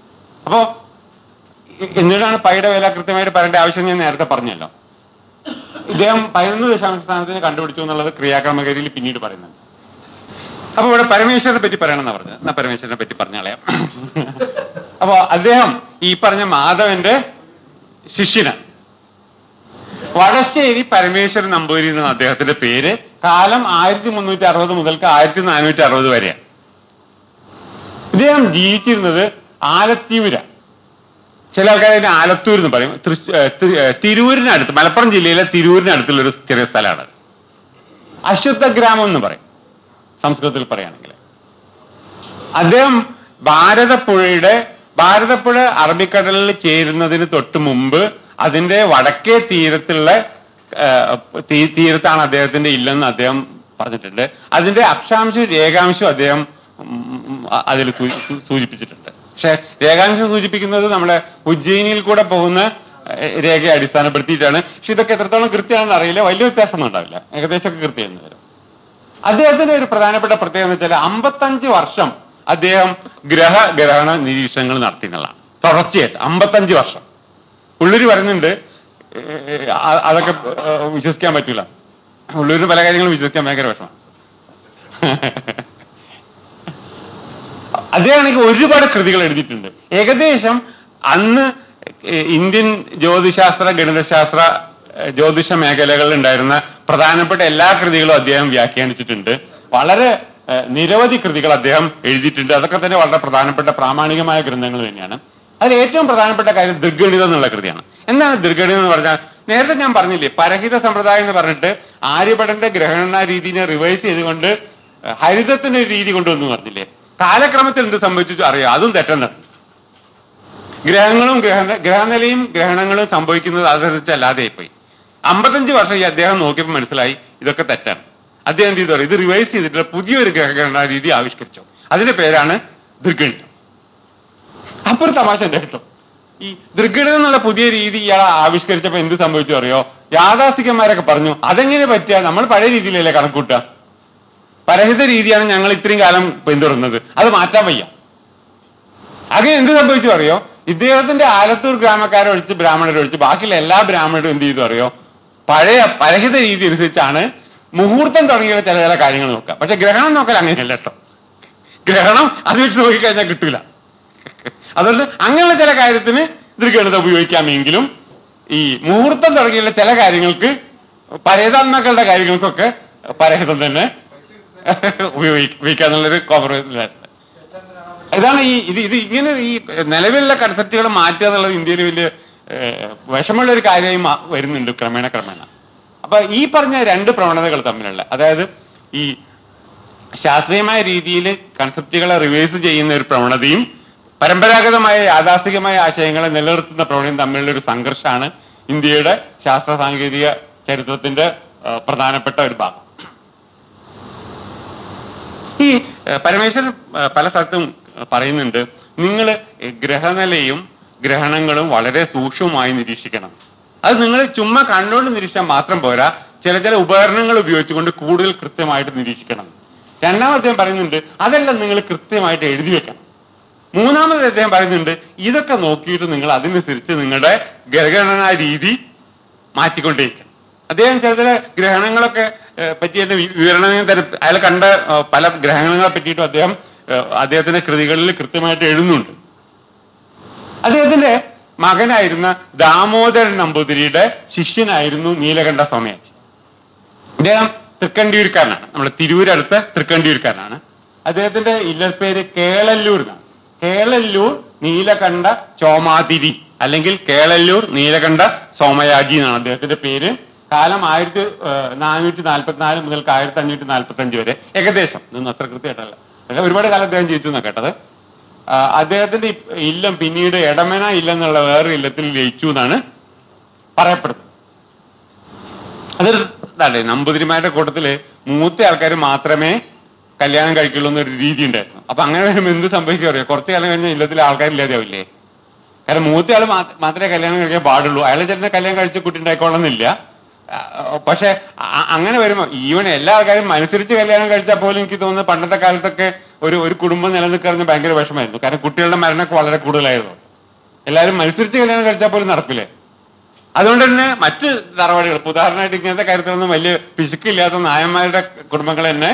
അപ്പോ എ- എന്നിട്ടാണ് പൈയുടെ വില കൃത്യമായിട്ട് പറയേണ്ട ആവശ്യം ഞാൻ നേരത്തെ പറഞ്ഞല്ലോ ഇദ്ദേഹം പതിനൊന്ന് ദശാംശ സ്ഥാനത്തിന് കണ്ടുപിടിച്ചു എന്നുള്ളത് ക്രിയാക്രമകരിയിൽ പിന്നീട് പറയുന്നുണ്ട് അപ്പൊ ഇവിടെ പരമേശ്വരനെ പറ്റി പറയണമെന്നാ പറഞ്ഞത് എന്നാ പരമേശ്വരനെ പറ്റി പറഞ്ഞാളയാം അപ്പൊ അദ്ദേഹം ഈ പറഞ്ഞ മാധവന്റെ ശിഷ്യനാണ് വടശ്ശേരി പരമേശ്വരൻ നമ്പൂരി എന്ന അദ്ദേഹത്തിന്റെ പേര് കാലം ആയിരത്തി മുന്നൂറ്റി അറുപത് മുതൽക്ക് ആയിരത്തി നാനൂറ്റി അറുപത് വരെയാണ് ഇദ്ദേഹം ജീവിച്ചിരുന്നത് ആലത്തിയൂര ചില ആൾക്കാർ അതിനെ ആലത്തൂർ എന്ന് പറയും തൃശ്- ഏർ തി- ഏർ തിരൂരിനടുത്ത് മലപ്പുറം ജില്ലയിലെ തിരൂരിനടുത്തുള്ള ഒരു ചെറിയ സ്ഥലമാണ് അശുദ്ധ ഗ്രാമം എന്ന് പറയും സംസ്കൃതത്തിൽ പറയുകയാണെങ്കിൽ അദ്ദേഹം ഭാരതപ്പുഴയുടെ ഭാരതപ്പുഴ അറബിക്കടലിൽ ചേരുന്നതിന് തൊട്ട് മുമ്പ് അതിന്റെ വടക്കേ തീരത്തുള്ള ആ, തീ- തീരത്താണ് അദ്ദേഹത്തിന്റെ ഇല്ലെന്ന് അദ്ദേഹം പറഞ്ഞിട്ടുണ്ട് അതിന്റെ അക്ഷാംശവും രേഖാംശവും അദ്ദേഹം അതിൽ സൂചിപ്പിച്ചിട്ടുണ്ട് പക്ഷെ രേഖാംശം സൂചിപ്പിക്കുന്നത് നമ്മുടെ ഉജ്ജയിനിയിൽ കൂടെ പോകുന്ന ഏ, രേഖയെ അടിസ്ഥാനപ്പെടുത്തിയിട്ടാണ് പക്ഷെ ഇതൊക്കെ എത്രത്തോളം കൃത്യമാണെന്ന് അറിയില്ല വലിയ വ്യത്യാസമൊന്നും ഉണ്ടാവില്ല ഏകദേശമൊക്കെ കൃത്യം വരും അദ്ദേഹത്തിന്റെ ഒരു പ്രധാനപ്പെട്ട പ്രത്യേകത എന്ന് വെച്ചാൽ അമ്പത്തഞ്ച് വർഷം അദ്ദേഹം ഗ്രഹ ഗ്രഹണ നിരീക്ഷണങ്ങൾ നടത്തി എന്നുള്ളതാണ് തുടർച്ചയായിട്ട് അമ്പത്തഞ്ച് വർഷം ഉള്ളൂര് പറയുന്നുണ്ട് ഏർ, അ- അതൊക്കെ ഏർ, വിശ്വസിക്കാൻ പറ്റൂല ഉള്ളൂരിന് പല കാര്യങ്ങളും വിശ്വസിക്കാൻ ഭയങ്കര വിഷമം അദ്ദേഹമാണെങ്കിൽ ഒരുപാട് കൃതികൾ എഴുതിയിട്ടുണ്ട് ഏകദേശം അന്ന് ഏർ, ഇന്ത്യൻ ജ്യോതിശാസ്ത്ര ഗണിതശാസ്ത്ര ഏർ, ജ്യോതിഷ മേഖലകളിൽ ഉണ്ടായിരുന്ന പ്രധാനപ്പെട്ട എല്ലാ കൃതികളും അദ്ദേഹം വ്യാഖ്യാനിച്ചിട്ടുണ്ട് വളരെ ഏർ, നിരവധി കൃതികൾ അദ്ദേഹം എഴുതിയിട്ടുണ്ട് അതൊക്കെ തന്നെ വളരെ പ്രധാനപ്പെട്ട പ്രാമാണികമായ ഗ്രന്ഥങ്ങൾ തന്നെയാണ് അതിൽ ഏറ്റവും പ്രധാനപ്പെട്ട കാര്യം ദൃഗണിതം എന്നുള്ള കൃതിയാണ് എന്താണ് ദൃഗണിതം എന്ന് പറഞ്ഞാൽ നേരത്തെ ഞാൻ പറഞ്ഞില്ലേ പരഹിത സമ്പ്രദായം എന്ന് പറഞ്ഞിട്ട് ആര്യഭടന്റെ ഗ്രഹണ രീതിനെ റിവൈസ് ചെയ്തുകൊണ്ട് ഏർ, ഹരിതത്തിന്റെ ഒരു രീതി കൊണ്ടുവന്നു പറഞ്ഞില്ലേ കാലക്രമത്തിൽ എന്ത് സംഭവിച്ചു അറിയാം അതും തെറ്റെന്നാണ് ഗ്രഹങ്ങളും ഗ്രഹ ഗ്രഹനിലയും ഗ്രഹണങ്ങളും സംഭവിക്കുന്നത് അതനുസരിച്ചല്ലാതെ പോയി അമ്പത്തഞ്ച് വർഷം ഈ അദ്ദേഹം നോക്കിയപ്പോൾ മനസ്സിലായി ഇതൊക്കെ തെറ്റാണ് അദ്ദേഹം എന്ത് ചെയ്തു അറിയോ? ഇത് റിവൈസ് ചെയ്തിട്ട് പുതിയൊരു ഗ്രഹഗണന രീതി ആവിഷ്കരിച്ചു അതിന്റെ പേരാണ് ദൃഗണിതം അപ്പൊ ഒരു തമാശ ഉണ്ട് കേട്ടോ ഈ ദൃഗണിതം എന്നുള്ള പുതിയ രീതി ഇയാൾ ആവിഷ്കരിച്ചപ്പോ എന്ത് സംഭവിച്ചു അറിയോ യാഥാസ്ഥികന്മാരൊക്കെ പറഞ്ഞു അതെങ്ങനെ പറ്റുക നമ്മൾ പഴയ രീതിയിലല്ലേ കണക്കൂട്ടുക പരഹിത രീതിയാണ് ഞങ്ങൾ ഇത്രയും കാലം പിന്തുടർന്നത് അത് മാറ്റാൻ വയ്യ അങ്ങനെ എന്ത് സംഭവിച്ചു അറിയോ ഇദ്ദേഹത്തിന്റെ ആലത്തൂർ ഗ്രാമക്കാരെ ഒഴിച്ച് ബ്രാഹ്മണരെ ഒഴിച്ച് ബാക്കിയുള്ള എല്ലാ ബ്രാഹ്മണരും എന്ത് ചെയ്തു അറിയോ പഴയ പരഹിത രീതി അനുസരിച്ചാണ് മുഹൂർത്തം തുടങ്ങിയ ചില ചില കാര്യങ്ങൾ നോക്കുക പക്ഷെ ഗ്രഹണം നോക്കൽ അങ്ങനെയല്ല കേട്ടോ ഗ്രഹണം അത് വെച്ച് നോക്കിക്കഴിഞ്ഞാൽ കിട്ടൂല അതുകൊണ്ട് അങ്ങനെയുള്ള ചില കാര്യത്തിന് ദൃഗണിത ഉപയോഗിക്കാമെങ്കിലും ഈ മുഹൂർത്തം തുടങ്ങിയുള്ള ചില കാര്യങ്ങൾക്ക് പരേതാത്മാക്കളുടെ കാര്യങ്ങൾക്കൊക്കെ പരഹിതം തന്നെ ഉപയോഗിക്ക- ഉപയോഗിക്കാന്നുള്ളൊരു കോംപ്രമൈസിലായിരുന്നു ഇതാണ് ഈ ഇത് ഇത് ഇങ്ങനെ ഈ നിലവിലുള്ള കൺസെപ്റ്റുകൾ മാറ്റുക എന്നുള്ളത് ഇന്ത്യയിൽ വലിയ ഏഹ്, വിഷമമുള്ള ഒരു കാര്യമായി മാ- വരുന്നുണ്ട് ക്രമേണ ക്രമേണ അപ്പൊ ഈ പറഞ്ഞ രണ്ട് പ്രവണതകൾ തമ്മിലുള്ള അതായത് ഈ ശാസ്ത്രീയമായ രീതിയിൽ കൺസെപ്റ്റുകളെ റിവേഴ്സ് ചെയ്യുന്ന ഒരു പ്രവണതയും പരമ്പരാഗതമായ യാഥാസ്ഥികമായ ആശയങ്ങളെ നിലനിർത്തുന്ന പ്രവണതയും തമ്മിലുള്ള ഒരു സംഘർഷമാണ് ഇന്ത്യയുടെ ശാസ്ത്ര സാങ്കേതിക ചരിത്രത്തിന്റെ ഏഹ്, പ്രധാനപ്പെട്ട ഒരു ഭാഗം ഈ ഏഹ്, പരമേശ്വരൻ ഏഹ്, പല സ്ഥലത്തും ഏഹ്, പറയുന്നുണ്ട് നിങ്ങൾ ഗ്രഹനിലയും ഗ്രഹണങ്ങളും വളരെ സൂക്ഷ്മമായി നിരീക്ഷിക്കണം അത് നിങ്ങൾ ചുമ്മാ കണ്ണുകൊണ്ട് നിരീക്ഷിച്ചാൽ മാത്രം പോരാ ചില ചില ഉപകരണങ്ങൾ ഉപയോഗിച്ചുകൊണ്ട് കൂടുതൽ കൃത്യമായിട്ട് നിരീക്ഷിക്കണം രണ്ടാമത് അദ്ദേഹം പറയുന്നുണ്ട് അതെല്ലാം നിങ്ങൾ കൃത്യമായിട്ട് എഴുതി വെക്കണം മൂന്നാമത് അദ്ദേഹം പറയുന്നുണ്ട് ഇതൊക്കെ നോക്കിയിട്ട് നിങ്ങൾ അതിനനുസരിച്ച് നിങ്ങളുടെ ഗ്രഹണ രീതി മാറ്റിക്കൊണ്ടേയിരിക്കണം അദ്ദേഹം ചില ചില ഗ്രഹണങ്ങളൊക്കെ ഏഹ്, പറ്റി എന്നെ വി- വിവരണം തരും അയാൾ കണ്ട ഏഹ്, പല ഗ്രഹണങ്ങളെ പറ്റിയിട്ടും അദ്ദേഹം ഏഹ്, അദ്ദേഹത്തിന്റെ കൃതികളിൽ കൃത്യമായിട്ട് എഴുതുന്നുണ്ട് അദ്ദേഹത്തിന്റെ മകനായിരുന്ന ദാമോദരൻ നമ്പൂതിരിയുടെ ശിഷ്യനായിരുന്നു നീലകണ്ഠ സ്വാമിയാച്ചി അദ്ദേഹം തൃക്കണ്ടിയൂർക്കാരനാണ് നമ്മുടെ തിരൂരടുത്ത തൃക്കണ്ടിയൂർക്കാരനാണ് അദ്ദേഹത്തിന്റെ ഇല്ലപ്പേര് കേളല്ലൂർ എന്നാണ് കേളല്ലൂർ നീലകണ്ഠ ചോമാതിരി അല്ലെങ്കിൽ കേളല്ലൂർ നീലകണ്ഠ സോമയാജി എന്നാണ് അദ്ദേഹത്തിന്റെ പേര് കാലം ആയിരത്തി നാനൂറ്റി നാൽപ്പത്തിനാല് മുതൽ ആയിരത്തി അഞ്ഞൂറ്റി നാൽപ്പത്തി അഞ്ച് വരെ ഏകദേശം ഇതൊന്നും അത്ര കൃത്യമായിട്ടല്ല പക്ഷെ ഒരുപാട് കാലം അദ്ദേഹം ജീവിച്ചു എന്നാണ് കേട്ടത് ആ, അദ്ദേഹത്തിന്റെ ഇ- ഇല്ലം പിന്നീട് എടമന ഇല്ലം എന്നുള്ള വേറൊരു ഇല്ലത്തിൽ ലയിച്ചു എന്നാണ് പറയപ്പെടുന്നത് അതൊരു ഇതാണ് നമ്പൂതിരിമാരുടെ കൂട്ടത്തില് മൂത്ത ആൾക്കാർ മാത്രമേ കല്യാണം കഴിക്കുള്ളൂ എന്നൊരു രീതി ഉണ്ടായിരുന്നു അപ്പൊ അങ്ങനെ വരുമ്പോൾ എന്ത് സംഭവിക്കും അറിയോ കുറച്ച് കാലം കഴിഞ്ഞാൽ ഇല്ലത്തിലെ ആൾക്കാരില്ലാതെയാവില്ലേ കാരണം മൂത്ത ആൾ മാത്രമേ കല്യാണം കഴിക്കാൻ പാടുള്ളൂ അയാളെ ചെന്ന കല്യാണം കഴിച്ച് കുട്ടി ഉണ്ടായിക്കോളണമെന്നില്ല ആ, പക്ഷെ അ- അങ്ങനെ വരുമ്പോ ഈവൻ എല്ലാ ആൾക്കാരും അനുസരിച്ച് കല്യാണം കഴിച്ചാൽ പോലും എനിക്ക് തോന്നുന്നു പണ്ടത്തെ കാലത്തൊക്കെ ഒരു ഒരു കുടുംബം നിലനിൽക്കുന്ന ഭയങ്കര വിഷമായിരുന്നു കാരണം കുട്ടികളുടെ മരണമൊക്കെ വളരെ കൂടുതലായിരുന്നു എല്ലാവരും മത്സരിച്ച് കല്യാണം കഴിച്ചാൽ പോലും നടപ്പില്ലേ അതുകൊണ്ട് തന്നെ മറ്റ് തറവാടികൾ ഇപ്പൊ ഉദാഹരണമായിട്ട് ഇങ്ങനത്തെ കാര്യത്തിലൊന്നും വലിയ പിശുക്കില്ലാത്ത നായന്മാരുടെ കുടുംബങ്ങൾ തന്നെ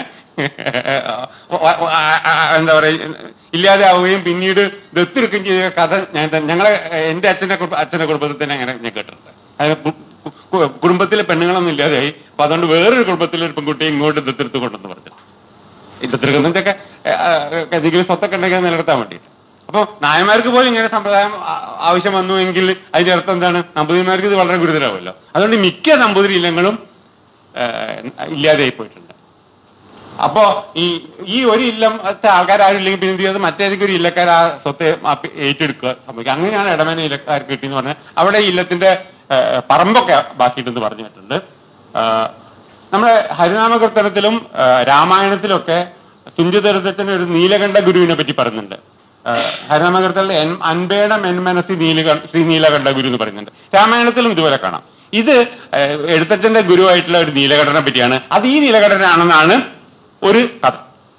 എന്താ പറയുക ഇല്ലാതെ ആവുകയും പിന്നീട് ദത്തെടുക്കുകയും ചെയ്ത കഥ ഞാൻ തന്നെ- ഞങ്ങളെ എന്റെ അച്ഛന്റെ കുടുംബ- അച്ഛന്റെ കുടുംബത്തിൽ തന്നെ അങ്ങനെ ഞാൻ കേട്ടിട്ടുണ്ട് അത് കു- കു- കുടുംബത്തിലെ പെണ്ണുങ്ങളൊന്നും ഇല്ലാതെയായി അപ്പൊ അതുകൊണ്ട് വേറൊരു കുടുംബത്തിലെ ഒരു പെൺകുട്ടിയെ ഇങ്ങോട്ട് ദത്തെടുത്ത് കൊണ്ടെന്ന് പറഞ്ഞു ഈ ദത്തെടുക്കുന്നതൊക്കെ എന്തെങ്കിലും സ്വത്തൊക്കെ ഉണ്ടെങ്കിൽ അത് നിലനിർത്താൻ വേണ്ടിയിട്ട് അപ്പൊ നായന്മാർക്ക് പോലും ഇങ്ങനെ സമ്പ്രദായം ആ- ആവശ്യം വന്നുവെങ്കിൽ അതിന്റെ അർത്ഥം എന്താണ് നമ്പൂതിരിമാർക്ക് ഇത് വളരെ ഗുരുതരമാവുമല്ലോ അതുകൊണ്ട് മിക്ക നമ്പൂതിരി ഇല്ലങ്ങളും ഇല്ലാതെയായി പോയിട്ടുണ്ട് അപ്പോ ഈ ഈ ഒരു ഇല്ലത്തെ ആൾക്കാർ ആരും ഇല്ലെങ്കിൽ പിന്നെ എന്ത് ചെയ്യുന്നത് മറ്റേതെങ്കിലും ഒരു ഇല്ലക്കാർ ആ സ്വത്തെ മാപ്പി ഏറ്റെടുക്കുക സംഭവിക്കുക അങ്ങനെയാണ് ഇടമന ഇല്ലക്കാർ കിട്ടിയെന്ന് പറഞ്ഞാൽ അവിടെ ഈ ഇല്ലത്തിന്റെ ആ, പറമ്പൊക്കെ ബാക്കിയിട്ടെന്ന് പറഞ്ഞിട്ടുണ്ട് ആ, നമ്മുടെ ഹരിനാമകീർത്തനത്തിലും ആ, രാമായണത്തിലൊക്കെ തുഞ്ചതരത്തിന് ഒരു നീലകണ്ഠ ഗുരുവിനെ പറ്റി പറയുന്നുണ്ട് ആ, ഹരിനാമകീർത്തനിൽ എൻ- അൻപേട മെൻമനസി നീലക ശ്രീ നീലകണ്ഠ ഗുരു എന്ന് പറയുന്നുണ്ട് രാമായണത്തിലും ഇതുപോലെ കാണാം ഇത് ആ, എഴുത്തച്ഛന്റെ ഗുരുവായിട്ടുള്ള ഒരു നീലകണ്ഠനെ പറ്റിയാണ് അത് ഈ നീലകണ്ഠനാണെന്നാണ് ഒരു കഥ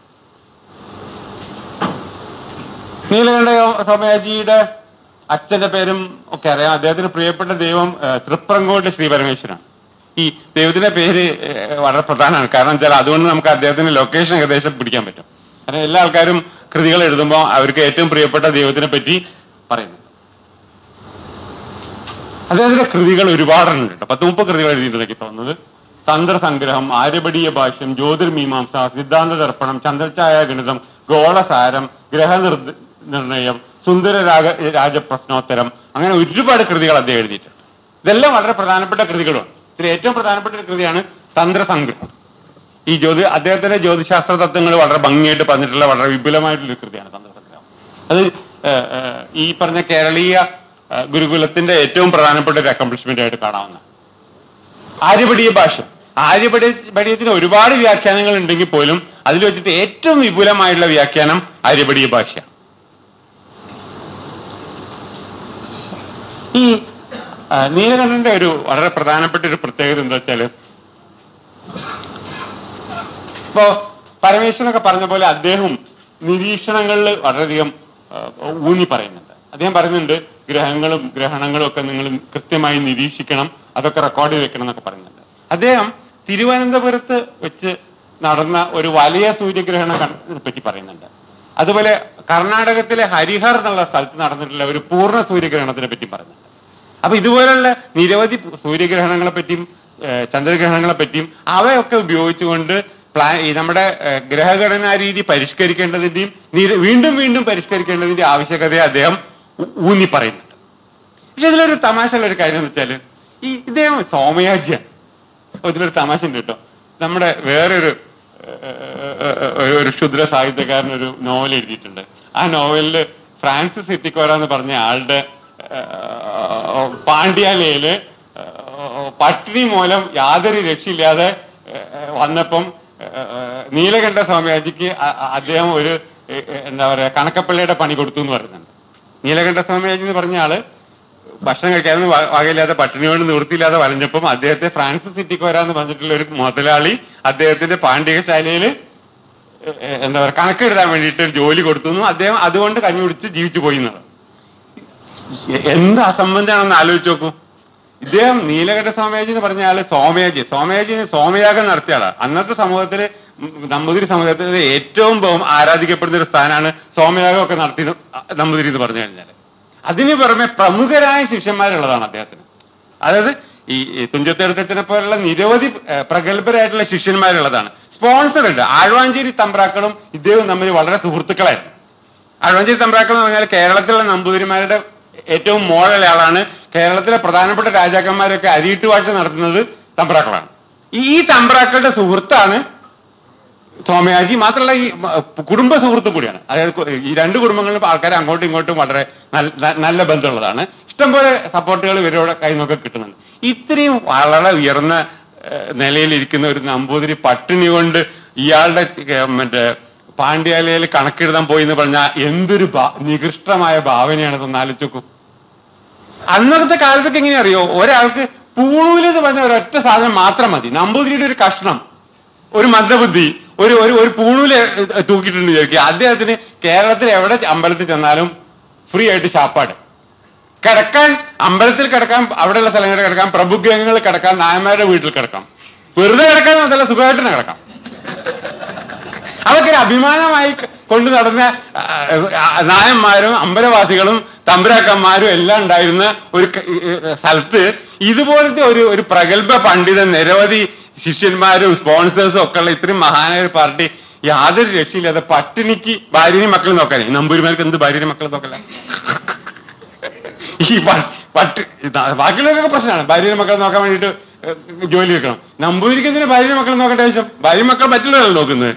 നീലകണ്ഠ സോമയാജിയുടെ അച്ഛന്റെ പേരും ഒക്കെ അറിയാം അദ്ദേഹത്തിന് പ്രിയപ്പെട്ട ദൈവം ആ, തൃപ്രങ്കോട്ട് ശ്രീ പരമേശ്വരാണ് ഈ ദൈവത്തിന്റെ പേര് ആ, വളരെ പ്രധാനമാണ് കാരണം വെച്ചാൽ അതുകൊണ്ട് നമുക്ക് അദ്ദേഹത്തിന്റെ ലൊക്കേഷൻ ഏകദേശം പിടിക്കാൻ പറ്റും കാരണം എല്ലാ ആൾക്കാരും കൃതികൾ എഴുതുമ്പോൾ അവർക്ക് ഏറ്റവും പ്രിയപ്പെട്ട ദൈവത്തിനെ പറ്റി പറയുന്നു അദ്ദേഹത്തിന്റെ കൃതികൾ ഒരുപാടുണ്ട് കേട്ടോ പത്ത് മുപ്പത് കൃതികൾ എഴുതിയിട്ടുണ്ട് തോന്നുന്നത് തന്ത്രസംഗ്രഹം ആര്യഭടീയ ഭാഷ്യം ജ്യോതിർമീമാംസ സിദ്ധാന്ത ദർപ്പണം ചന്ദ്രഛായ ഗണിതം ഗോളസാരം ഗ്രഹനിർദ നിർണയം സുന്ദര രാഗ രാജപ്രശ്നോത്തരം അങ്ങനെ ഒരുപാട് കൃതികൾ അദ്ദേഹം എഴുതിയിട്ടുണ്ട് ഇതെല്ലാം വളരെ പ്രധാനപ്പെട്ട കൃതികളുമാണ് ഇതിൽ ഏറ്റവും പ്രധാനപ്പെട്ട ഒരു കൃതിയാണ് തന്ത്രസംഗ്രഹം ഈ ജ്യോതി അദ്ദേഹത്തിന്റെ ജ്യോതിശാസ്ത്ര തത്വങ്ങൾ വളരെ ഭംഗിയായിട്ട് പറഞ്ഞിട്ടുള്ള വളരെ വിപുലമായിട്ടുള്ള ഒരു കൃതിയാണ് തന്ത്രസംഗ്രഹം അത് ഏഹ്, ഏഹ്, ഈ പറഞ്ഞ കേരളീയ ഏഹ്, ഗുരുകുലത്തിന്റെ ഏറ്റവും പ്രധാനപ്പെട്ട ഒരു അക്കംപ്ലിഷ്മെന്റ് ആയിട്ട് കാണാവുന്ന ആര്യഭടീയ ഭാഷ്യം ആര്യഭട ഭടീയത്തിന് ഒരുപാട് വ്യാഖ്യാനങ്ങൾ ഉണ്ടെങ്കിൽ പോലും അതിൽ വെച്ചിട്ട് ഏറ്റവും വിപുലമായിട്ടുള്ള വ്യാഖ്യാനം ആര്യഭടീയ ഭാഷയാണ് ഈ ആ, നീലകണ്ഠന്റെ ഒരു വളരെ പ്രധാനപ്പെട്ട ഒരു പ്രത്യേകത എന്താ വെച്ചാല് ഇപ്പോ പരമേശ്വരനൊക്കെ പറഞ്ഞ പോലെ അദ്ദേഹം നിരീക്ഷണങ്ങളിൽ വളരെയധികം ആ, ഊന്നി പറയുന്നുണ്ട് അദ്ദേഹം പറയുന്നുണ്ട് ഗ്രഹങ്ങളും ഗ്രഹണങ്ങളും ഒക്കെ നിങ്ങൾ കൃത്യമായി നിരീക്ഷിക്കണം അതൊക്കെ റെക്കോർഡ് ചെയ്ത് വെക്കണം എന്നൊക്കെ പറയുന്നുണ്ട് അദ്ദേഹം തിരുവനന്തപുരത്ത് വെച്ച് നടന്ന ഒരു വലിയ സൂര്യഗ്രഹണ കണ- പറ്റി പറയുന്നുണ്ട് അതുപോലെ കർണാടകത്തിലെ ഹരിഹർ എന്നുള്ള സ്ഥലത്ത് നടന്നിട്ടുള്ള ഒരു പൂർണ്ണ സൂര്യഗ്രഹണത്തിനെ പറ്റി പറയുന്നുണ്ട് അപ്പൊ ഇതുപോലുള്ള നിരവധി സൂര്യഗ്രഹണങ്ങളെ പറ്റിയും ഏഹ്, ചന്ദ്രഗ്രഹണങ്ങളെ പറ്റിയും അവയൊക്കെ ഉപയോഗിച്ചുകൊണ്ട് പ്ലാൻ ഈ നമ്മുടെ ഏഹ്, ഗ്രഹഘടനാ രീതി പരിഷ്കരിക്കേണ്ടതിന്റെയും നിര- വീണ്ടും വീണ്ടും പരിഷ്കരിക്കേണ്ടതിന്റെ ആവശ്യകതയെ അദ്ദേഹം ഊ- ഊന്നി പറയുന്നുണ്ട് പക്ഷെ ഇതിലൊരു തമാശയുള്ള ഒരു കാര്യം എന്ന് വെച്ചാല് ഈ ഇദ്ദേഹം സോമയാജിയാണ് അപ്പൊ ഇതിലൊരു തമാശ ഉണ്ട് കേട്ടോ നമ്മുടെ വേറൊരു ഏഹ്, ഒരു- ഒരു ക്ഷുദ്ര സാഹിത്യകാരൻ ഒരു നോവൽ എഴുതിയിട്ടുണ്ട് ആ നോവലില് ഫ്രാൻസിസ് ഇട്ടിക്കോര എന്ന് പറഞ്ഞ ആളുടെ ഏഹ്, പാണ്ഡ്യാലയില് ഏഹ്, പട്ടിണി മൂലം യാതൊരു രക്ഷയില്ലാതെ ഏഹ്, വന്നപ്പം ഏഹ്, നീലകണ്ഠ സ്വാമിയാജിക്ക് അ- അ- അദ്ദേഹം ഒരു ഏഹ്, എന്താ പറയാ കണക്കപ്പള്ളിയുടെ പണി കൊടുത്തു എന്ന് പറയുന്നുണ്ട് നീലകണ്ഠ സ്വാമിയാജി എന്ന് പറഞ്ഞ ആള് ഭക്ഷണം കഴിക്കാതെ വകയില്ലാതെ പട്ടിണിയോട് നിവൃത്തിയില്ലാതെ വലഞ്ഞപ്പം അദ്ദേഹത്തെ ഫ്രാൻസിസ് സിറ്റിക്കോര എന്ന് പറഞ്ഞിട്ടുള്ള ഒരു മുതലാളി അദ്ദേഹത്തിന്റെ പാണ്ഡികശാലയിൽ എന്താ പറയുക കണക്കെഴുതാൻ വേണ്ടിയിട്ട് ഒരു ജോലി കൊടുത്തു എന്നും അദ്ദേഹം അതുകൊണ്ട് കഞ്ഞി കുടിച്ച് ജീവിച്ചു പോയി എന്നുള്ളത് എ- എന്ത് അസംബന്ധമാണെന്ന് ആലോചിച്ച് നോക്കൂ ഇദ്ദേഹം നീലകണ്ഠ സ്വാമിയാജി എന്ന് പറഞ്ഞ ആള് സോമയാജി സോമയാജിന് സോമയാഗം നടത്തിയ ആളാണ് അന്നത്തെ സമൂഹത്തില് ഉം നമ്പൂതിരി സമൂഹത്തില് ഏറ്റവും ബഹു- ആരാധിക്കപ്പെടുന്ന ഒരു സ്ഥാനമാണ് സോമയാഗം ഒക്കെ നടത്തി നമ്പൂതിരി എന്ന് പറഞ്ഞു കഴിഞ്ഞാൽ അതിന് പുറമെ പ്രമുഖരായ ശിഷ്യന്മാരുള്ളതാണ് അദ്ദേഹത്തിന് അതായത് ഈ ഈ തുഞ്ചത്തെഴുത്തച്ഛനെ പോലുള്ള നിരവധി ഏഹ്, പ്രഗത്ഭരായിട്ടുള്ള ശിഷ്യന്മാരുള്ളതാണ് സ്പോൺസർ ഉണ്ട് ആഴ്വാഞ്ചേരി തമ്പ്രാക്കളും ഇദ്ദേഹവും തമ്മിൽ വളരെ സുഹൃത്തുക്കളായിരുന്നു ആഴ്വാഞ്ചേരി തമ്പ്രാക്കൾ എന്ന് പറഞ്ഞാൽ കേരളത്തിലുള്ള നമ്പൂതിരിമാരുടെ ഏറ്റവും മോഴല ആളാണ് കേരളത്തിലെ പ്രധാനപ്പെട്ട രാജാക്കന്മാരൊക്കെ അരിയിട്ട് വാഴ്ച നടത്തുന്നത് തമ്പ്രാക്കളാണ് ഈ ഈ തമ്പ്രാക്കളുടെ സുഹൃത്താണ് സോമയാജി മാത്രമല്ല ഈ മ- കുടുംബ സുഹൃത്തും കൂടിയാണ് അതായത് കു- ഈ രണ്ട് കുടുംബങ്ങളിലും ആൾക്കാർ അങ്ങോട്ടും ഇങ്ങോട്ടും വളരെ നല്ല ന- നല്ല ബന്ധമുള്ളതാണ് ഇഷ്ടംപോലെ സപ്പോർട്ടുകൾ ഇവരുടെ കയ്യിൽ നിന്നൊക്കെ കിട്ടുന്നുണ്ട് ഇത്രയും വളരെ ഉയർന്ന ഏഹ്, നിലയിലിരിക്കുന്ന ഒരു നമ്പൂതിരി പട്ടിണി കൊണ്ട് ഇയാളുടെ ഏഹ്, മറ്റേ പാണ്ഡ്യാലയിൽ കണക്കെഴുതാൻ പോയി എന്ന് പറഞ്ഞാൽ എന്തൊരു ഭാ- നികൃഷ്ടമായ ഭാവനയാണെന്ന് ആലോചിച്ച് നോക്കൂ അന്നത്തെ കാലത്തൊക്കെ എങ്ങനെ അറിയോ ഒരാൾക്ക് പൂണൂല് എന്ന് പറഞ്ഞ ഒരൊറ്റ സാധനം മാത്രം മതി നമ്പൂതിരിയുടെ ഒരു കഷ്ണം ഒരു മന്ദബുദ്ധി ഒരു ഒരു ഒരു പൂണൂല് തൂക്കിയിട്ടുണ്ട് വിചാരിക്കുക അദ്ദേഹത്തിന് കേരളത്തിൽ എവിടെ അമ്പലത്തിൽ ചെന്നാലും ഫ്രീ ആയിട്ട് ശാപ്പാട് കിടക്കാൻ അമ്പലത്തിൽ കിടക്കാൻ അവിടെയുള്ള സ്ഥലങ്ങളിൽ കിടക്കാം പ്രഭുഗ്രഹങ്ങളിൽ കിടക്കാം നായന്മാരുടെ വീട്ടിൽ കിടക്കാം വെറുതെ കിടക്കാൻ അതല്ല സുഖമായിട്ട് തന്നെ കിടക്കാം അതൊക്കെ ഒരു അഭിമാനമായി കൊണ്ടു നടന്ന ആ, ആ, നായന്മാരും അമ്പലവാസികളും തമ്പുരാക്കന്മാരും എല്ലാം ഉണ്ടായിരുന്ന ഒരു ക- ഈ, ഈ, സ്ഥലത്ത് ഇതുപോലത്തെ ഒരു ഒരു പ്രഗത്ഭ പണ്ഡിതൻ നിരവധി ശിഷ്യന്മാരും സ്പോൺസേഴ്സും ഒക്കെ ഉള്ള ഇത്രയും മഹാനായ ഒരു പാർട്ടി യാതൊരു രക്ഷയില്ലാതെ പട്ടിണിക്ക് ഭാര്യനെയും മക്കളും നോക്കാനേ നമ്പൂരിമാർക്ക് എന്ത് ഭാര്യനെയും മക്കളും നോക്കല ഈ പ- പട്ട് ഇതാ, ബാക്കിയുള്ളവർക്കൊക്കെ പ്രശ്നമാണ് ഭാര്യയുടെ മക്കളെ നോക്കാൻ വേണ്ടിയിട്ട് ഏഹ്, ജോലി വെക്കണം നമ്പൂതിരിക്ക് എന്തിനാ ഭാര്യയുടെ മക്കളെ നോക്കേണ്ട ആവശ്യം ഭാര്യ മക്കൾ മറ്റുള്ളവരല്ല നോക്കുന്നത്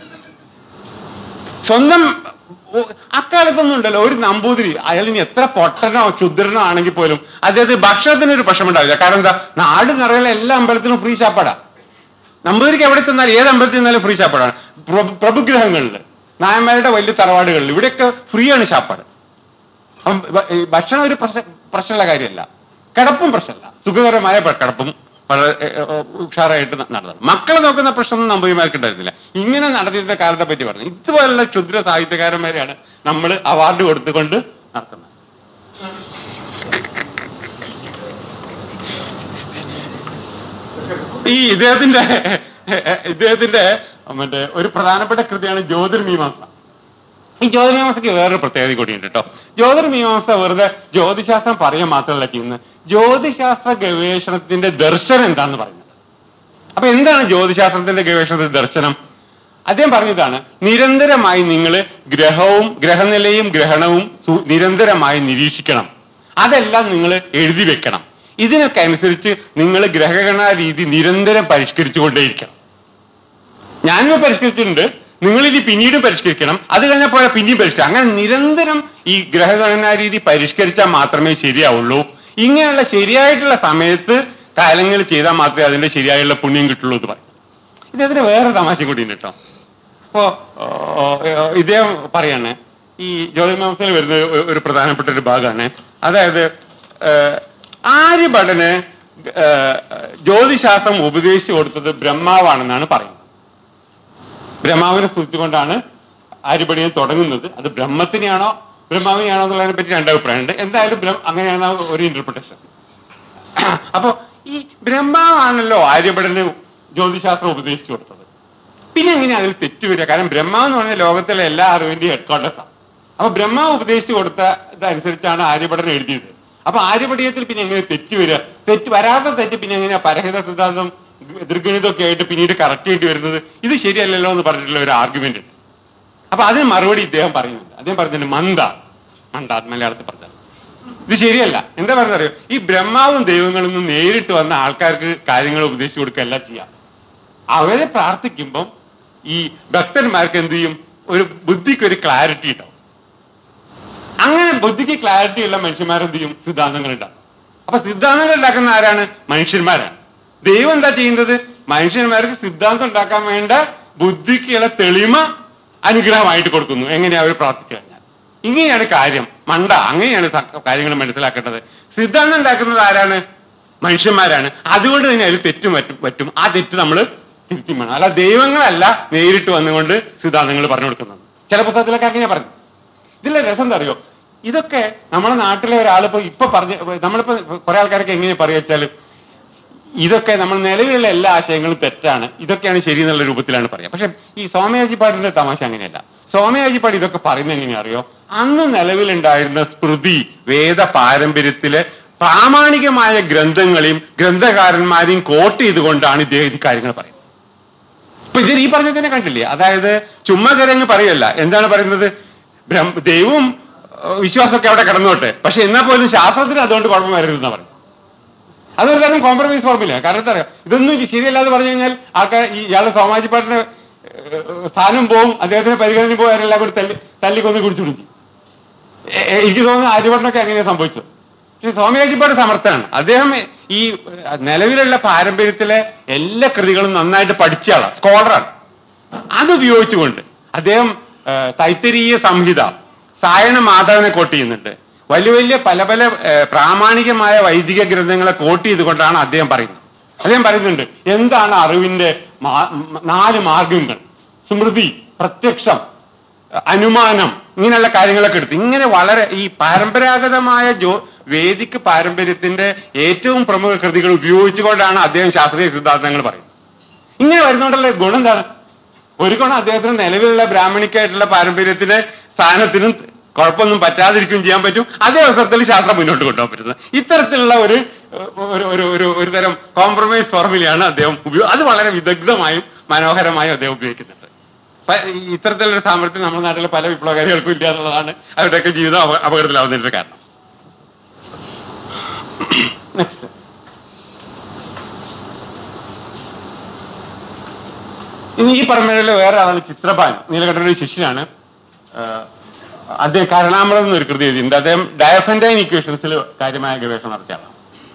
സ്വന്തം ഓ, അക്കാലത്തൊന്നും ഉണ്ടല്ലോ ഒരു നമ്പൂതിരി അയാൾ ഇനി എത്ര പൊട്ടനോ ക്ഷുദ്രനോ ആണെങ്കിൽ പോലും അദ്ദേഹത്തിന് ഭക്ഷണത്തിന് ഒരു പ്രശ്നമുണ്ടാവില്ല കാരണം എന്താ നാട് നിറയിലെ എല്ലാ അമ്പലത്തിലും ഫ്രീ ചാപ്പാടാ നമ്പൂതിരിക്ക് എവിടെ ചെന്നാലും ഏത് അമ്പലത്തിൽ ചെന്നാലും ഫ്രീ ചാപ്പാടാണ് പ്രഭു- പ്രഭുഗ്രഹങ്ങളിൽ നായന്മാരുടെ വലിയ തറവാടുകളിൽ ഇവിടെയൊക്കെ ഫ്രീ ആണ് ചാപ്പാട് അപ്പം ഭ- ഈ ഭക്ഷണം ഒരു പ്രശ്ന പ്രശ്നമുള്ള കാര്യമല്ല കിടപ്പും പ്രശ്നമല്ല സുഖകരമായ പ- കിടപ്പും വളരെ ഏ, ഏ, ഉഷാറായിട്ട് ന- നടന്നു മക്കളെ നോക്കുന്ന പ്രശ്നമൊന്നും നമ്പൂതിരിമാർക്ക് ഉണ്ടായിരുന്നില്ല ഇങ്ങനെ നടത്തിയിരുന്ന കാലത്തെ പറ്റി പറഞ്ഞു ഇതുപോലുള്ള ക്ഷുദ്ര സാഹിത്യകാരന്മാരെയാണ് നമ്മൾ അവാർഡ് കൊടുത്തുകൊണ്ട് നടത്തുന്നത് ഈ ഇദ്ദേഹത്തിന്റെ ഇദ്ദേഹത്തിന്റെ മറ്റേ ഒരു പ്രധാനപ്പെട്ട കൃതിയാണ് ജ്യോതിർമീമാംസ ഈ ജ്യോതിർമീമാംസയ്ക്ക് വേറൊരു പ്രത്യേകത കൂടിയുണ്ട് കേട്ടോ ജ്യോതിർമീമാംസ വെറുതെ ജ്യോതിശാസ്ത്രം പറയാൻ മാത്രമല്ല ചെയ്യുന്നത് ജ്യോതിശാസ്ത്ര ഗവേഷണത്തിന്റെ ദർശനം എന്താന്ന് പറയുന്നത് അപ്പൊ എന്താണ് ജ്യോതിശാസ്ത്രത്തിന്റെ ഗവേഷണത്തിന്റെ ദർശനം അദ്ദേഹം പറഞ്ഞതാണ് നിരന്തരമായി നിങ്ങൾ ഗ്രഹവും ഗ്രഹനിലയും ഗ്രഹണവും സു- നിരന്തരമായി നിരീക്ഷിക്കണം അതെല്ലാം നിങ്ങൾ എഴുതി വെക്കണം ഇതിനൊക്കെ അനുസരിച്ച് നിങ്ങൾ ഗ്രഹഗണന രീതി നിരന്തരം പരിഷ്കരിച്ചുകൊണ്ടേയിരിക്കണം ഞാനിപ്പോ പരിഷ്കരിച്ചിട്ടുണ്ട് നിങ്ങൾ ഇനി പിന്നീട് പരിഷ്കരിക്കണം അത് കഴിഞ്ഞാൽ പോയാൽ പിന്നെയും പരിഷ്കരിക്കണം അങ്ങനെ നിരന്തരം ഈ ഗ്രഹഗണനാ രീതി പരിഷ്കരിച്ചാൽ മാത്രമേ ശരിയാവുള്ളൂ ഇങ്ങനെയുള്ള ശരിയായിട്ടുള്ള സമയത്ത് കാര്യങ്ങൾ ചെയ്താൽ മാത്രമേ അതിന്റെ ശരിയായുള്ള പുണ്യം കിട്ടുള്ളൂ എന്ന് പറയും ഇദ്ദേഹത്തിന് വേറെ തമാശ കൂടി ഉണ്ട് കേട്ടോ അപ്പോ ഓ, ഓ, ഇദ്ദേഹം പറയാണ് ഈ ജ്യോതിർമാംസയിൽ വരുന്ന ഒരു- ഒരു പ്രധാനപ്പെട്ട ഒരു ഭാഗമാണ് അതായത് ഏഹ്, ആര്യഭടന് ഏഹ്, ജ്യോതിശാസ്ത്രം ഉപദേശിച്ചു കൊടുത്തത് ബ്രഹ്മാവാണെന്നാണ് പറയുന്നത് ബ്രഹ്മാവിനെ സ്തുതിച്ചുകൊണ്ടാണ് ആര്യഭടിയെ തുടങ്ങുന്നത് അത് ബ്രഹ്മത്തിനെയാണോ ബ്രഹ്മാവിനെയാണോ എന്നുള്ളതിനെ പറ്റി രണ്ട് അഭിപ്രായമുണ്ട് എന്തായാലും ബ്രഹ്മ അങ്ങനെയാണ് ആ ഒരു ഇന്റർപ്രിട്ടേഷൻ അപ്പൊ ഈ ബ്രഹ്മാവാണല്ലോ ആര്യഭടന് ജ്യോതിശാസ്ത്രം ഉപദേശിച്ചു കൊടുത്തത് പിന്നെ എങ്ങനെയാ അതിൽ തെറ്റ് വരിക കാരണം ബ്രഹ്മാവ് എന്ന് പറഞ്ഞ ലോകത്തിലെ എല്ലാ അറിവിന്റെയും ഹെഡ് ക്വാർട്ടേഴ്സാണ് അപ്പൊ ബ്രഹ്മാവ് ഉപദേശിച്ചു കൊടുത്ത ഇതനുസരിച്ചാണ് ആര്യഭടൻ എഴുതിയത് അപ്പൊ ആര്യഭടീയത്തിൽ പിന്നെ എങ്ങനെ തെറ്റ് വരിക തെറ്റ് വരാത്ത തെറ്റ് പിന്നെ എങ്ങനെയാ പരഹിത സിദ്ധാന്തം ദൃഗണിതമൊക്കെ ആയിട്ട് പിന്നീട് കറക്റ്റ് ചെയ്യേണ്ടി വരുന്നത് ഇത് ശരിയല്ലല്ലോ എന്ന് പറഞ്ഞിട്ടുള്ള ഒരു ആർഗ്യുമെന്റ് ഉണ്ട് അപ്പൊ അതിന് മറുപടി ഇദ്ദേഹം പറയുന്നുണ്ട് അദ്ദേഹം പറഞ്ഞിട്ടുണ്ട് മന്ദ മന്ദ അത് മലയാളത്തിൽ പറഞ്ഞത് ഇത് ശരിയല്ല എന്താ പറയുന്നത് അറിയോ ഈ ബ്രഹ്മാവും ദൈവങ്ങളിൽ നിന്ന് നേരിട്ട് വന്ന ആൾക്കാർക്ക് കാര്യങ്ങൾ ഉപദേശിച്ചു കൊടുക്കുകയല്ല ചെയ്യാം അവരെ പ്രാർത്ഥിക്കുമ്പം ഈ ഭക്തന്മാർക്ക് എന്ത് ചെയ്യും ഒരു ബുദ്ധിക്ക് ഒരു ക്ലാരിറ്റി ഉണ്ടാവും അങ്ങനെ ബുദ്ധിക്ക് ക്ലാരിറ്റി ഉള്ള മനുഷ്യന്മാരെന്ത് ചെയ്യും സിദ്ധാന്തങ്ങൾ ഉണ്ടാക്കും അപ്പൊ സിദ്ധാന്തങ്ങൾ ഉണ്ടാക്കുന്ന ആരാണ് മനുഷ്യന്മാരാണ് ദൈവം എന്താ ചെയ്യുന്നത് മനുഷ്യന്മാർക്ക് സിദ്ധാന്തം ഉണ്ടാക്കാൻ വേണ്ട ബുദ്ധിക്കുള്ള തെളിമ അനുഗ്രഹമായിട്ട് കൊടുക്കുന്നു എങ്ങനെയാ അവർ പ്രാർത്ഥിച്ചു കഴിഞ്ഞാൽ ഇങ്ങനെയാണ് കാര്യം മണ്ട അങ്ങനെയാണ് കാര്യങ്ങൾ മനസ്സിലാക്കേണ്ടത് സിദ്ധാന്തം ഉണ്ടാക്കുന്നത് ആരാണ് മനുഷ്യന്മാരാണ് അതുകൊണ്ട് തന്നെ അതിൽ തെറ്റും പറ്റും പറ്റും ആ തെറ്റ് നമ്മൾ തിരുത്തി വേണം അല്ല ദൈവങ്ങളല്ല നേരിട്ട് വന്നുകൊണ്ട് സിദ്ധാന്തങ്ങൾ പറഞ്ഞു കൊടുക്കുന്നത് ചില പുസ്തകത്തിലൊക്കെ അങ്ങനെ പറഞ്ഞു ഇതിലെ രസം എന്താ അറിയോ ഇതൊക്കെ നമ്മുടെ നാട്ടിലെ ഒരാളിപ്പോ ഇപ്പൊ പറഞ്ഞ നമ്മളിപ്പോ കുറെ ആൾക്കാരൊക്കെ എങ്ങനെ പറയുക വെച്ചാൽ ഇതൊക്കെ നമ്മൾ നിലവിലുള്ള എല്ലാ ആശയങ്ങളും തെറ്റാണ് ഇതൊക്കെയാണ് ശരി എന്നുള്ള രൂപത്തിലാണ് പറയുക പക്ഷെ ഈ സോമയാജിപ്പാടിന്റെ തമാശ അങ്ങനെയല്ല സോമയാജിപ്പാട് ഇതൊക്കെ പറയുന്നത് എങ്ങനെയാ അറിയോ അന്ന് നിലവിലുണ്ടായിരുന്ന സ്മൃതി വേദ പാരമ്പര്യത്തിലെ പ്രാമാണികമായ ഗ്രന്ഥങ്ങളെയും ഗ്രന്ഥകാരന്മാരെയും കോട്ട് ചെയ്തുകൊണ്ടാണ് ഇദ്ദേഹം ഈ കാര്യങ്ങൾ പറയുന്നത് ഇപ്പൊ ഇത് ഈ പറഞ്ഞതിനെ കണ്ടില്ലേ അതായത് ചുമ്മാ കരങ്ങ് പറയല്ല എന്താണ് പറയുന്നത് ബ്രഹ്മ ദൈവവും ഏഹ്, വിശ്വാസമൊക്കെ അവിടെ കിടന്നോട്ടെ പക്ഷെ എന്നാൽ പോലും ശാസ്ത്രത്തിന് അതുകൊണ്ട് കുഴപ്പം വരരുതെന്നാ പറയും അതൊരു തരം കോംപ്രമൈസ് ഫോർമില്ല കാരണം എന്താ പറയാ ഇതൊന്നും ഇത് ശരിയല്ലാതെ പറഞ്ഞു കഴിഞ്ഞാൽ ആൾക്കാർ ഈ ഇയാളുടെ സോമാജിപ്പാട്ടിന് സ്ഥാനം പോവും അദ്ദേഹത്തിന് പരിഗണന പോവും അവരെല്ലാം കൂടി തല്ലി തല്ലിക്കൊന്ന് കുടിച്ചു കുടിക്കും എ- എ- എനിക്ക് തോന്നുന്നു ആര്യഭട്ടനൊക്കെ അങ്ങനെയാ സംഭവിച്ചത് പക്ഷെ സ്വാമിയാജിപ്പാട് സമർത്ഥനാണ് അദ്ദേഹം ഈ ഏഹ്, നിലവിലുള്ള പാരമ്പര്യത്തിലെ എല്ലാ കൃതികളും നന്നായിട്ട് പഠിച്ച ആളാണ് സ്കോളറാണ് അത് ഉപയോഗിച്ചുകൊണ്ട് അദ്ദേഹം ഏഹ്, തൈത്തരീയ സംഹിത സായണ മാധവനെ കോട്ട് ചെയ്യുന്നുണ്ട് വലിയ വലിയ പല പല ഏഹ്, പ്രാമാണികമായ വൈദിക ഗ്രന്ഥങ്ങളെ കോട്ട് ചെയ്തുകൊണ്ടാണ് അദ്ദേഹം പറയുന്നത് അദ്ദേഹം പറയുന്നുണ്ട് എന്താണ് അറിവിന്റെ മാ- മ- നാല് മാർഗങ്ങൾ സ്മൃതി പ്രത്യക്ഷം അനുമാനം ഇങ്ങനെയുള്ള കാര്യങ്ങളൊക്കെ എടുത്ത് ഇങ്ങനെ വളരെ ഈ പരമ്പരാഗതമായ ജോ വേദിക്ക് പാരമ്പര്യത്തിന്റെ ഏറ്റവും പ്രമുഖ കൃതികൾ ഉപയോഗിച്ചുകൊണ്ടാണ് അദ്ദേഹം ശാസ്ത്രീയ സിദ്ധാന്തങ്ങൾ പറയുന്നത് ഇങ്ങനെ വരുന്നോണ്ടുള്ള ഗുണം എന്താണ് ഒരു ഗുണം അദ്ദേഹത്തിന് നിലവിലുള്ള ബ്രാഹ്മണിക്കായിട്ടുള്ള പാരമ്പര്യത്തിന്റെ സ്ഥാനത്തിനും കുഴപ്പമൊന്നും പറ്റാതിരിക്കുകയും ചെയ്യാൻ പറ്റും അതേ അവസരത്തിൽ ശാസ്ത്രം മുന്നോട്ട് കൊണ്ടുപോകാൻ പറ്റുന്നത് ഇത്തരത്തിലുള്ള ഒരു ഒരു ഒരു ഒരു ഒരു തരം കോംപ്രമൈസ് ഫോർമുലയാണ് അദ്ദേഹം ഉപയോഗ അത് വളരെ വിദഗ്ധമായും മനോഹരമായും അദ്ദേഹം ഉപയോഗിക്കുന്നുണ്ട് പ- ഇത്തരത്തിലുള്ള സാമർത്ഥ്യം നമ്മുടെ നാട്ടിലെ പല വിപ്ലവകാരികൾക്കും ഇല്ല എന്നുള്ളതാണ് അവരുടെയൊക്കെ ജീവിതം അപ- അപകടത്തിലാവുന്നതിന്റെ കാരണം നെക്സ്റ്റ് ഇനി ഈ പറഞ്ഞതിൽ വേറെ ആളാണ് ചിത്രപാൻ നീലകണ്ഠന്റെ ഒരു ശിഷ്യനാണ് ആഹ് അദ്ദേഹം കരണാമൃതം എന്നൊരു കൃതി എഴുതിയിട്ടുണ്ട് അദ്ദേഹം ഡയഫൻറ്റൈൻ ഇക്വേഷൻസിൽ കാര്യമായ ഗവേഷണം നടത്തിയ ആളാണ്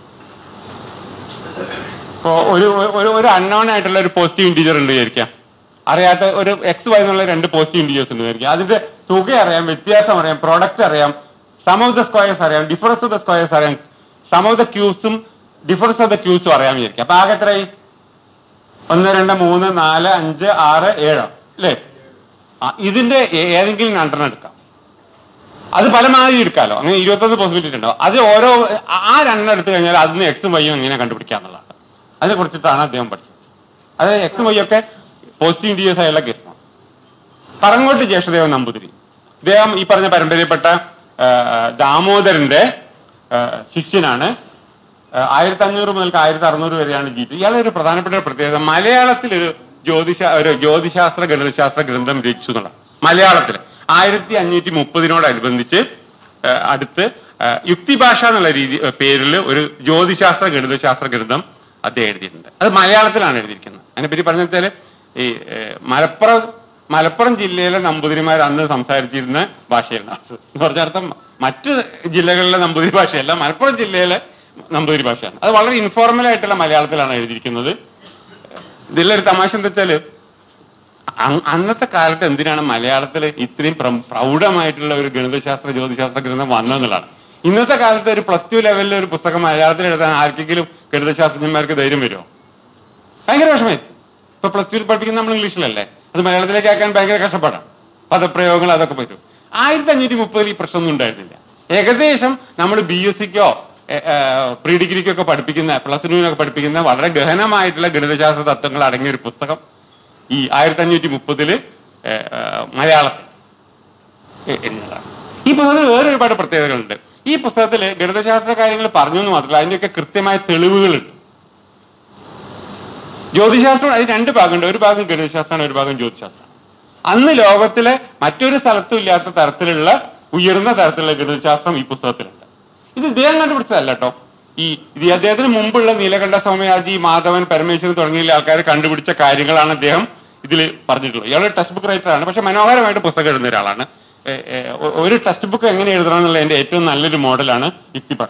ഇപ്പോ ഒരു ഒരു ഒരു അൺനോൺ ആയിട്ടുള്ള ഒരു പോസിറ്റീവ് ഇൻറ്റീജർ ഉണ്ട് വിചാരിക്കാം അറിയാത്ത ഒരു എക്സ് വൈ എന്നുള്ള രണ്ട് പോസിറ്റീവ് ഇൻറ്റീജേഴ്സ് ഉണ്ട് വിചാരിക്കാം അതിന്റെ തുക അറിയാം വ്യത്യാസം അറിയാം പ്രോഡക്റ്റ് അറിയാം സം ഓഫ് ദ സ്ക്വയർസ് അറിയാം ഡിഫറൻസ് ഓഫ് ദ സ്ക്വയർസ് അറിയാം സം ഓഫ് ദ ക്യൂസും ഡിഫറൻസ് ഓഫ് ദ ക്യൂസും അറിയാൻ വിചാരിക്കാം അപ്പൊ ആകെ എത്രയായി ഒന്ന് രണ്ട് മൂന്ന് നാല് അഞ്ച് ആറ് ഏഴ് അല്ലേ ആ ഇതിന്റെ ഏ- ഏതെങ്കിലും രണ്ടെണ്ണം എടുക്കാം അത് പല മാതിരി എടുക്കാമല്ലോ അങ്ങനെ ഇരുപത്തൊന്ന് പോസിബിലിറ്റി ഉണ്ടാവും അത് ഓരോ ആ രണ്ടെണ്ണം എടുത്തു കഴിഞ്ഞാൽ അതിന് എക്സും വൈയും എങ്ങനെ കണ്ടുപിടിക്കാന്നുള്ളതാണ് അതിനെ കുറിച്ചിട്ടാണ് അദ്ദേഹം പഠിച്ചത് അത് എക്സും വൈ ഒക്കെ പോസിറ്റീവ് ഇൻറ്റീരിയേഴ്സ് ആയുള്ള കേസാണ് പറങ്ങോട്ട് ജ്യേഷ്ഠദേവൻ നമ്പൂതിരി ഇദ്ദേഹം ഈ പറഞ്ഞ പരമ്പരയിൽപ്പെട്ട ആ, ദാമോദരന്റെ ആ, ശിഷ്യനാണ് ആയിരത്തി അഞ്ഞൂറ് മുതൽ ആയിരത്തി അറുന്നൂറ് വരെയാണ് ജീവിച്ചത് ഇയാളെ ഒരു പ്രധാനപ്പെട്ട ഒരു പ്രത്യേകത മലയാളത്തിൽ ഒരു ജ്യോതിഷ ഒരു ജ്യോതിശാസ്ത്ര ഗണിതശാസ്ത്ര ഗ്രന്ഥം രചിച്ചു എന്നുള്ള മലയാളത്തിൽ ആയിരത്തി അഞ്ഞൂറ്റി മുപ്പതിനോടനുബന്ധിച്ച് ആ, അടുത്ത് ആ, യുക്തിഭാഷ എന്നുള്ള രീതി പേരിൽ ഒരു ജ്യോതിശാസ്ത്ര ഗണിതശാസ്ത്ര ഗ്രന്ഥം അദ്ദേഹം എഴുതിയിട്ടുണ്ട് അത് മലയാളത്തിലാണ് എഴുതിയിരിക്കുന്നത് അതിനെപ്പറ്റി പറഞ്ഞു വെച്ചാൽ ഈ ഏ, മലപ്പുറം മലപ്പുറം ജില്ലയിലെ നമ്പൂതിരിമാർ അന്ന് സംസാരിച്ചിരുന്ന ഭാഷയാണ് എന്ന് പറഞ്ഞ അർത്ഥം മറ്റ് ജില്ലകളിലെ നമ്പൂതിരി ഭാഷയല്ല മലപ്പുറം ജില്ലയിലെ നമ്പൂതിരി ഭാഷയാണ് അത് വളരെ ഇൻഫോർമൽ ആയിട്ടുള്ള മലയാളത്തിലാണ് എഴുതിയിരിക്കുന്നത് ഇതിലൊരു തമാശ എന്താ വെച്ചാല് അ- അന്നത്തെ കാലത്ത് എന്തിനാണ് മലയാളത്തിൽ ഇത്രയും പ്ര- പ്രൗഢമായിട്ടുള്ള ഒരു ഗണിതശാസ്ത്ര ജ്യോതിശാസ്ത്ര ഗ്രന്ഥം വന്നതെന്നുള്ളതാണ് ഇന്നത്തെ കാലത്ത് ഒരു പ്ലസ് ടു ലെവലിൽ ഒരു പുസ്തകം മലയാളത്തിൽ എഴുതാൻ ആർക്കെങ്കിലും ഗണിതശാസ്ത്രജ്ഞന്മാർക്ക് ധൈര്യം വരുമോ ഭയങ്കര വിഷമമായി ഇപ്പൊ പ്ലസ് ടുവിൽ പഠിപ്പിക്കുന്ന നമ്മൾ ഇംഗ്ലീഷിലല്ലേ അത് മലയാളത്തിലേക്ക് ആക്കാൻ ഭയങ്കര കഷ്ടപ്പാടാണ് പദപ്രയോഗങ്ങൾ അതൊക്കെ പറ്റും ആയിരത്തി അഞ്ഞൂറ്റി മുപ്പതിൽ ഈ പ്രശ്നമൊന്നും ഉണ്ടായിരുന്നില്ല ഏകദേശം നമ്മൾ ബി എസ് സിക്കോ പ്രീ ഡിഗ്രിക്കോ ഒക്കെ പഠിപ്പിക്കുന്ന പ്ലസ് ടുവിനൊക്കെ പഠിപ്പിക്കുന്ന വളരെ ഗഹനമായിട്ടുള്ള ഗണിതശാസ്ത്ര തത്വങ്ങൾ അടങ്ങിയ ഒരു പുസ്തകം ഈ ആയിരത്തി അഞ്ഞൂറ്റി മുപ്പതില് മലയാളത്തിൽ എ- എഴുതിയതാണ് ഈ പുസ്തകത്തിൽ വേറെ ഒരുപാട് പ്രത്യേകതകളുണ്ട് ഈ പുസ്തകത്തിൽ ഗണിതശാസ്ത്ര കാര്യങ്ങൾ പറഞ്ഞു എന്ന് മാത്രമല്ല അതിന്റെയൊക്കെ കൃത്യമായ തെളിവുകളുണ്ട് ജ്യോതിശാസ്ത്രം അതിന് രണ്ട് ഭാഗമുണ്ട് ഒരു ഭാഗം ഗണിതശാസ്ത്രമാണ് ഒരു ഭാഗം ജ്യോതിശാസ്ത്രമാണ് അന്ന് ലോകത്തിലെ മറ്റൊരു സ്ഥലത്തും ഇല്ലാത്ത തരത്തിലുള്ള ഉയർന്ന തരത്തിലുള്ള ഗണിതശാസ്ത്രം ഈ പുസ്തകത്തിലുണ്ട് ഇത് ഇദ്ദേഹം കണ്ടുപിടിച്ചതല്ല കേട്ടോ ഈ ഇത് അദ്ദേഹത്തിന് മുമ്പുള്ള നീലകണ്ഠ സോമയാജി മാധവൻ പരമേശ്വരൻ തുടങ്ങിയ ആൾക്കാർ കണ്ടുപിടിച്ച കാര്യങ്ങളാണ് അദ്ദേഹം ഇതിൽ പറഞ്ഞിട്ടുള്ളത് ഇയാൾ ടെക്സ്റ്റ് ബുക്ക് റൈറ്റർ ആണ് പക്ഷെ മനോഹരമായിട്ട് പുസ്തകം എഴുതുന്ന ഒരാളാണ് ഏ, ഏ, ഒ- ഒരു ടെക്സ്റ്റ് ബുക്ക് എങ്ങനെ എഴുതണം എന്നുള്ള എന്റെ ഏറ്റവും നല്ലൊരു മോഡലാണ് യുക്തിഭാഷ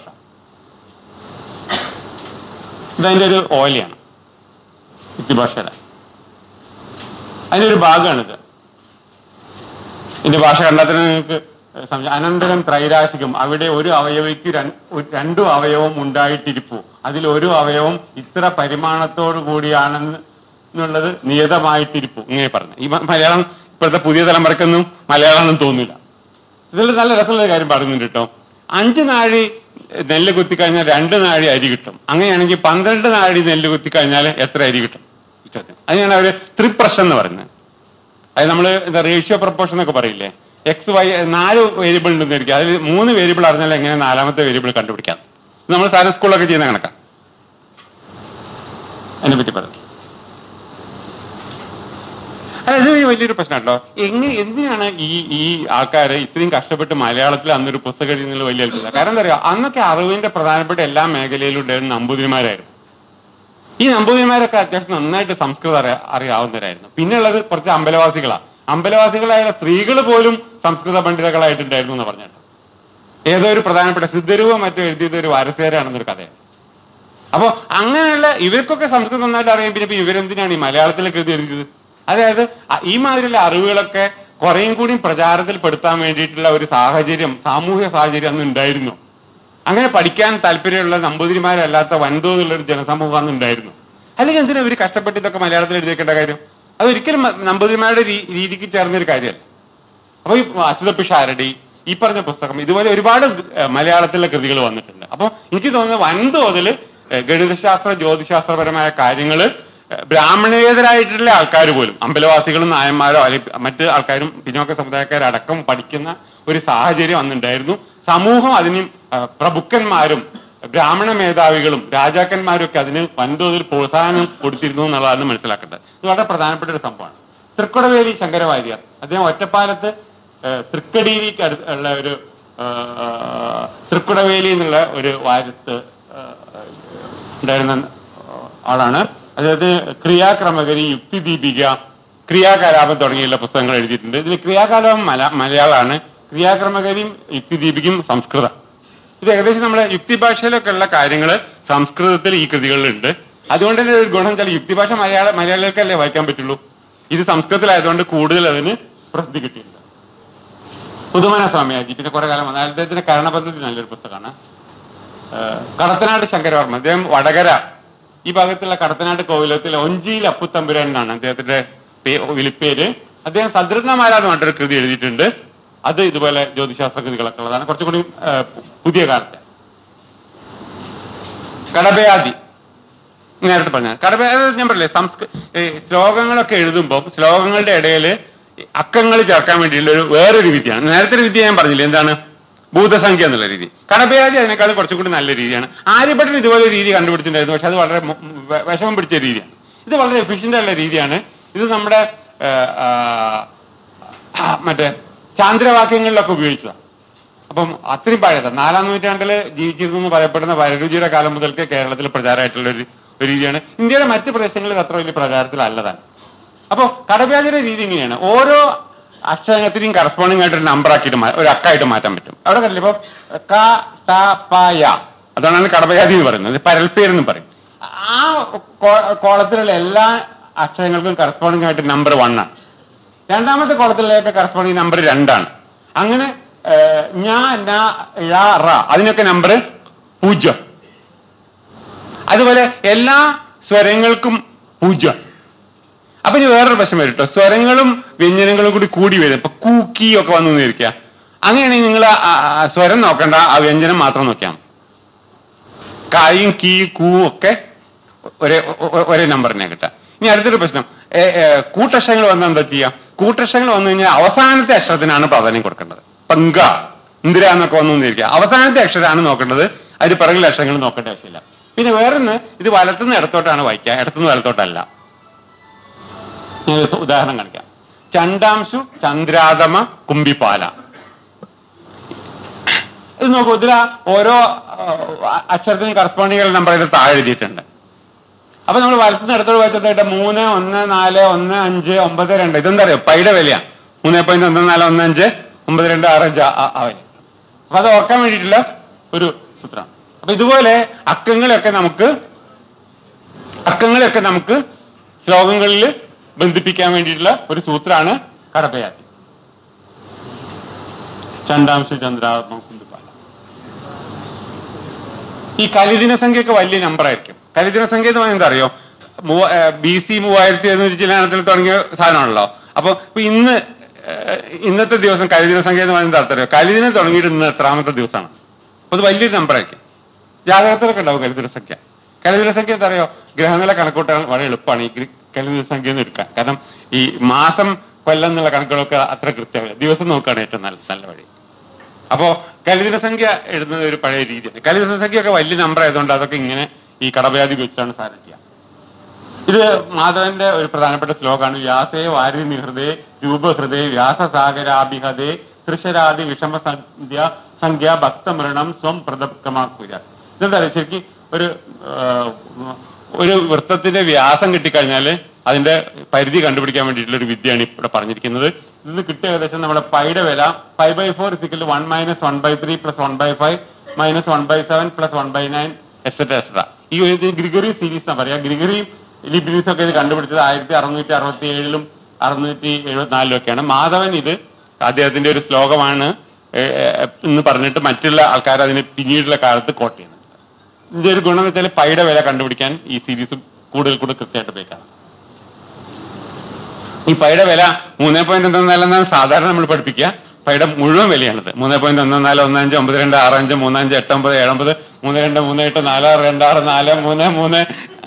ഇതതിന്റെ ഒരു ഓലയാണ് യുക്തിഭാഷയുടെ അതിന്റെ ഒരു ഭാഗമാണിത് ഇതിന്റെ ഭാഷ കണ്ടാൽ തന്നെ നിങ്ങൾക്ക് സംശയം അനന്തരം ത്രൈരാശികം അവിടെ ഒരു അവയവിക്ക് രൺ- ഒരു- രണ്ടു അവയവം ഉണ്ടായിട്ടിരിപ്പു അതിൽ ഒരു അവയവം ഇത്ര പരിമാണത്തോടു കൂടിയാണെന്ന് എന്നുള്ളത് നിയതമായിട്ടിരിപ്പു ഇങ്ങനെ പറഞ്ഞു ഈ മ- മലയാളം ഇപ്പോഴത്തെ പുതിയ തലമുറക്കൊന്നും മലയാളമൊന്നും തോന്നില്ല ഇതിൽ നല്ല രസമുള്ള കാര്യം പറയുന്നുണ്ട് കേട്ടോ അഞ്ച് നാഴി നെല്ല് കുത്തിക്കഴിഞ്ഞാൽ രണ്ട് നാഴി അരി കിട്ടും അങ്ങനെയാണെങ്കിൽ പന്ത്രണ്ട് നാഴി നെല്ല് കുത്തിക്കഴിഞ്ഞാൽ എത്ര അരി കിട്ടും ഈ ചോദ്യം അതിനാണ് അവര് ത്രിപ്രശ്നം എന്ന് പറയുന്നത് അത് നമ്മൾ എന്താ റേഷ്യോ പ്രപ്പോർഷൻ എന്നൊക്കെ പറയില്ലേ എക്സ് വൈ നാല് വേരിയബിൾ ഉണ്ടെന്ന് ഇരിക്കും അതിൽ മൂന്ന് വേരിയബിൾ അറിഞ്ഞാൽ എങ്ങനെ നാലാമത്തെ വേരിയബിൾ കണ്ടുപിടിക്കാം നമ്മൾ സാധാരണ സ്കൂളിലൊക്കെ ചെയ്യുന്ന കണക്കാണ് അതിനെ പറ്റി പറഞ്ഞു അല്ല ഇത് വലിയൊരു പ്രശ്നമാണല്ലോ എങ്ങനെ എന്തിനാണ് ഈ ഈ ആൾക്കാര് ഇത്രയും കഷ്ടപ്പെട്ട് മലയാളത്തിൽ അന്നൊരു പുസ്തകം എഴുതുന്നതിൽ വലിയ അത്ഭുതം കാരണം എന്താ പറയുക അന്നൊക്കെ അറിവിന്റെ പ്രധാനപ്പെട്ട എല്ലാ മേഖലയിലും ഉണ്ടായിരുന്ന നമ്പൂതിരിമാരായിരുന്നു ഈ നമ്പൂതിരിമാരൊക്കെ അത്യാവശ്യം നന്നായിട്ട് സംസ്കൃതം അറിയ അറിയാവുന്നവരായിരുന്നു പിന്നെ ഉള്ളത് കുറച്ച് അമ്പലവാസികളാണ് അമ്പലവാസികളായ സ്ത്രീകൾ പോലും സംസ്കൃത പണ്ഡിതകളായിട്ടുണ്ടായിരുന്നു എന്ന് പറഞ്ഞിട്ട് ഏതോ ഒരു പ്രധാനപ്പെട്ട സിദ്ധരൂപം മറ്റോ എഴുതിയത് ഒരു വാരസേരാണെന്നൊരു കഥയാണ് അപ്പൊ അങ്ങനെയുള്ള ഇവർക്കൊക്കെ സംസ്കൃതം നന്നായിട്ട് അറിയാം പിന്നെ ഇപ്പൊ ഇവരെന്തിനാണ് ഈ മലയാളത്തിലൊക്കെ എഴുതി എഴുതിയത് അതായത് അ- ഈ മാതിരിയുള്ള അറിവുകളൊക്കെ കുറേയും കൂടി പ്രചാരത്തിൽപ്പെടുത്താൻ വേണ്ടിയിട്ടുള്ള ഒരു സാഹചര്യം സാമൂഹ്യ സാഹചര്യം അന്ന് ഉണ്ടായിരുന്നു അങ്ങനെ പഠിക്കാൻ താല്പര്യമുള്ള നമ്പൂതിരിമാരല്ലാത്ത വൻതോതിലുള്ള ഒരു ജനസമൂഹം അന്ന് ഉണ്ടായിരുന്നു അല്ലെങ്കിൽ എന്തിനാ ഇവർ കഷ്ടപ്പെട്ട് ഇതൊക്കെ മലയാളത്തിൽ എഴുതി വെക്കേണ്ട കാര്യം അതൊരിക്കലും മ- നമ്പൂതിരിമാരുടെ രീ- രീതിക്ക് ചേർന്ന ഒരു കാര്യമല്ല അപ്പൊ ഈ അച്യുതപ്പി ഷാരടി ഈ പറഞ്ഞ പുസ്തകം ഇതുപോലെ ഒരുപാട് ഏഹ്, മലയാളത്തിലെ കൃതികൾ വന്നിട്ടുണ്ട് അപ്പോൾ എനിക്ക് തോന്നുന്നത് വൻതോതിൽ ഏഹ്, ഗണിതശാസ്ത്ര ജ്യോതിശാസ്ത്രപരമായ കാര്യങ്ങള് ഏഹ്, ബ്രാഹ്മണേതരായിട്ടുള്ള ആൾക്കാർ പോലും അമ്പലവാസികളും നായന്മാരോ അല്ലെങ്കിൽ മറ്റ് ആൾക്കാരും പിന്നോക്ക സമുദായക്കാരടക്കം പഠിക്കുന്ന ഒരു സാഹചര്യം അന്നുണ്ടായിരുന്നു സമൂഹം അതിന് ഏഹ്, പ്രഭുക്കന്മാരും ബ്രാഹ്മണ മേധാവികളും രാജാക്കന്മാരും ഒക്കെ അതിന് വൻതോതിൽ പ്രോത്സാഹനം കൊടുത്തിരുന്നു എന്നുള്ളതാണ് മനസ്സിലാക്കേണ്ടത് ഇത് വളരെ പ്രധാനപ്പെട്ട ഒരു സംഭവമാണ് തൃക്കുടവേലി ശങ്കരവാര്യർ അദ്ദേഹം ഒറ്റപ്പാലത്ത് ഏഹ്, തൃക്കടിയിലേക്ക് അടുത്ത് ഉള്ള ഒരു ഏഹ്, തൃക്കുടവേലി എന്നുള്ള ഒരു വാരത്ത് ഏഹ്, ഉണ്ടായിരുന്ന ആളാണ് അതായത് ക്രിയാക്രമകരി യുക്തിദീപിക ക്രിയാകലാപം തുടങ്ങിയുള്ള പുസ്തകങ്ങൾ എഴുതിയിട്ടുണ്ട് ഇതിൽ ക്രിയാകലാപം മല മലയാളമാണ് ക്രിയാക്രമകരിയും യുക്തിദീപികയും സംസ്കൃതം ഇത് ഏകദേശം നമ്മുടെ യുക്തി ഭാഷയിലൊക്കെ ഉള്ള കാര്യങ്ങൾ സംസ്കൃതത്തിൽ ഈ കൃതികളിലുണ്ട് അതുകൊണ്ട് തന്നെ ഒരു ഗുണം വെച്ചാൽ യുക്തി ഭാഷ മലയാള മലയാളികൾക്കല്ലേ വായിക്കാൻ പറ്റുള്ളൂ ഇത് സംസ്കൃതത്തിലായതുകൊണ്ട് കൂടുതൽ അതിന് പ്രസിദ്ധി കിട്ടിയിട്ടുണ്ട് പുതുമന സ്വാമിയാജി പിന്നെ കുറെ കാലം വന്ന അദ്ദേഹത്തിന്റെ കരണപദ്ധതി നല്ലൊരു പുസ്തകമാണ് ഏഹ് കടത്തനാട് ശങ്കരവർമ്മ അദ്ദേഹം വടകര ഈ ഭാഗത്തുള്ള കടത്തനാട് കോവിലത്തിൽ ഒഞ്ചിയിൽ അപ്പുത്തമ്പുരാൻ എന്നാണ് അദ്ദേഹത്തിന്റെ പേ- വിളിപ്പേര് അദ്ദേഹം സദൃഢമാല എന്ന് പറഞ്ഞൊരു കൃതി എഴുതിയിട്ടുണ്ട് അത് ഇതുപോലെ ജ്യോതിശാസ്ത്ര കൃതികളൊക്കെ ഉള്ളതാണ് കുറച്ചുകൂടി ഏഹ്, പു- പുതിയ കാലത്തെ കടബയാദി നേരത്തെ പറഞ്ഞ കടബയാദി ഞാൻ പറഞ്ഞില്ലേ സംസ്കൃ ഈ ശ്ലോകങ്ങളൊക്കെ എഴുതുമ്പോൾ ശ്ലോകങ്ങളുടെ ഇടയിൽ അക്കങ്ങൾ ചേർക്കാൻ വേണ്ടിയുള്ള ഒരു വേറൊരു വിദ്യയാണ് നേരത്തെ ഒരു വിദ്യ ഞാൻ പറഞ്ഞില്ലേ എന്താണ് ഭൂതസംഖ്യ എന്നുള്ള രീതി കടബയാദി അതിനേക്കാളും കുറച്ചും കൂടി നല്ല രീതിയാണ് ആര്യഭട്ടൻ ഇതുപോലെ ഒരു രീതി കണ്ടുപിടിച്ചിട്ടുണ്ടായിരുന്നു പക്ഷെ അത് വളരെ മു- മു- വെ- വിഷമം പിടിച്ച രീതിയാണ് ഇത് വളരെ എഫിഷ്യന്റ് ആയിട്ടുള്ള രീതിയാണ് ഇത് നമ്മുടെ ആ, ആ, ആ, മറ്റേ ചാന്ദ്രവാക്യങ്ങളിലൊക്കെ ഉപയോഗിച്ചതാണ് അപ്പം അത്രയും പഴയത് നാലാം നൂറ്റാണ്ടില് ജീവിച്ചിരുന്നു എന്ന് പറയപ്പെടുന്ന വരരുചിയുടെ കാലം മുതൽക്ക് കേരളത്തിൽ പ്രചാരമായിട്ടുള്ള ഒരു ഒരു രീതിയാണ് ഇന്ത്യയുടെ മറ്റ് പ്രദേശങ്ങളിൽ അത്ര വലിയ പ്രചാരത്തിലല്ലതാണ് അപ്പോൾ കടവ്യാധിയുടെ രീതി ഇങ്ങനെയാണ് ഓരോ അക്ഷരത്തിനെയും കറസ്പോണ്ടിങ് ആയിട്ട് ഒരു നമ്പർ ആക്കിയിട്ട് മാ- ഒരു അക്കായിട്ട് മാറ്റാൻ പറ്റും അവിടെ കണ്ടില്ല ഇപ്പൊ ക ട പ യ അതാണ് കടവ്യാധി എന്ന് പറയുന്നത് പരൽപ്പേരെന്ന് പറയും ആ കോ- കോളത്തിലുള്ള എല്ലാ അക്ഷരങ്ങൾക്കും കറസ്പോണ്ടിങ് ആയിട്ട് നമ്പർ വൺ ആണ് രണ്ടാമത്തെ കോളത്തിലേക്ക് കറസ്പോണ്ടിങ് നമ്പർ രണ്ടാണ് അങ്ങനെ ഏഹ്, ഞ ന ഴ റ അതിനൊക്കെ നമ്പർ പൂജ്യം അതുപോലെ എല്ലാ സ്വരങ്ങൾക്കും പൂജ്യം അപ്പൊ ഇനി വേറൊരു പ്രശ്നം വരും കേട്ടോ സ്വരങ്ങളും വ്യഞ്ജനങ്ങളും കൂടി കൂടി വരും ഇപ്പൊ കൂ കീ ഒക്കെ വന്നു എന്നിരിക്കുക അങ്ങനെയാണെങ്കിൽ നിങ്ങൾ സ്വരം നോക്കണ്ട ആ വ്യഞ്ജനം മാത്രം നോക്കിയാൽ മതി. കായും കീ കൂ ഒക്കെ ഒരേ ഒ- ഒ- ഒരേ നമ്പറിനെ കിട്ടാം ഇനി അടുത്തൊരു പ്രശ്നം ഏ, ഏ, കൂട്ടക്ഷരങ്ങൾ വന്നാൽ എന്താ ചെയ്യാം കൂട്ടക്ഷരങ്ങൾ വന്നു കഴിഞ്ഞാൽ അവസാനത്തെ അക്ഷരത്തിനാണ് പ്രാധാന്യം കൊടുക്കേണ്ടത് പങ്ക ഇന്ദിര എന്നൊക്കെ വന്നു എന്നിരിക്കുക അവസാനത്തെ അക്ഷരമാണ് നോക്കേണ്ടത് അതിന് പിറകിലെ അക്ഷരങ്ങൾ നോക്കേണ്ട ആവശ്യമില്ല പിന്നെ വേറൊന്ന് ഇത് വലത്തുനിന്ന് ഇടത്തോട്ടാണ് വായിക്കുക ഇടത്തുനിന്ന് വലത്തോട്ടല്ല ഞാൻ ഒരു ഉദാഹരണം കാണിക്കാം ചണ്ടാംശു ചന്ദ്രാതമ കുംഭിപാല ഇത് നോക്കൂ ഇതിൽ ഓരോ ആ, അക്ഷരത്തിനും കറസ്പോണ്ടിങ് നമ്പർ ഇതിൽ താഴെ എഴുതിയിട്ടുണ്ട് അപ്പൊ നമ്മൾ വലത്തുനിന്ന് ഇടത്തോട് വായിച്ചതായിട്ട് മൂന്ന് ഒന്ന് നാല് ഒന്ന് അഞ്ച് ഒമ്പത് രണ്ട് ഇതെന്താ അറിയോ പൈയുടെ വിലയാണ് മൂന്ന് പോയിന്റ് ഒന്ന് നാല് ഒന്ന് അഞ്ച് ഒമ്പത് രണ്ട് ആറ് അഞ്ച് ആ- ആ വില അപ്പൊ അത് ഓർക്കാൻ വേണ്ടിയിട്ടുള്ള ഒരു സൂത്രമാണ് അപ്പൊ ഇതുപോലെ അക്കങ്ങളൊക്കെ നമുക്ക് അക്കങ്ങളൊക്കെ നമുക്ക് ശ്ലോകങ്ങളിൽ ബന്ധിപ്പിക്കാൻ വേണ്ടിയിട്ടുള്ള ഒരു സൂത്രമാണ് കടപ്പയാതി ചണ്ടാംശ ചന്ദ്രാത്മ കുന്തുപാല ഈ കലിദിന സംഖ്യയൊക്കെ വലിയ നമ്പർ ആയിരിക്കും കലിദിന സംഖ്യ എന്ന് പറയുന്നത് അറിയോ ബി സി മൂവായിരത്തി എഴുന്നൂറ്റി ചിലത്തിൽ തുടങ്ങിയ സാധനമാണല്ലോ അപ്പൊ ഇപ്പൊ ഇന്ന് ഏഹ്, ഇന്നത്തെ ദിവസം കലിദിന സംഖ്യ എന്ന് പറയുന്നത് അർത്ഥം അറിയോ കലിദിനം തുടങ്ങിയിട്ട് ഇന്ന് എത്രാമത്തെ ദിവസമാണ് അപ്പൊ അത് വലിയൊരു നമ്പർ ആയിരിക്കും ജാതകത്തിലൊക്കെ ഉണ്ടാവും കലിദിന സംഖ്യ കലിദിന സംഖ്യ എന്താ അറിയോ ഗ്രഹനില കണക്കൂട്ടാൻ വളരെ എളുപ്പമാണ് ഈ ഗ്രി- കലിദിന സംഖ്യ എന്ന് എടുക്കാൻ കാരണം ഈ മാസം കൊല്ലം എന്നുള്ള കണക്കുകളൊക്കെ അത്ര കൃത്യമില്ല ദിവസം നോക്കുകയാണ് ഏറ്റവും നല്ല നല്ല വഴി അപ്പോ കലിദിന സംഖ്യ എഴുതുന്നത് ഒരു പഴയ രീതിയാണ് കലിദിന സംഖ്യ ഒക്കെ വലിയ നമ്പർ ആയതുകൊണ്ട് അതൊക്കെ ഇങ്ങനെ ഈ കടവ്യാധി ഉപയോഗിച്ചാണ് സാധനം ചെയ്യുക ഇത് മാധവന്റെ ഒരു പ്രധാനപ്പെട്ട ശ്ലോകമാണ് വ്യാസേ വാരി നിഹൃദേ രൂപഹൃദേ വ്യാസസാഗരാഭിഹതേ തൃശരാദി വിഷമ സന്ധ്യ സംഖ്യ ഭക്തമൃണം സ്വം പ്രദപ്കമാക്കുക ഇതെന്താ പറയുക ശരിക്കും ഒരു ആ, ഒരു വൃത്തത്തിന്റെ വ്യാസം കിട്ടിക്കഴിഞ്ഞാൽ അതിന്റെ പരിധി കണ്ടുപിടിക്കാൻ വേണ്ടിയിട്ടുള്ള ഒരു വിദ്യയാണ് ഇവിടെ പറഞ്ഞിരിക്കുന്നത് ഇത് കിട്ടിയ ഏകദേശം നമ്മുടെ പൈയുടെ വില ഫൈവ് ബൈ ഫോർ ഇസിക്കൽ one minus one by three plus one by five minus one by seven plus one by nine etcetera etcetera ഈ ഒരു ഗ്രിഗറി സീരീസ് എന്നാ പറയാ ഗ്രിഗറി ലിബിനിസ് ഒക്കെ ഇത് കണ്ടുപിടിച്ചത് ആയിരത്തി അറുന്നൂറ്റി അറുപത്തി ഏഴിലും അറുന്നൂറ്റി എഴുപത്തിനാലിലും ഒക്കെയാണ് മാധവൻ ഇത് അദ്ദേഹത്തിന്റെ ഒരു ശ്ലോകമാണ് ഏഹ്, ഏഹ്, എന്ന് പറഞ്ഞിട്ട് മറ്റുള്ള ആൾക്കാർ അതിന് പിന്നീടുള്ള കാലത്ത് കോട്ട് ചെയ്യുന്നുണ്ട് ഇതിന്റെ ഒരു ഗുണം എന്ന് വെച്ചാൽ പൈയുടെ വില കണ്ടുപിടിക്കാൻ ഈ സീരീസ് കൂടുതൽ കൂടുതൽ കൃത്യമായിട്ട് ഉപയോഗിക്കാം ഈ പൈയുടെ വില മൂന്നേ പോയിന്റ് എന്തെന്നാലെന്നാണ് സാധാരണ നമ്മൾ പഠിപ്പിക്കുക പൈയുടെ മുഴുവൻ വിലയാണിത് മൂന്ന് പോയിന്റ് ഒന്ന് നാല് ഒന്ന് അഞ്ച് ഒമ്പത് രണ്ട് ആറ് അഞ്ച് മൂന്ന് അഞ്ച് എട്ട് ഒമ്പത് ഏഴ് ഒമ്പത് മൂന്ന് രണ്ട് മൂന്ന് എട്ട് നാല് ആറ് രണ്ട് ആറ് നാല് മൂന്ന് മൂന്ന്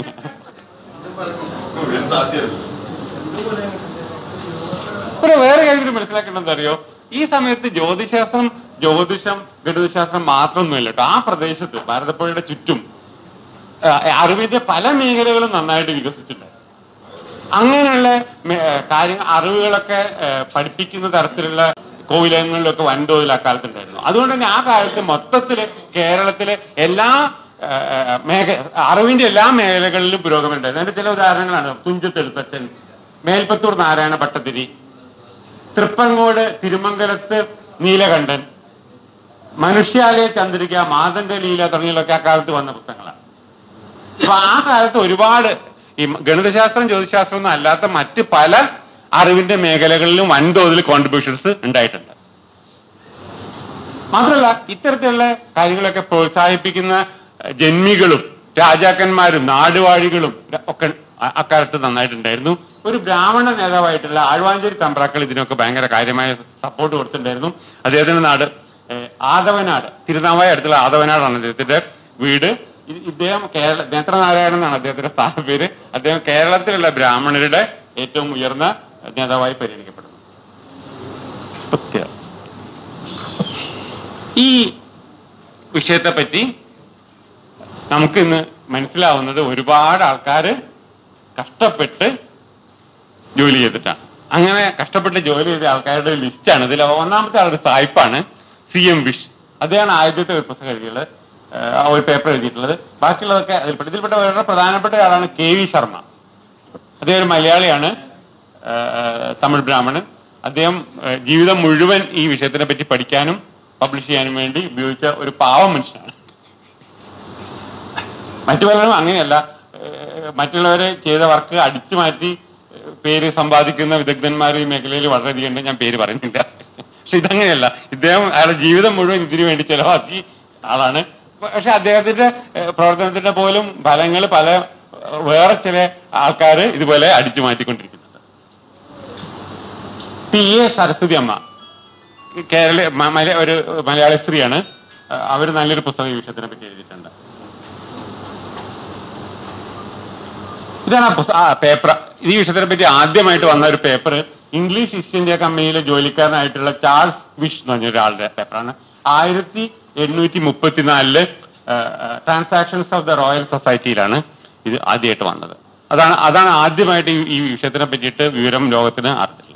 പിന്നെ വേറെ കാര്യം കൂടി മനസ്സിലാക്കേണ്ടത് അറിയോ ഈ സമയത്ത് ജ്യോതിശാസ്ത്രം ജ്യോതിഷം ഗണിതശാസ്ത്രം മാത്രമൊന്നുമില്ല കേട്ടോ ആ പ്രദേശത്ത് ഭാരതപ്പുഴയുടെ ചുറ്റും ആ, അറിവിന്റെ പല മേഖലകളും നന്നായിട്ട് വികസിച്ചിട്ടുണ്ട് അങ്ങനെയുള്ള മേ- കാര്യങ്ങൾ അറിവുകളൊക്കെ ഏ, പഠിപ്പിക്കുന്ന തരത്തിലുള്ള കോവിലങ്ങളിലൊക്കെ വൻതോതിൽ അക്കാലത്തുണ്ടായിരുന്നു അതുകൊണ്ട് തന്നെ ആ കാലത്ത് മൊത്തത്തില് കേരളത്തിലെ എല്ലാ ഏ, മേഖ അറിവിന്റെ എല്ലാ മേഖലകളിലും പുരോഗമനം ഉണ്ടായിരുന്നു അതിന്റെ ചില ഉദാഹരണങ്ങളാണ് തുഞ്ചത്തെഴുത്തച്ഛൻ മേൽപ്പത്തൂർ നാരായണ ഭട്ടതിരി തൃപ്പങ്കോട് തിരുമംഗലത്ത് നീലകണ്ഠൻ മനുഷ്യാലയ ചന്ദ്രിക മാതന്റെ ലീല തുടങ്ങിയതൊക്കെ ആ കാലത്ത് വന്ന പുസ്തകങ്ങളാണ് അപ്പൊ ആ കാലത്ത് ഒരുപാട് ഈ ഗണിതശാസ്ത്രം ജ്യോതിശാസ്ത്രം ഒന്നും അല്ലാത്ത മറ്റ് പല അറിവിന്റെ മേഖലകളിലും വൻതോതിൽ കോൺട്രിബ്യൂഷൻസ് ഉണ്ടായിട്ടുണ്ട് മാത്രമല്ല ഇത്തരത്തിലുള്ള കാര്യങ്ങളൊക്കെ പ്രോത്സാഹിപ്പിക്കുന്ന ഏഹ്, ജന്മികളും രാജാക്കന്മാരും നാടുവാഴികളും ഒക്കെ അ- അക്കാലത്ത് നന്നായിട്ടുണ്ടായിരുന്നു ഒരു ബ്രാഹ്മണ നേതാവായിട്ടുള്ള ആഴ്വാഞ്ചേരി തമ്പ്രാക്കൾ ഇതിനൊക്കെ ഭയങ്കര കാര്യമായ സപ്പോർട്ട് കൊടുത്തിട്ടുണ്ടായിരുന്നു അദ്ദേഹത്തിന്റെ നാട് ഏഹ്, ആദവനാട് തിരുനാവായ അടുത്തുള്ള ആദവനാടാണ് അദ്ദേഹത്തിന്റെ വീട് ഇത് ഇദ്ദേഹം കേരള നേത്രനാരായണൻ എന്നാണ് അദ്ദേഹത്തിന്റെ സ്ഥാന പേര് അദ്ദേഹം കേരളത്തിലുള്ള ബ്രാഹ്മണരുടെ ഏറ്റവും ഉയർന്ന നേതാവായി പരിഗണിക്കപ്പെടുന്നു പ്രത്യേകം ഈ വിഷയത്തെ പറ്റി നമുക്ക് ഇന്ന് മനസ്സിലാവുന്നത് ഒരുപാട് ആൾക്കാര് കഷ്ടപ്പെട്ട് ജോലി ചെയ്തിട്ടാണ് അങ്ങനെ കഷ്ടപ്പെട്ട് ജോലി ചെയ്ത ആൾക്കാരുടെ ഒരു ലിസ്റ്റാണ് ഇതിൽ ഒന്നാമത്തെ ആളൊരു സായിപ്പാണ് സി എം വിഷ് അദ്ദേഹമാണ് ആദ്യത്തെ ഒരു പുസ്തകം എഴുതിയുള്ളത് ഏഹ് ആ ഒരു പേപ്പർ എഴുതിയിട്ടുള്ളത് ബാക്കിയുള്ളതൊക്കെ അതിൽപ്പെട്ട ഇതിൽപ്പെട്ട വളരെ പ്രധാനപ്പെട്ട ആളാണ് കെ വി ശർമ്മ അദ്ദേഹം ഒരു മലയാളിയാണ് ഏഹ് തമിഴ് ബ്രാഹ്മണൻ അദ്ദേഹം ഏഹ് ജീവിതം മുഴുവൻ ഈ വിഷയത്തിനെ പറ്റി പഠിക്കാനും പബ്ലിഷ് ചെയ്യാനും വേണ്ടി ഉപയോഗിച്ച ഒരു പാവം മനുഷ്യനാണ് മറ്റു പലരും അങ്ങനെയല്ല ഏഹ് മറ്റുള്ളവരെ ചെയ്ത വർക്ക് അടിച്ചു മാറ്റി ഏഹ് പേര് സമ്പാദിക്കുന്ന വിദഗ്ധന്മാർ ഈ മേഖലയിൽ വളരെയധികം ഉണ്ട് ഞാൻ പേര് പറയുന്നില്ല പക്ഷെ ഇതങ്ങനെയല്ല ഇദ്ദേഹം അയാളുടെ ജീവിതം മുഴുവൻ ഇതിനു വേണ്ടി ചെലവാക്കി ആളാണ് പക്ഷെ അദ്ദേഹത്തിന്റെ ഏഹ് പ്രവർത്തനത്തിന്റെ പോലും ഫലങ്ങൾ പല ഏഹ് വേറെ ചില ആൾക്കാർ ഇതുപോലെ അടിച്ചു മാറ്റിക്കൊണ്ടിരിക്കുന്നുണ്ട് പി എ സരസ്വതി അമ്മ കേരള മ- മല- ഒരു മലയാളി സ്ത്രീയാണ് അവർ നല്ലൊരു പുസ്തകം ഈ വിഷയത്തിനെ പറ്റി എഴുതിയിട്ടുണ്ട് ഇതാണ് ആ പുസ്തകം ആ പേപ്പർ ഈ വിഷയത്തിനെ പറ്റി ആദ്യമായിട്ട് വന്ന ഒരു പേപ്പർ ഇംഗ്ലീഷ് ഈസ്റ്റ് ഇന്ത്യ കമ്പനിയിലെ ജോലിക്കാരനായിട്ടുള്ള ചാൾസ് വിഷ് എന്ന് പറഞ്ഞ ഒരാളുടെ പേപ്പറാണ് ആയിരത്തി എണ്ണൂറ്റി മുപ്പത്തിനാലില് ട്രാൻസാക്ഷൻസ് ഓഫ് ദ റോയൽ സൊസൈറ്റിയിലാണ് ഇത് ആദ്യമായിട്ട് വന്നത് അതാണ് അതാണ് ആദ്യമായിട്ട് ഈ- ഈ വിഷയത്തിനെ പറ്റിയിട്ട് വിവരം ലോകത്തിന് അറിഞ്ഞിട്ടുള്ളത്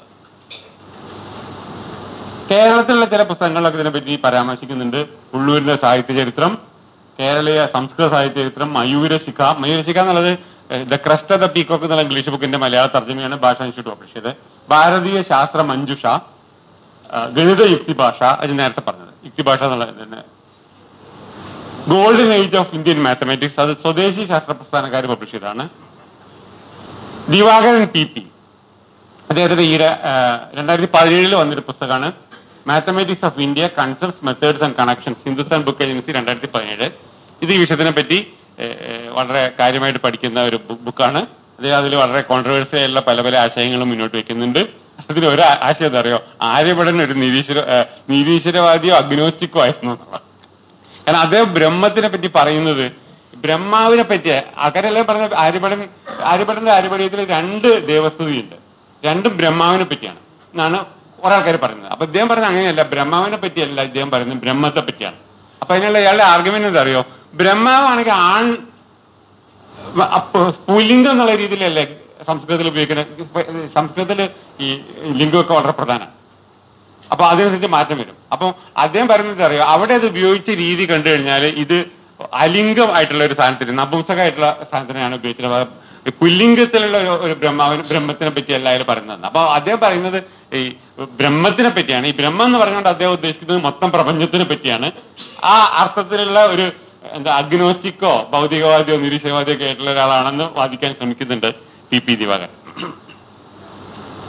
കേരളത്തിലുള്ള ചില പുസ്തകങ്ങളിലൊക്കെ ഇതിനെപ്പറ്റി പരാമർശിക്കുന്നുണ്ട് ഉള്ളൂരിന്റെ സാഹിത്യ ചരിത്രം കേരളീയ സംസ്കൃത സാഹിത്യ ചരിത്രം മയൂരശിഖ മയൂരശിഖ എന്നുള്ളത് the crest of the peacock എന്നുള്ള ഇംഗ്ലീഷ് ബുക്കിന്റെ മലയാള തർജ്ജമയാണ് ഭാഷാ ഇൻസ്റ്റിറ്റ്യൂട്ട് പബ്ലിഷ് ചെയ്തത് ഭാരതീയ ശാസ്ത്ര മഞ്ജുഷ ആ, ഗണിത യുക്തി ഭാഷ അത് നേരത്തെ പറഞ്ഞത് യുക്തി ഭാഷ എന്നുള്ളത് തന്നെ golden age of Indian mathematics അത് സ്വദേശി ശാസ്ത്ര പ്രസ്ഥാനക്കാർ പബ്ലിഷ് ചെയ്തതാണ് ദിവാകരൻ പി പി അദ്ദേഹത്തിന്റെ ഈ രണ്ടായിരത്തി പതിനേഴിൽ വന്നൊരു പുസ്തകമാണ് mathematics of India concepts methods and connections Hindustan book agency രണ്ടായിരത്തി പതിനേഴ് ഇത് ഈ വിഷയത്തിനെ പറ്റി ഏഹ്, ഏഹ്, വളരെ കാര്യമായിട്ട് പഠിക്കുന്ന ഒരു ബുക്കാണ് അദ്ദേഹം അതിൽ വളരെ കോൺട്രവേഴ്സി ആയിട്ടുള്ള പല പല ആശയങ്ങളും മുന്നോട്ട് വെക്കുന്നുണ്ട് അതിൽ ഒരു ആ- ആശയം എന്താ അറിയോ ആര്യഭടൻ ഒരു നിരീശ്വര ഏഹ്, നിരീശ്വരവാദിയോ അഗ്നോസ്റ്റിക്കോ ആയിരുന്നു എന്നുള്ളതാണ് കാരണം അദ്ദേഹം ബ്രഹ്മത്തിനെ പറ്റി പറയുന്നത് ബ്രഹ്മാവിനെ പറ്റി അകരെല്ലാം പറഞ്ഞ ആര്യഭടൻ ആര്യഭടന്റെ ആര്യഭടയത്തിൽ രണ്ട് ദേവസ്തുതിയുണ്ട് രണ്ടും ബ്രഹ്മാവിനെ പറ്റിയാണ് എന്നാണ് കുറെ ആൾക്കാർ പറയുന്നത് അപ്പൊ ഇദ്ദേഹം പറയുന്നത് അങ്ങനെയല്ല ബ്രഹ്മാവിനെ പറ്റിയല്ല ഇദ്ദേഹം പറയുന്നത് ബ്രഹ്മത്തെ പറ്റിയാണ് അപ്പൊ അതിനുള്ള ഇയാളുടെ ആർഗ്യുമെന്റ് എന്താ അറിയോ ബ്രഹ്മാവാണെങ്കിൽ ആൺ അപ്പൊ പുല്ലിംഗം എന്നുള്ള രീതിയിലല്ലേ സംസ്കൃതത്തിൽ ഉപയോഗിക്കുന്ന സംസ്കൃതത്തിൽ ഈ ലിംഗമൊക്കെ വളരെ പ്രധാനമാണ് അപ്പൊ അതിനനുസരിച്ച് മാറ്റം വരും അപ്പൊ അദ്ദേഹം പറയുന്നത് അറിയോ അവിടെ അത് ഉപയോഗിച്ച രീതി കണ്ടു കഴിഞ്ഞാൽ ഇത് അലിംഗം ആയിട്ടുള്ള ഒരു സാധനത്തിന് നപുംസകമായിട്ടുള്ള സാധനത്തിനാണ് ഉപയോഗിച്ചിട്ടുള്ളത് ഈ പുല്ലിംഗത്തിലുള്ള ഒരു- ഒരു ബ്രഹ്മാവിന് ബ്രഹ്മത്തിനെ പറ്റി എല്ലാവരും പറയുന്നത് അപ്പൊ അദ്ദേഹം പറയുന്നത് ഈ ബ്രഹ്മത്തിനെ പറ്റിയാണ് ഈ ബ്രഹ്മം എന്ന് പറഞ്ഞുകൊണ്ട് അദ്ദേഹം ഉദ്ദേശിക്കുന്നത് മൊത്തം പ്രപഞ്ചത്തിനെ പറ്റിയാണ് ആ അർത്ഥത്തിലുള്ള ഒരു എന്താ അഗ്നോസ്റ്റിക്കോ ഭൗതികവാദിയോ നിരീശ്വരവാദിയോ ഒക്കെ ആയിട്ടുള്ള ഒരാളാണെന്ന് വാദിക്കാൻ ശ്രമിക്കുന്നുണ്ട് പി പി ദിവാകരൻ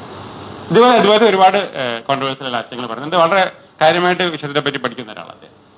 ഇതുപോലെ ഇതുപോലത്തെ ഒരുപാട് കോൺട്രവേഴ്സിയൽ ആശയങ്ങൾ പറയുന്നുണ്ട് വളരെ കാര്യമായിട്ട് വിഷയത്തിനെ പറ്റി പഠിക്കുന്ന ഒരാളാണ് അദ്ദേഹം